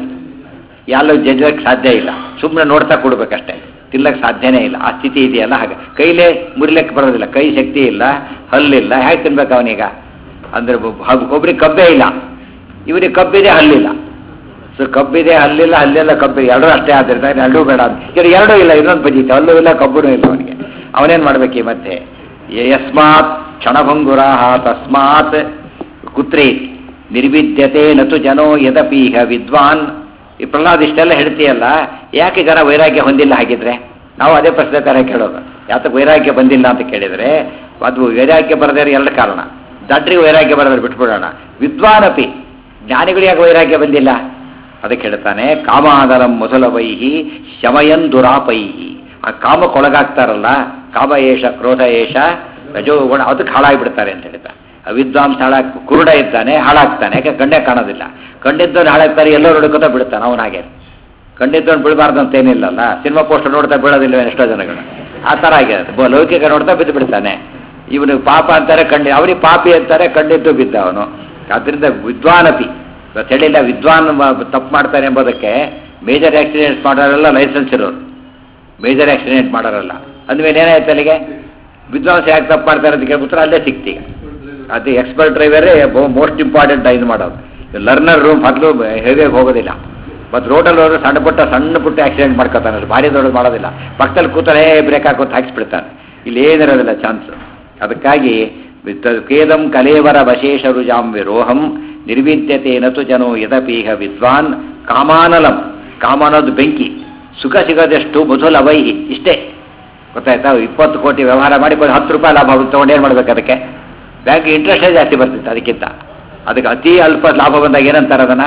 ಯಾರು ಜಜ್ಜಕ್ಕೆ ಸಾಧ್ಯ ಇಲ್ಲ ಸುಮ್ಮನೆ ನೋಡ್ತಾ ಕೊಡ್ಬೇಕಷ್ಟೇ ತಿನ್ನಕ್ಕೆ ಸಾಧ್ಯನೇ ಇಲ್ಲ ಆ ಸ್ಥಿತಿ ಇದೆಯಲ್ಲ ಹಾಗೆ ಕೈಲೇ ಮುರಿಲಿಕ್ಕೆ ಬರೋದಿಲ್ಲ ಕೈ ಶಕ್ತಿ ಇಲ್ಲ ಹಲ್ಲಿಲ್ಲ ಹೇಗೆ ತಿನ್ಬೇಕು ಅವನೀಗ ಅಂದ್ರೆ ಒಬ್ರಿಗೆ ಕಬ್ಬೇ ಇಲ್ಲ ಇವನಿಗೆ ಕಬ್ಬಿದೆ ಹಲ್ಲಿಲ್ಲ ಸೊ ಕಬ್ಬಿದೆ ಹಲ್ಲಿಲ್ಲ ಹಲ್ಲಿಲ್ಲ ಕಬ್ಬಿದೆ ಎರಡೂ ಅಷ್ಟೇ ಆದ್ರಿಂದ ಎರಡೂ ಬೇಡ ಅಂತ ಈಗ ಎರಡೂ ಇಲ್ಲ ಇನ್ನೊಂದು ಬಜೀತೆ ಹಲ್ಲು ಇಲ್ಲ ಕಬ್ಬುನೂ ಇಲ್ಲ ಅವನಿಗೆ ಅವನೇನು ಮಾಡ್ಬೇಕು ಈ ಮತ್ತೆ ಯಸ್ಮಾತ್ ಕ್ಷಣಭಂಗುರಾಹ ತಸ್ಮಾತ್ ಕುತ್ರೇತ್ ನಿರ್ವಿದ್ಯತೆ ನತು ಜನೋ ಯದಪೀಹ ವಿದ್ವಾನ್ ಈ ಪ್ರಹ್ಲಾದ್ ಇಷ್ಟೆಲ್ಲ ಹೇಳ್ತೀಯಲ್ಲ ಯಾಕೆ ಜನ ವೈರಾಗ್ಯ ಹೊಂದಿಲ್ಲ ಹಾಗಿದ್ರೆ ನಾವು ಅದೇ ಪ್ರಶ್ನೆ ತರ ಕೇಳೋದು ಯಾತಕ್ಕೆ ವೈರಾಗ್ಯ ಬಂದಿಲ್ಲ ಅಂತ ಕೇಳಿದರೆ ಅದು ವೈರಾಗ್ಯ ಬರದೇ ಎರಡು ಕಾರಣ ದಡ್ರಿಗೆ ವೈರಾಗ್ಯ ಬರೋದ್ರೆ ಬಿಟ್ಬಿಡೋಣ ವಿದ್ವಾನಪಿ ಜ್ಞಾನಿಗಳಿಗೆ ವೈರಾಗ್ಯ ಬಂದಿಲ್ಲ ಅದಕ್ಕೆ ಹೇಳ್ತಾನೆ ಕಾಮಾದರಂ ಮೊಸಲವೈಹಿ ಶಮಯನ್ ದುರಾಪೈಹಿ ಆ ಕಾಮಕ್ಕೊಳಗಾಗ್ತಾರಲ್ಲ ಕಾಮ ಏಷ ಕ್ರೋಧ ಏಷ ರಜೋಗುಣ ಅದಕ್ಕೆ ಹಾಳಾಗಿಬಿಡ್ತಾರೆ ಅಂತ ಹೇಳ್ತಾರೆ ಅವಿದ್ವಾಂಸ ಹಾಳಾಗ್ ಕುರುಡ ಇದ್ದಾನೆ ಹಾಳಾಗ್ತಾನೆ ಯಾಕೆ ಕಣ್ಣೇ ಕಾಣೋದಿಲ್ಲ ಕಂಡಿದ್ದವನು ಹಾಳಾಗ್ತಾರೆ ಎಲ್ಲರೂ ಹುಡುಕೋತ ಬಿಡ್ತಾನೆ ಅವನ ಹಾಗೆ ಕಂಡಿದ್ದವನು ಬೀಳಬಾರ್ದು ಅಂತ ಏನಿಲ್ಲಲ್ಲ ಸಿನಿಮಾ ಪೋಸ್ಟರ್ ನೋಡ್ತಾ ಬೀಳೋದಿಲ್ಲ ಎಷ್ಟೋ ಜನಗಳು ಆ ಥರ ಆಗಿರುತ್ತೆ ಬ- ಲೌಕಿಕ ನೋಡ್ತಾ ಬಿದ್ದು ಬಿಡ್ತಾನೆ ಇವನು ಪಾಪ ಅಂತಾರೆ ಕಂಡಿ ಅವನಿಗೆ ಪಾಪಿ ಅಂತಾರೆ ಕಂಡಿದ್ದು ಬಿದ್ದ ಅವನು ಆದ್ದರಿಂದ ವಿದ್ವಾನಪಿ ಇವತ್ತು ಹೇಳಿಲ್ಲ ವಿದ್ವಾನ್ ತಪ್ಪು ಮಾಡ್ತಾನೆ ಎಂಬುದಕ್ಕೆ ಮೇಜರ್ ಆಕ್ಸಿಡೆಂಟ್ಸ್ ಮಾಡೋರೆಲ್ಲ ಲೈಸೆನ್ಸ್ ಇರೋರು ಮೇಜರ್ ಆಕ್ಸಿಡೆಂಟ್ ಮಾಡೋರಲ್ಲ ಅಂದಮೇಲೆ ಏನಾಯ್ತು ಅಲ್ಲಿಗೆ ವಿದ್ವಾಂಸ ಯಾಕೆ ತಪ್ಪು ಮಾಡ್ತಾರೆ ಅಂತ ಕೇಳ್ಬಿಟ್ರೆ ಅಲ್ಲೇ ಸಿಕ್ತೀಗ ಅದು ಎಕ್ಸ್ಪರ್ಟ್ ಡ್ರೈವರೇ ಮೋಸ್ಟ್ ಇಂಪಾರ್ಟೆಂಟ್ ಇದು ಮಾಡೋದು ಲರ್ನರ್ ಮೊದಲು ಹೆವಿಯಾಗಿ ಹೋಗೋದಿಲ್ಲ ಮತ್ತು ರೋಡಲ್ಲಿ ಹೋದ್ರೆ ಸಣ್ಣ ಪುಟ್ಟ ಸಣ್ಣ ಪುಟ್ಟ ಆಕ್ಸಿಡೆಂಟ್ ಮಾಡ್ಕೊತಾನೆ ಭಾರಿ ದೊಡ್ಡದು ಮಾಡೋದಿಲ್ಲ ಪಕ್ಕದಲ್ಲಿ ಕೂತಲೇ ಬ್ರೇಕ್ ಹಾಕೋದು ಹಾಕಿಸ್ಬಿಡ್ತಾನೆ ಇಲ್ಲಿ ಏನಿರೋದಿಲ್ಲ ಚಾನ್ಸ್ ಅದಕ್ಕಾಗಿ ವಿತ್- ಖೇದಂ ಕಲೇವರ ವಶೇಷ ರುಜಾಂ ವಿರೋಹಂ ನಿರ್ವಿದ್ಯತೆ ನತು ಜನೋ ಯದಪೀಹ ವಿದ್ವಾನ್ ಕಾಮಾನಲಂ ಕಾಮ ಅನ್ನೋದು ಬೆಂಕಿ ಸುಖ ಸಿಗೋದೆಷ್ಟು ಮಧುಲವೈಹಿ ಇಷ್ಟೇ ಗೊತ್ತಾಯ್ತಾ ಇಪ್ಪತ್ತು ಕೋಟಿ ವ್ಯವಹಾರ ಮಾಡಿ ಬಂದು ಹತ್ತು ರೂಪಾಯಿ ಲಾಭ ಆಗುತ್ತೆ ತಗೊಂಡು ಏನು ಮಾಡ್ಬೇಕು ಅದಕ್ಕೆ ಬ್ಯಾಂಕ್ ಇಂಟ್ರೆಸ್ಟೇ ಜಾಸ್ತಿ ಬರ್ತಿತ್ತು ಅದಕ್ಕಿಂತ ಅದಕ್ಕೆ ಅತಿ ಅಲ್ಪ ಲಾಭ ಬಂದಾಗ ಏನಂತಾರೆ ಅದನ್ನ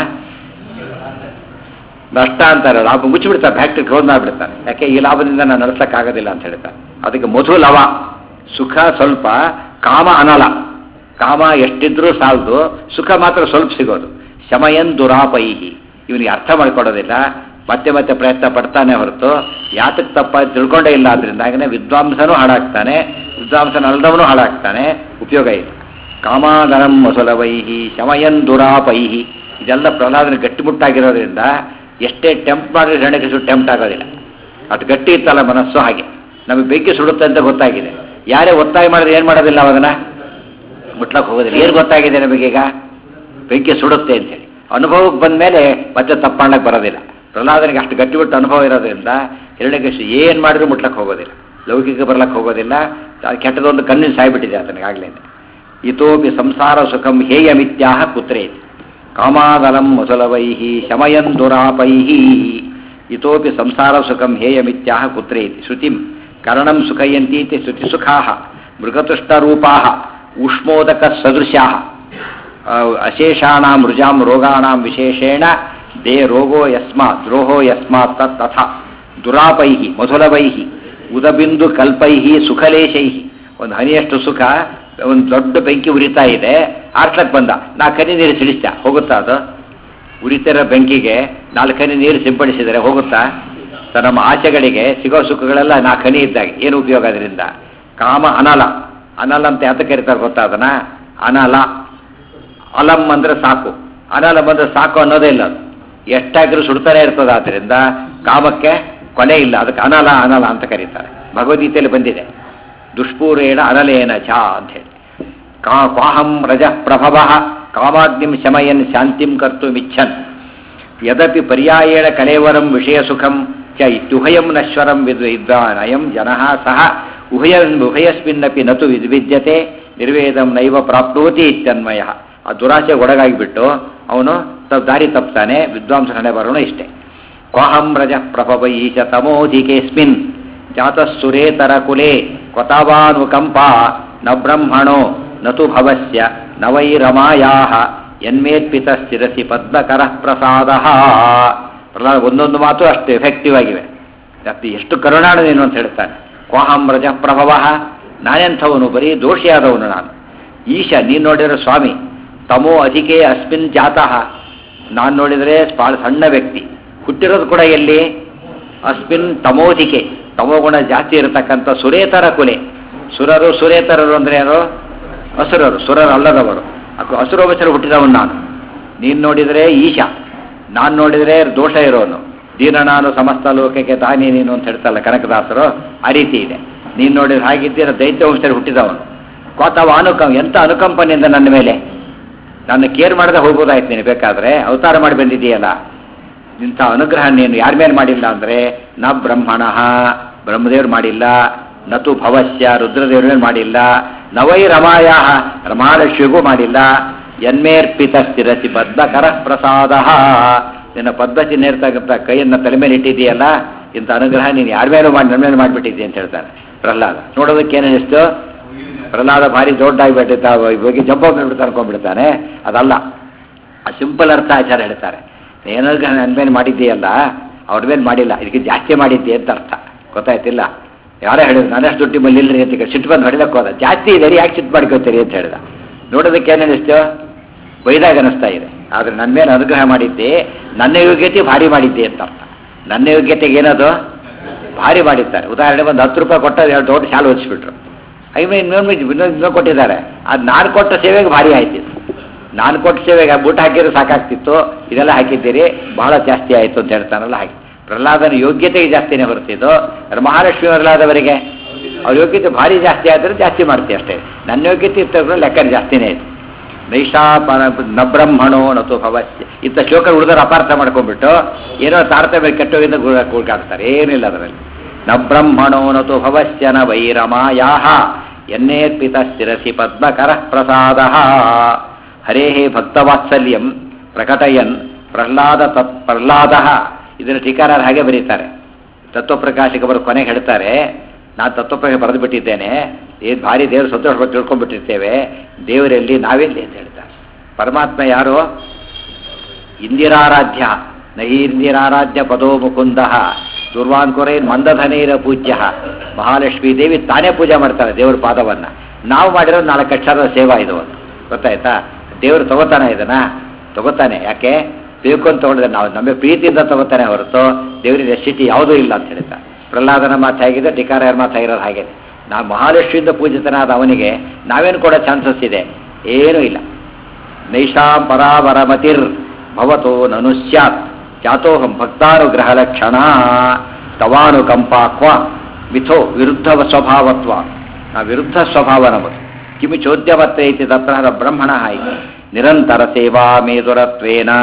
ನಷ್ಟ ಅಂತಾರೆ ಲಾಭ ಮುಚ್ಚಿಬಿಡ್ತಾರೆ ಫ್ಯಾಕ್ಟ್ರಿ ಕ್ಲೋಸ್ ಮಾಡಿಬಿಡ್ತಾರೆ ಯಾಕೆ ಈ ಲಾಭದಿಂದ ನಾನು ನಡೆಸೋಕ್ಕಾಗೋದಿಲ್ಲ ಅಂತ ಹೇಳ್ತಾರೆ ಅದಕ್ಕೆ ಮಧು ಲವ ಸುಖ ಸ್ವಲ್ಪ ಕಾಮ ಅನಲ ಕಾಮ ಎಷ್ಟಿದ್ರೂ ಸಾಲದು ಸುಖ ಮಾತ್ರ ಸ್ವಲ್ಪ ಸಿಗೋದು ಶಮಯನ್ ದುರಾಪೈಹಿ ಇವನಿಗೆ ಅರ್ಥ ಮಾಡ್ಕೊಡೋದಿಲ್ಲ ಮತ್ತೆ ಮತ್ತೆ ಪ್ರಯತ್ನ ಪಡ್ತಾನೆ ಹೊರತು ಯಾತಕ್ಕೆ ತಪ್ಪ ತಿಳ್ಕೊಂಡೇ ಇಲ್ಲ ಆದ್ರಿಂದಾಗನೇ ವಿದ್ವಾಂಸನೂ ಹಾಳಾಗ್ತಾನೆ ವಿದ್ವಾಂಸನ ಅಲ್ದವನು ಹಾಳಾಗ್ತಾನೆ ಉಪಯೋಗ ಇಲ್ಲ ಕಾಮಾದರಂ ಮೊಸಲವೈಹಿ ಶಮಯನ್ ದುರಾಪೈಹಿ ಇದೆಲ್ಲ ಪ್ರಹ್ಲಾದನ ಗಟ್ಟಿಮುಟ್ಟಾಗಿರೋದ್ರಿಂದ ಎಷ್ಟೇ ಟೆಂಪ್ ಮಾಡಿದ್ರೆ ಹೆಣ್ಣಕ್ಕೆ ಟೆಂಪ್ಟ್ ಆಗೋದಿಲ್ಲ ಅದು ಗಟ್ಟಿ ಇತ್ತಲ್ಲ ಮನಸ್ಸು ಹಾಗೆ ನಮಗೆ ಬೆಂಕಿ ಸುಡುತ್ತೆ ಅಂತ ಗೊತ್ತಾಗಿದೆ ಯಾರೇ ಒತ್ತಾಯ ಮಾಡಿದ್ರೆ ಏನು ಮಾಡೋದಿಲ್ಲ ಅವಾಗನ ಮುಟ್ಲಕ್ಕೆ ಹೋಗೋದಿಲ್ಲ ಏನು ಗೊತ್ತಾಗಿದೆ ನಮಗೀಗ ಬೆಂಕಿ ಸುಡುತ್ತೆ ಅಂತೇಳಿ ಅನುಭವಕ್ಕೆ ಬಂದ ಮೇಲೆ ಮತ್ತೆ ತಪ್ಪಾಣಕ್ಕೆ ಬರೋದಿಲ್ಲ ಪ್ರಹ್ಲಾದನಿಗೆ ಅಷ್ಟು ಗಟ್ಟಿಬಿಟ್ಟು ಅನುಭವ ಇರೋದ್ರಿಂದ ಹಿರಣ್ಯಕೇಶು ಏನು ಮಾಡಿದ್ರು ಮುಟ್ಲಕ್ಕೆ ಹೋಗೋದಿಲ್ಲ ಲೌಕಿಕ ಬರ್ಲಕ್ಕೆ ಹೋಗೋದಿಲ್ಲ ಅದು ಕೆಟ್ಟದೊಂದು ಕಣ್ಣಿನ ಸಾಯ್ಬಿಟ್ಟಿದೆ ಆತನಿಗೆ ಆಗ್ಲೇ ಇತೋಪಿ ಸಂಸಾರ ಸುಖಂ ಹೇಯ ಮಿತ್ಯಾಹ ಕುತ್ರೇತಿ ಕಾಮಾದಲಂ ಮುಸಲವೈಹಿ ಶಮಯನ್ ದುರಾಪೈಹಿ ಇತೋಪಿ ಸಂಸಾರ ಸುಖಂ ಹೇಯ ಮಿತ್ಯಾಹ ಕುತ್ರೇತಿ ಶ್ರುತಿಂ ಕರ್ಣಂ ಸುಖಯಂತೀತಿ ಶ್ರುತಿಸುಖಾ ಮೃಗತುಷ್ಟರೂಪಾ ಉಷ್ಮೋದಕ ಸದೃಶಾ ಅಶೇಷಾಣಾಂ ರುಜಾಂ ರೋಗಾಣಾಂ ವಿಶೇಷೇಣ ದೇ ರೋಗೋ ಯಸ್ಮಾತ್ ದ್ರೋಹೋ ಯಸ್ಮಾತ್ ತತ್ ತಥಾ ದುರಾಪೈಹಿ ಮಧುಲವೈಹಿ ಉದಬಿಂದು ಕಲ್ಪೈಹಿ ಸುಖಲೇಶೈಹಿ ಒಂದು ಹನಿಯಷ್ಟು ಸುಖ ಒಂದು ದೊಡ್ಡ ಬೆಂಕಿ ಉರಿತಾ ಇದೆ ಆರ್ಸ್ಲಕ್ಕೆ ಬಂದ ನಾಲ್ಕು ಹನಿ ನೀರು ಸಿಡಿಸ್ತ ಹೋಗುತ್ತಾ ಅದು ಉರಿತಿರೋ ಬೆಂಕಿಗೆ ನಾಲ್ಕು ಹನಿ ನೀರು ಸಿಂಪಡಿಸಿದರೆ ಹೋಗುತ್ತಾ ಸೊ ನಮ್ಮ ಆಚೆಗಳಿಗೆ ಸಿಗೋ ಸುಖಗಳೆಲ್ಲ ನಾಲ್ಕು ಹನಿ ಇದ್ದಾಗ ಏನು ಉಪಯೋಗ ಅದರಿಂದ ಕಾಮ ಅನಲ ಅನಲ ಅಂತ ಯಾತ ಕರೀತಾರೆ ಗೊತ್ತಾ ಅದನ್ನ ಅನಲ ಅಲಂ ಅಂದ್ರೆ ಸಾಕು ಅನಲಂ ಅಂದ್ರೆ ಸಾಕು ಅನ್ನೋದೇ ಇಲ್ಲ ಅದು ಎಷ್ಟಾಗಿರೂ ಸುಡ್ತಾನೆ ಇರ್ತದೆ ಆದ್ದರಿಂದ ಕಾಮಕ್ಕೆ ಕೊನೆ ಇಲ್ಲ ಅದಕ್ಕೆ ಅನಲ ಅನಲ ಅಂತ ಕರೀತಾರೆ ಭಗವದ್ಗೀತೆಯಲ್ಲಿ ಬಂದಿದೆ ದುಷ್ಪೂರೇಣ ಅನಲೇನ ಚ ಅಂತ ಹೇಳಿ ಕಾ ಕ್ವಾಹಂ ರಜ ಪ್ರಭವ ಕಾಮಾಗ್ನಿಂ ಶಮಯನ್ ಶಾಂತಿಂ ಕರ್ತುಮಿಚ್ಛನ್ ಯದಪಿ ಪರ್ಯಾಯೇಣ ಕಲೇವರಂ ವಿಷಯ ಸುಖಂ ಚ ಇತ್ಯುಭಯಂ ನಶ್ವರಂ ವಿದ್ ವಿದ್ವಾನ್ ಅಯಂ ಜನಃ ಸಹ ಉಭಯ ಉಭಯಸ್ಮಿನ್ನಪಿ ನತು ವಿದ್ವಿದ್ಯತೆ ನಿರ್ವೇದಂ ನೈವ ಪ್ರಾಪ್ನೋತಿ ಇತ್ಯನ್ವಯ ಆ ದುರಾಸೆ ಒಳಗಾಗಿಬಿಟ್ಟು ಅವನು ಸ್ವಲ್ಪ ದಾರಿ ತಪ್ತಾನೆ ವಿದ್ವಾಂಸ ಹಣೆ ಬರೋಣ ಇಷ್ಟೇ ಕ್ವಾಹಂ ರಜ ಪ್ರಭವೈ ಚ ತಮೋಧಿಕೇಸ್ಮಿನ್ ಜಾತಸ್ಸುರೇತರ ಕುಲೆ ಕ್ವತಾವಾನುಕಂಪ ನ ಬ್ರಹ್ಮಣೋ ನತು ಭವಸ್ಯ ನ ವೈ ರಮಾಯಾಹ ಯನ್ಮೇತ್ಪಿತ ಸ್ಥಿರಸಿ ಪದ್ಮಕರ ಪ್ರಸಾದ ಪ್ರಹ್ಲಾದ ಒಂದೊಂದು ಮಾತು ಅಷ್ಟು ಎಫೆಕ್ಟಿವ್ ಆಗಿವೆ ಅದು ಎಷ್ಟು ಕರುಣಾಣ ನೀನು ಅಂತ ಹೇಳ್ತಾನೆ ಕ್ವಾಹಂ ರಜ ಪ್ರಭವ ನಾನೆಂಥವನು ಬರೀ ದೋಷಿಯಾದವನು ನಾನು ಈಶ ನೀನು ನೋಡಿದ್ರೆ ಸ್ವಾಮಿ ತಮೋ ಅಧಿಕೆ ಅಸ್ಮಿನ್ ಜಾತಃ ನಾನು ನೋಡಿದರೆ ಭಾಳ ಸಣ್ಣ ವ್ಯಕ್ತಿ ಹುಟ್ಟಿರೋದು ಕೂಡ ಎಲ್ಲಿ ಅಸ್ಮಿನ್ ತಮೋಧಿಕೆ ತಮೋಗುಣ ಜಾಸ್ತಿ ಇರತಕ್ಕಂಥ ಸುರೇತರ ಕುಲೆ ಸುರರು ಸುರೇತರರು ಅಂದ್ರೆ ಯಾರು ಅಸುರರು ಸುರರು ಅಲ್ಲದವರು ಅದು ಅಸುರೋಪಚರು ಹುಟ್ಟಿದವನು ನಾನು ನೀನು ನೋಡಿದರೆ ಈಶ ನಾನು ನೋಡಿದರೆ ದೋಷ ಇರೋನು ದೀನ ನಾನು ಸಮಸ್ತ ಲೋಕಕ್ಕೆ ದಾನಿ ನೀನು ಅಂತ ಹೇಳ್ತಲ್ಲ ಕನಕದಾಸರು ಆ ರೀತಿ ಇದೆ ನೀನು ನೋಡಿದ್ರೆ ಹಾಗಿದ್ದೀರ ದೈತ್ಯ ವಂಶದಲ್ಲಿ ಹುಟ್ಟಿದವನು ಕೋತವ ಅನುಕಂಪ ಎಂಥ ಅನುಕಂಪನೆಯಿಂದ ನನ್ನ ಮೇಲೆ ನಾನು ಕೇರ್ ಮಾಡದೆ ಹೋಗ್ಬೋದಾಯ್ತು ನೀನು ಬೇಕಾದ್ರೆ ಅವತಾರ ಮಾಡಿ ಬಂದಿದೆಯಲ್ಲ ಇಂಥ ಅನುಗ್ರಹ ನೀನು ಯಾರ ಮೇಲೆ ಮಾಡಿಲ್ಲ ಅಂದರೆ ನ ಬ್ರಹ್ಮಣ ಬ್ರಹ್ಮದೇವ್ರು ಮಾಡಿಲ್ಲ ನತು ಭವಸ್ಯ ರುದ್ರದೇವ್ರ ಮೇಲೆ ಮಾಡಿಲ್ಲ ನವೈ ರಮಾಯ ರಮಾಲಕ್ಷ್ಮಿಗೂ ಮಾಡಿಲ್ಲ ಯನ್ಮೇರ್ಪಿತ ಸ್ಥಿರಸಿ ಬದ್ಧಕರ ಪ್ರಸಾದ ನಿನ್ನ ಪದ್ಧತಿ ನೇರ್ತಕ್ಕಂಥ ಕೈಯನ್ನು ತಲೆ ಮೇಲೆ ಇಟ್ಟಿದೆಯಲ್ಲ ಇಂಥ ಅನುಗ್ರಹ ನೀನು ಯಾರ ಮೇಲೂ ಮಾಡಿ ನನ್ನ ಮೇಲೆ ಮಾಡಿಬಿಟ್ಟಿದ್ದೆ ಅಂತ ಹೇಳ್ತಾನೆ ಪ್ರಹ್ಲಾದ ನೋಡೋದಕ್ಕೆ ಏನಿಸ್ತು ಪ್ರಹ್ಲಾದ ಭಾರಿ ದೊಡ್ಡಾಗಿಬಿಟ್ಟಿದ್ದ ಇವಾಗ ಜಂಪ್ ಬಿಡ್ತಾ ಅನ್ಕೊಂಡ್ಬಿಡ್ತಾನೆ ಅದಲ್ಲ ಆ ಸಿಂಪಲ್ ಅರ್ಥ ಆಚಾರ ಹೇಳ್ತಾರೆ ಏನಾದ್ರು ನನ್ನ ಮೇಲೆ ಮಾಡಿದ್ದೀಯಲ್ಲ ಅವ್ರ ಮೇಲೆ ಮಾಡಿಲ್ಲ ಇದಕ್ಕೆ ಜಾಸ್ತಿ ಮಾಡಿದ್ದೆ ಅಂತ ಅರ್ಥ ಗೊತ್ತಾಯ್ತಿಲ್ಲ ಯಾರೋ ಹೇಳಿದ್ರು ನನ್ನಷ್ಟು ದುಡ್ಡು ಮೇಲೆ ಇಲ್ಲರಿ ಅಂತ ಸಿಟ್ಟು ಬಂದು ಹೊಡಿಲಕ್ಕೆ ಹೋದ ಜಾಸ್ತಿ ಇದೆ ರೀ ಯಾಕೆ ಸಿಟ್ಟು ಮಾಡ್ಕೋತೀರಿ ಅಂತ ಹೇಳ್ದ ನೋಡೋದಕ್ಕೆ ಏನು ಅನಿಸ್ತು ಬೈದಾಗ ಅನಿಸ್ತಾ ಇದೆ ಆದರೆ ನನ್ನ ಮೇಲೆ ಅನುಗ್ರಹ ಮಾಡಿದ್ದೆ ನನ್ನ ಯೋಗ್ಯತೆ ಭಾರಿ ಮಾಡಿದ್ದೆ ಅಂತ ಅರ್ಥ ನನ್ನ ಯೋಗ್ಯತೆಗೆ ಏನದು ಭಾರಿ ಮಾಡಿದ್ದಾರೆ ಉದಾಹರಣೆ ಒಂದು ಹತ್ತು ರೂಪಾಯಿ ಕೊಟ್ಟ ಎರಡು ದೊಡ್ಡ ಶಾಲು ಹೊದಿಸ್ಬಿಟ್ರು ಐಮೇ ಇನ್ನೊಂದು ಇನ್ನೊಂದು ಇನ್ನೂ ಕೊಟ್ಟಿದ್ದಾರೆ ಅದು ನಾನು ಕೊಟ್ಟ ಸೇವೆಗೆ ಭಾರಿ ಆಯ್ತು ಇದು. ನಾನು ಕೊಟ್ಟ ಸೇವೆಗೆ ಬೂಟ ಹಾಕಿದ್ರೆ ಸಾಕಾಗ್ತಿತ್ತು ಇದೆಲ್ಲ ಹಾಕಿದ್ದೀರಿ ಬಹಳ ಜಾಸ್ತಿ ಆಯಿತು ಅಂತ ಹೇಳ್ತಾನಲ್ಲ ಹಾಗೆ ಪ್ರಹ್ಲಾದನ ಯೋಗ್ಯತೆಗೆ ಜಾಸ್ತಿನೇ ಹೊರತಿದ್ದು ಅದು ಮಹಾಲಕ್ಷ್ಮಿ ಪ್ರಹ್ಲಾದವರಿಗೆ ಅವ್ರ ಯೋಗ್ಯತೆ ಭಾರಿ ಜಾಸ್ತಿ ಆದರೆ ಜಾಸ್ತಿ ಮಾಡ್ತೀವಿ ಅಷ್ಟೇ ನನ್ನ ಯೋಗ್ಯತೆ ಇರ್ತಕ್ಕೂ ಲೆಕ್ಕ ಜಾಸ್ತಿನೇ ಇದೆ ನೈಷಾ ನ ಬ್ರಹ್ಮಣೋ ನತು ಭವಸ್ಯ ಇಂಥ ಶ್ಲೋಕ ಉಳಿದವರು ಅಪಾರ್ಥ ಮಾಡ್ಕೊಂಡ್ಬಿಟ್ಟು ಏನೋ ತಾರತಮ್ಯ ಕೆಟ್ಟೋಗಿಂದ ಕೂಡ್ಕಾಡ್ತಾರೆ ಏನಿಲ್ಲ ಅದರಲ್ಲಿ ನ ಬ್ರಹ್ಮಣೋ ನತು ಭವಸ್ಯ ನ ವೈರಮಾಯಾಹ ಎನ್ನೇರ್ಪಿತ ಸ್ಥಿರಸಿ ಪದ್ಮಕರ ಪ್ರಸಾದ ಹರೇ ಭಕ್ತವಾತ್ಸಲ್ಯಂ ಪ್ರಕಟಯನ್ ಪ್ರಹ್ಲಾದ ತತ್ ಪ್ರಹ್ಲಾದ ಇದನ್ನು ಟೀಕಾರರು ಹಾಗೆ ಬರೀತಾರೆ ತತ್ವಪ್ರಕಾಶಕ್ಕೆ ಬರೋ ಕೊನೆಗೆ ಹೇಳ್ತಾರೆ ನಾನು ತತ್ವಪ್ರಕಾಶ ಬರೆದು ಬಿಟ್ಟಿದ್ದೇನೆ ಏನು ಭಾರಿ ದೇವರು ಸಂತೋಷ ತಿಳ್ಕೊಂಡ್ಬಿಟ್ಟಿರ್ತೇವೆ ದೇವರಲ್ಲಿ ನಾವೆಲ್ಲಿ ಅಂತ ಹೇಳ್ತಾರೆ ಪರಮಾತ್ಮ ಯಾರು ಇಂದಿರಾರಾಧ್ಯ ನಹಿ ಇಂದಿರಾರಾಧ್ಯ ಪದೋ ಮುಕುಂದ ದುರ್ವಾಂಕುರೈನ್ ಮಂದಧನೇರ ಪೂಜ್ಯ ಮಹಾಲಕ್ಷ್ಮೀ ದೇವಿ ತಾನೇ ಪೂಜೆ ಮಾಡ್ತಾರೆ ದೇವ್ರ ಪಾದವನ್ನು ನಾವು ಮಾಡಿರೋದು ನಾಲ್ಕು ಅಕ್ಷರದ ಸೇವಾ ಇದು ಒಂದು ಗೊತ್ತಾಯ್ತಾ ದೇವರು ತಗೋತಾನೆ ಇದನ್ನ ತಗೋತಾನೆ ಯಾಕೆ ಬೇಕು ಅಂತ ತಗೊಂಡ್ರೆ ನಾವು ನಮಗೆ ಪ್ರೀತಿಯಿಂದ ತಗೋತಾನೆ ಹೊರತು ದೇವರಿಗೆ ನೆಸಿಟಿ ಯಾವುದೂ ಇಲ್ಲ ಅಂತ ಹೇಳ್ತಾರೆ ಪ್ರಹ್ಲಾದನ ಮಾತು ಹೇಗಿದೆ ಟಿಕಾರ ಮಾತು ಆಗಿರೋದು ಹಾಗೆ ನಾವು ಮಹಾಲಕ್ಷ್ಮಿಯಿಂದ ಪೂಜಿತನಾದ ಅವನಿಗೆ ನಾವೇನು ಕೊಡೋ ಚಾನ್ಸಸ್ ಇದೆ ಏನೂ ಇಲ್ಲ ನೈಷಾಂ ಪರಾವರಮತಿರ್ ಭವತೋ ನನು ಸ್ಯಾತ್ ಜಾತೋಹಂ ಭಕ್ತಾನುಗ್ರಹ ಲಕ್ಷಣ ತವಾನುಕಂಪ ಕ್ವ ಮಿಥೋ ವಿರುದ್ಧ ಸ್ವಭಾವತ್ವ ಆ ವಿರುದ್ಧ ಸ್ವಭಾವ ನಮ್ಮದು ಕಿಮಿ ಚೋದ್ಯವತ್ತೆ ಇತಿ ತತ್ರ ಬ್ರಹ್ಮಣ ಇತಿ ನಿರಂತರ ಸೇವಾ ಮೇದುರತ್ವೇನ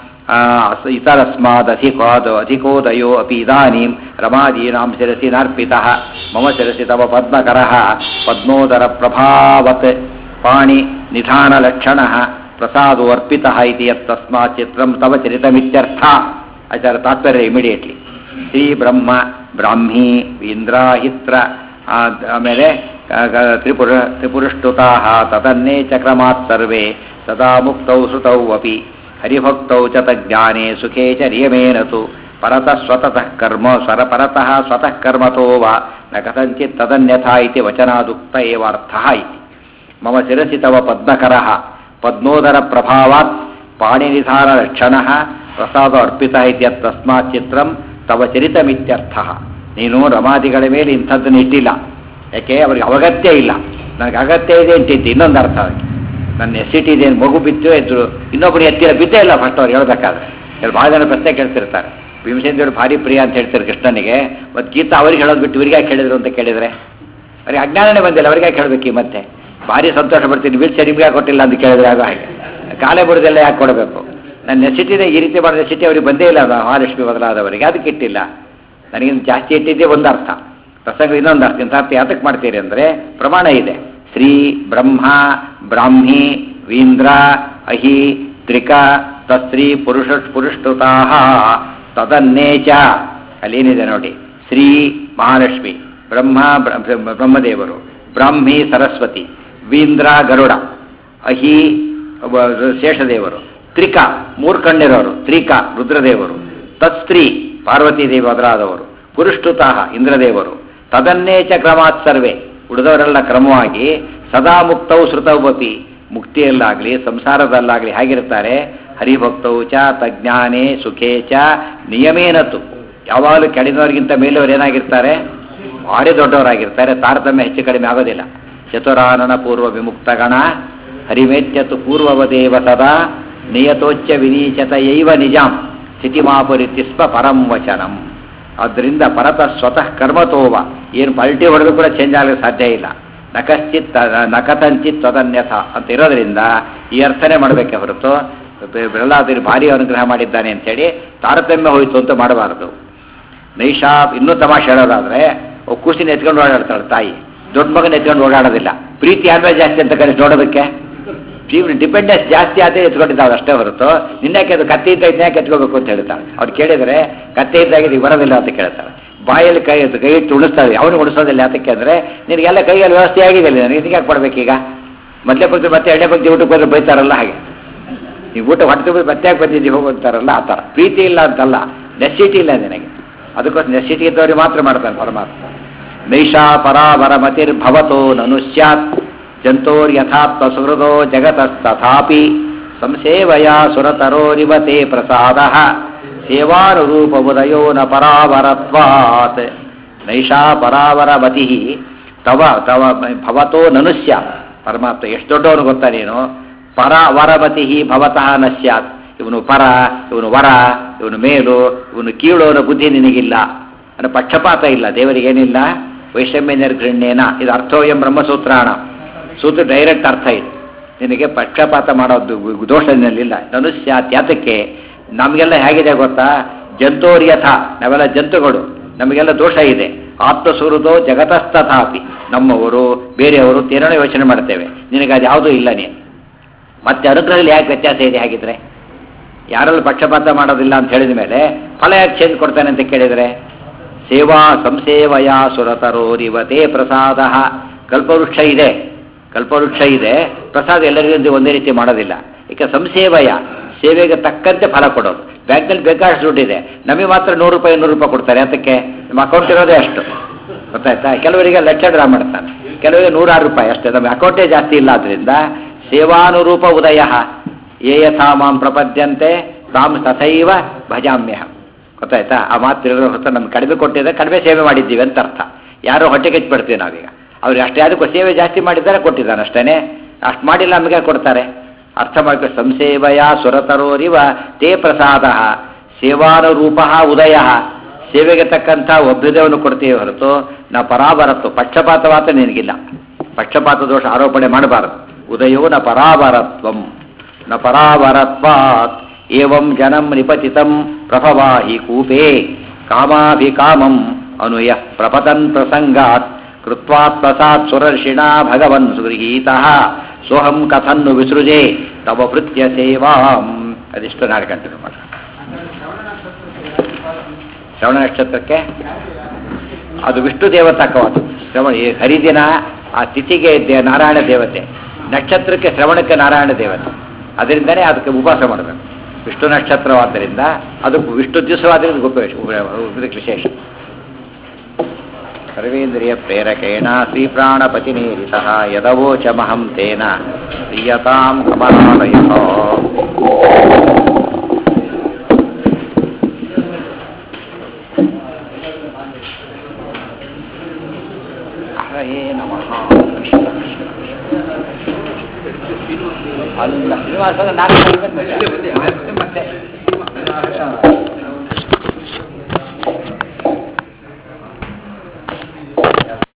ಇತರಸ್ಮಾದಧಿಕೋದ ಅಧಿಕೋದಯೋ ಅಪಿ ಇದಾನೀಂ ರಮಾದೀನಾಂ ಶಿರಸಿ ನಾರ್ಪಿತಃ ಮಮ ಶಿರಸಿ ತವ ಪದ್ಮಕರಃ ಪದ್ಮೋದರ ಪ್ರಭಾವತ್ ಪಾಣಿ ನಿಧಾನಲಕ್ಷಣ ಪ್ರಸಾದೋ ಅರ್ಪಿತಃ ಇತಿ ಯತ್ತಸ್ಮಾತ್ ಚಿತ್ರಂ ತವ ಚರಿತಮಿತ್ಯರ್ಥ ಆಚಾರ ತಾತ್ಪರ್ಯ ಇಮಿಡಿಯೇಟ್ಲಿ ಶ್ರೀ ಬ್ರಹ್ಮ ಬ್ರಾಹ್ಮಿ ಇಂದ್ರಾಹಿತ್ರ ಆಮೇಲೆ ತ್ರಿಪುರ ತ್ರಿಪುರುಷ್ಟುತಾ ತದನ್ನೇ ಚಕ್ರಮಾತ್ ಸರ್ವೇ ಸದಾ ಮುಕ್ತೌ ಶ್ರುತೌ ಅಪಿ ಹರಿಭಕ್ತೌ ಚ ತಜ್ಞಾನೇ ಸುಖೇ ಚ ನಿಯಮೇನ ತು ಪರತಃ ಸ್ವತಃ ಕರ್ಮ ಸ್ವರ ಪರತಃ ಸ್ವತಃ ಕರ್ಮತೋ ವಾ ನ ಕಥಂಚಿತ್ ತದನ್ಯಥಾ ಇತಿ ವಚನಾದುಕ್ತ ಏವಾರ್ಥಃ ಇತಿ ಮಮ ಶಿರಸಿ ತವ ಪದ್ಮಕರಃ ಪದ್ಮೋದರ ಪ್ರಭಾವಾತ್ ಪಾಣಿನಿಧಾನ ಲಕ್ಷಣಃ ಪ್ರಸಾದ ಅರ್ಪಿತ ಇತ್ಯತ್ತಸ್ಮಾತ್ ಚಿತ್ರಂ ತವ ಚರಿತಮಿತ್ಯರ್ಥ ನೀನು ರಮಾದಿಗಳ ಮೇಲೆ ಇಂಥದ್ದನ್ನು ಇಟ್ಟಿಲ್ಲ ಯಾಕೆ ಅವ್ರಿಗೆ ಅಗತ್ಯ ಇಲ್ಲ ನನಗೆ ಅಗತ್ಯ ಇದೆ ಅಂತಿತ್ತು ಇನ್ನೊಂದು ಅರ್ಥ ಅದಕ್ಕೆ ನನ್ನ ಎಸಿಟಿ ಇದೆ ಮಗು ಬಿದ್ದು ಎದ್ರು ಇನ್ನೊಬ್ಬರು ಎತ್ತಿರ ಬಿದ್ದೇ ಇಲ್ಲ ಫಸ್ಟ್ ಅವ್ರು ಹೇಳ್ಬೇಕಾದ್ರೆ ಇಲ್ಲಿ ಭಾಳ ಜನ ಪ್ರಶ್ನೆ ಕೇಳ್ತಿರ್ತಾರೆ ಭೀಮಸೇಂದ್ರ ಭಾರಿ ಪ್ರಿಯ ಅಂತ ಹೇಳ್ತಾರೆ ಕೃಷ್ಣನಿಗೆ ಮತ್ತು ಗೀತಾ ಅವ್ರಿಗೆ ಹೇಳೋದು ಬಿಟ್ಟು ಇವ್ರಿಗೆ ಯಾಕೆ ಹೇಳಿದ್ರು ಅಂತ ಕೇಳಿದರೆ ಅವ್ರಿಗೆ ಅಜ್ಞಾನನೇ ಬಂದಿಲ್ಲ ಅವ್ರಿಗೆ ಯಾಕೆ ಹೇಳಬೇಕು ಈ ಮತ್ತೆ ಭಾರಿ ಸಂತೋಷ ಪಡ್ತೀನಿ ವೀಲ್ ಚೇರ್ ನಿಮ್ಗೆ ಯಾಕೆ ಕೊಟ್ಟಿಲ್ಲ ಅಂತ ಕೇಳಿದ್ರೆ ಆಗ ಹಾಗೆ ಕಾಲೇ ಬುಡದೆಲ್ಲ ಯಾಕೆ ಕೊಡಬೇಕು ನನ್ನ ನೆಸಿಟಿನೇ ಈ ರೀತಿ ಮಾಡಿದ ನೆಸಿಟಿ ಅವ್ರಿಗೆ ಬಂದೇ ಇಲ್ಲ ಮಹಾಲಕ್ಷ್ಮಿ ಬದಲಾದವರಿಗೆ ಅದಕ್ಕೆ ಇಟ್ಟಿಲ್ಲ ನನಗಿಂತ ಜಾಸ್ತಿ ಇಟ್ಟಿದ್ದೇ ಒಂದು ಅರ್ಥ ಪ್ರಸಂಗ ಇನ್ನೊಂದು ಅರ್ಥ ಇಂಥ ಅರ್ಥ ಯಾತಕ್ಕೆ ಮಾಡ್ತೀರಿ ಅಂದರೆ ಪ್ರಮಾಣ ಇದೆ ಶ್ರೀ ಬ್ರಹ್ಮ ಬ್ರಾಹ್ಮಿ ವೀಂದ್ರ ಅಹಿ ತ್ರಿಕ ತಸ್ತ್ರೀ ಪುರುಷ ಪುರುಷ್ಟುತಾ ತದನ್ನೇಚ ಅಲ್ಲೇನಿದೆ ನೋಡಿ ಶ್ರೀ ಮಹಾಲಕ್ಷ್ಮಿ ಬ್ರಹ್ಮ ಬ್ರಹ್ಮದೇವರು ಬ್ರಾಹ್ಮಿ ಸರಸ್ವತಿ ವೀಂದ್ರ ಗರುಡ ಅಹಿ ಶೇಷದೇವರು ತ್ರಿಕ ಮೂರು ಕಣ್ಣಿರೋರು ತ್ರಿಕ ರುದ್ರದೇವರು ತತ್ಸ್ತ್ರೀ ಪಾರ್ವತಿ ದೇವಿ ಮೊದಲಾದವರು ಪುರುಷ್ಟುತಃ ಇಂದ್ರದೇವರು ತದನ್ನೇಚ ಕ್ರಮಾತ್ ಸರ್ವೇ ಉಳಿದವರೆಲ್ಲ ಕ್ರಮವಾಗಿ ಸದಾ ಮುಕ್ತವು ಶ್ರುತವಪಿ ಮುಕ್ತಿಯಲ್ಲಾಗಲಿ ಸಂಸಾರದಲ್ಲಾಗಲಿ ಹೇಗಿರ್ತಾರೆ ಹರಿಭಕ್ತವು ಚ ತಜ್ಞಾನೇ ಸುಖೇ ಚ ನಿಯಮೇನತು ಯಾವಾಗಲೂ ಕೆಳಗಿನವರಿಗಿಂತ ಮೇಲವರು ಏನಾಗಿರ್ತಾರೆ ಭಾರಿ ದೊಡ್ಡವರಾಗಿರ್ತಾರೆ ತಾರತಮ್ಯ ಹೆಚ್ಚು ಕಡಿಮೆ ಆಗೋದಿಲ್ಲ ಚತುರಾನನ ಪೂರ್ವ ವಿಮುಕ್ತಗಣ ಹರಿಮೇತ್ಯತು ಪೂರ್ವವದೇವ ಸದಾ ನಿಯತೋಚ್ಚ ವಿನೀಚತ ಯೈವ ನಿಜಾಂ ಸ್ಥಿತಿಮಾಪುರಿತಿ ಸ್ವ ಪರಂ ವಚನಂ ಆದ್ದರಿಂದ ಪರತ ಸ್ವತಃ ಕರ್ಮತೋವ ಏನು ಪಲ್ಟಿ ಹೊಡೆದು ಕೂಡ ಚೇಂಜ್ ಆಗಲಿಕ್ಕೆ ಸಾಧ್ಯ ಇಲ್ಲ ನಕಶ್ಚಿತ್ ನಕತಂಚಿತ್ ತದನ್ಯಥ ಅಂತ ಇರೋದ್ರಿಂದ ಈ ಅರ್ಥನೆ ಮಾಡಬೇಕೆ ಹೊರತು ಬೆಳ್ಳಾದಿರಿ ಭಾರಿ ಅನುಗ್ರಹ ಮಾಡಿದ್ದಾನೆ ಅಂತೇಳಿ ತಾರತಮ್ಯ ಹೋಯಿತು ಅಂತ ಮಾಡಬಾರದು ನೈಷಾ ಇನ್ನೂ ತಮಾಷೆ ಹೇಳೋದಾದ್ರೆ ಒಬ್ಬ ಕೂಸಿನ ಎತ್ಕೊಂಡು ಓಡಾಡ್ತಾಳೆ ತಾಯಿ ದೊಡ್ಡ ಮಗನ ಎತ್ಕೊಂಡು ಓಡಾಡೋದಿಲ್ಲ ಪ್ರೀತಿ ಯಾರ ಜಾಸ್ತಿ ಅಂತ ಕಲಿಸಿ ನೋಡೋದಕ್ಕೆ ಡಿಪೆಂಡೆನ್ಸ್ ಜಾಸ್ತಿ ಆದ್ರೆ ಎತ್ಕೊಂಡಿದ್ದಾವೆ ಅಷ್ಟೇ ಹೊರತು ನಿನ್ಯಾಕೆ ಅದು ಕತ್ತೆ ಇದ್ದಾಗ ಇನ್ಯಾಕೆ ಎತ್ಕೋಬೇಕು ಅಂತ ಹೇಳ್ತಾಳೆ ಅವ್ರು ಕೇಳಿದರೆ ಕತ್ತೆ ಇದ್ದಾಗ ಇದು ಬರೋದಿಲ್ಲ ಅಂತ ಕೇಳ್ತಾಳೆ ಬಾಯಲ್ಲಿ ಕೈ ಎತ್ತು ಕೈ ಇಟ್ಟು ಉಣಿಸ್ತಾಳೆ ಅವನು ಉಣಿಸೋದಿಲ್ಲ ಯಾತಕ್ಕೆ ಅಂದರೆ ನಿನಗೆಲ್ಲ ಕೈಯಲ್ಲಿ ವ್ಯವಸ್ಥೆ ಆಗಿದೆ ನನಗೆ ಇದಕ್ಕೆ ಯಾಕೆ ಕೊಡ್ಬೇಕೀಗ ಮೊದಲೇ ಬಂದು ಮತ್ತೆ ಎರಡನೇ ಬಂದು ಊಟಕ್ಕೆ ಬಂದ್ರೆ ಬೈತಾರಲ್ಲ ಹಾಗೆ ನೀವು ಊಟ ಹೊಟ್ಟೆ ಬಂದು ಮತ್ತೆ ಯಾಕೆ ಬಂದಿದ್ದೀವಿ ಹೋಗು ಅಂತಾರಲ್ಲ ಆ ಥರ ಪ್ರೀತಿ ಇಲ್ಲ ಅಂತಲ್ಲ ನೆಸಿಟಿ ಇಲ್ಲ ನಿನಗೆ ಅದಕ್ಕೋಸ್ಕರ ನೆಸಿಟಿ ಇದ್ದವ್ರಿಗೆ ಮಾತ್ರ ಮಾಡ್ತಾನೆ ಪರಮಾತ್ಮ ನೈಷಾ ಪರಾವರಮತಿರ್ಭವತೋ ನನು ಸ್ಯಾತ್ ಜಂತೋರ್ಯಥಾತ್ಮ ಸುಹೃದೋ ಜಗತಸ್ತಥಾಪಿ ಸಂಸೇವಯ ಸುರತರೋರಿವತೆ ಪ್ರಸಾದ ಸೇವಾನುರೂಪ ಉದಯೋ ನ ಪರಾವರತ್ವಾತ್ ನೈಷಾ ಪರಾವರಮತಿ ತವ ತವ ಭವತೋ ನನು ಸ್ಯಾತ್ ಪರಮಾತ್ಮ ಎಷ್ಟು ದೊಡ್ಡವನು ಗೊತ್ತಾ ನೀನು ಪರ ವರಮತಿ ಭವತಃ ನ ಸ್ಯಾತ್ ಇವನು ಪರ ಇವನು ವರ ಇವನು ಮೇಲು ಇವನು ಕೀಳು ಅನ್ನೋ ಬುದ್ಧಿ ನಿನಗಿಲ್ಲ ಅನ್ನೋ ಪಕ್ಷಪಾತ ಇಲ್ಲ ದೇವರಿಗೇನಿಲ್ಲ ವೈಷಮ್ಯ ನಿರ್ಗಣ್ಯೇನ ಇದು ಅರ್ಥೋಯಂ ಬ್ರಹ್ಮಸೂತ್ರಾಣ ಸೂತ್ರ ಡೈರೆಕ್ಟ್ ಅರ್ಥ ಇದು ನಿನಗೆ ಪಕ್ಷಪಾತ ಮಾಡೋದು ಗು- ದೋಷದಲ್ಲಿಲ್ಲ ನನುಸ್ಯಾತ್ ಯಾತಕ್ಕೆ ನಮಗೆಲ್ಲ ಹೇಗಿದೆ ಗೊತ್ತಾ ಜಂತೋರ್ಯಥ ನಾವೆಲ್ಲ ಜಂತುಗಳು ನಮಗೆಲ್ಲ ದೋಷ ಇದೆ ಆತ್ಮಸುಹೃದೋ ಜಗತಸ್ತಥಾಪಿ ನಮ್ಮವರು ಬೇರೆಯವರು ತೇನೋ ಯೋಚನೆ ಮಾಡ್ತೇವೆ ನಿನಗೆ ಅದು ಯಾವುದೂ ಇಲ್ಲ ನೀನು ಮತ್ತೆ ಅನುಗ್ರಹದಲ್ಲಿ ಯಾಕೆ ವ್ಯತ್ಯಾಸ ಇದೆ ಹಾಗಿದ್ರೆ ಯಾರಲ್ಲಿ ಪಕ್ಷಪಾತ ಮಾಡೋದಿಲ್ಲ ಅಂತ ಹೇಳಿದ ಮೇಲೆ ಫಲ ಯಾಕೆ ಚೇಂಜ್ ಕೊಡ್ತಾನೆ ಅಂತ ಕೇಳಿದರೆ ಸೇವಾ ಸಂಸೇವಯ ಸುರತರೋರಿವತೆ ಪ್ರಸಾದ ಕಲ್ಪವೃಕ್ಷ ಇದೆ ಕಲ್ಪವೃಕ್ಷ ಇದೆ ಪ್ರಸಾದ ಎಲ್ಲರಿಗೂ ಒಂದೇ ರೀತಿ ಮಾಡೋದಿಲ್ಲ ಈಗ ಸಂಸೇವಯ ಸೇವೆಗೆ ತಕ್ಕಂತೆ ಫಲ ಕೊಡೋದು ಬ್ಯಾಂಕಲ್ಲಿ ಬೇಕಾದಷ್ಟು ದುಡ್ಡಿದೆ ನಮಗೆ ಮಾತ್ರ ನೂರು ರೂಪಾಯಿ ನೂರು ರೂಪಾಯಿ ಕೊಡ್ತಾರೆ ಅದಕ್ಕೆ ನಮ್ಮ ಅಕೌಂಟ್ ಇರೋದೇ ಅಷ್ಟು ಗೊತ್ತಾಯ್ತಾ ಕೆಲವರಿಗೆ ಲಕ್ಷ ಡ್ರಾ ಮಾಡ್ತಾನೆ ಕೆಲವರಿಗೆ ನೂರಾರು ರೂಪಾಯಿ ಅಷ್ಟೇ ನಮ್ಮ ಅಕೌಂಟೇ ಜಾಸ್ತಿ ಇಲ್ಲ ಆದ್ದರಿಂದ ಸೇವಾನುರೂಪ ಉದಯ ಯೇ ಯಥಾ ಮಾಂ ಪ್ರಪದ್ಯಂತೆ ತಾಂ ತಥೈವ ಭಜಾಮ್ಯಹಂ ಗೊತ್ತಾಯ್ತಾ ಆ ಮಾತು ತಿಳಿದ್ರೆ ಹೊತ್ತು ನಮ್ಗೆ ಕಡಿಮೆ ಕೊಟ್ಟಿದ್ರೆ ಕಡಿಮೆ ಸೇವೆ ಮಾಡಿದ್ದೀವಿ ಅಂತ ಅರ್ಥ ಯಾರೋ ಹೊಟ್ಟೆ ಕೆಚ್ಚಿಬಿಡ್ತೀವಿ ನಾವೀಗ ಅವ್ರು ಅಷ್ಟೇ ಅದಕ್ಕೂ ಸೇವೆ ಜಾಸ್ತಿ ಮಾಡಿದ್ದಾರೆ ಕೊಟ್ಟಿದ್ದಾನೆ ಅಷ್ಟೇ ಅಷ್ಟು ಮಾಡಿಲ್ಲ ನಮಗೆ ಕೊಡ್ತಾರೆ ಅರ್ಥ ಮಾಡ್ಕೊ ಸಂಸೇವಯ ಸುರತರೋರಿವ ತೇ ಪ್ರಸಾದ ಸೇವಾನುರೂಪ ಉದಯ ಸೇವೆಗೆ ತಕ್ಕಂಥ ಅಭ್ಯುದಯವನ್ನು ಕೊಡ್ತೀವಿ ಹೊರತು ನಾವು ಪರಾಭರತ್ತು ಪಕ್ಷಪಾತವಾತ ನಿನಗಿಲ್ಲ ಪಕ್ಷಪಾತ ದೋಷ ಆರೋಪಣೆ ಮಾಡಬಾರದು ಉದಯೋ ನ ಪರಾಭರತ್ವಂ ನ ಪರಾವರತ್ವಾತ್ ಏವಂ ಜನಂ ನಿಪತಿತಂ ಪ್ರಭವಾಹಿ ಕೂಪೇ ಕಾಮಾಭಿಕಾಮಂ ಅನುಯ ಪ್ರಪತನ್ ಪ್ರಸಂಗಾತ್ ಕೃತ್ವಾತ್ಮಸಾತ್ ಸುರರ್ಷಿಣಾ ಭಗವನ್ ಸುಗೃಹೀತಃ ಸೋಹಂ ಕಥನ್ನು ವಿಸೃಜೆ ತವ ಭೃತ್ಯ ಸೇವಾಂ ಅದಿಷ್ಟು ನಾಳೆ ಕಂಟಿನ್ಯೂ ಮಾಡಿ ಶ್ರವಣ ನಕ್ಷತ್ರಕ್ಕೆ ಅದು ವಿಷ್ಣು ದೇವತಾಕವಾದ ಶ್ರವಣ ಈ ಹರಿದಿನ ಆ ತಿಥಿಗೆ ದೇ- ನಾರಾಯಣ ದೇವತೆ ನಕ್ಷತ್ರಕ್ಕೆ ಶ್ರವಣಕ್ಕೆ ನಾರಾಯಣ ದೇವತೆ ಅದರಿಂದನೇ ಅದಕ್ಕೆ ಉಪವಾಸ ಮಾಡಬೇಕು ವಿಷ್ಣು ನಕ್ಷತ್ರವಾದ್ದರಿಂದ ಅದು ವಿಷ್ಣು ದಿವಸವಾದ್ರಿಂದ ಉಪ ಇದಕ್ಕೆ ವಿಶೇಷ ಸರ್ವೇಂದ್ರಿಯ ಪ್ರೇರಕೇಣ ಶ್ರೀಪ್ರಾಣಪತಿನೇರಿತ ಯದವೋಚಮಹಂ ತೇನ ಪ್ರಿಯತಾಂ ಕಮಲಾಲಯ ಹರೇ ನಮಃ ಕೃಷ್ಣ ಕೃಷ್ಣ ಅಲ್ಲ ಶ್ರೀನಿವಾಸ ನಾಲ್ಕು ಮತ್ತೆ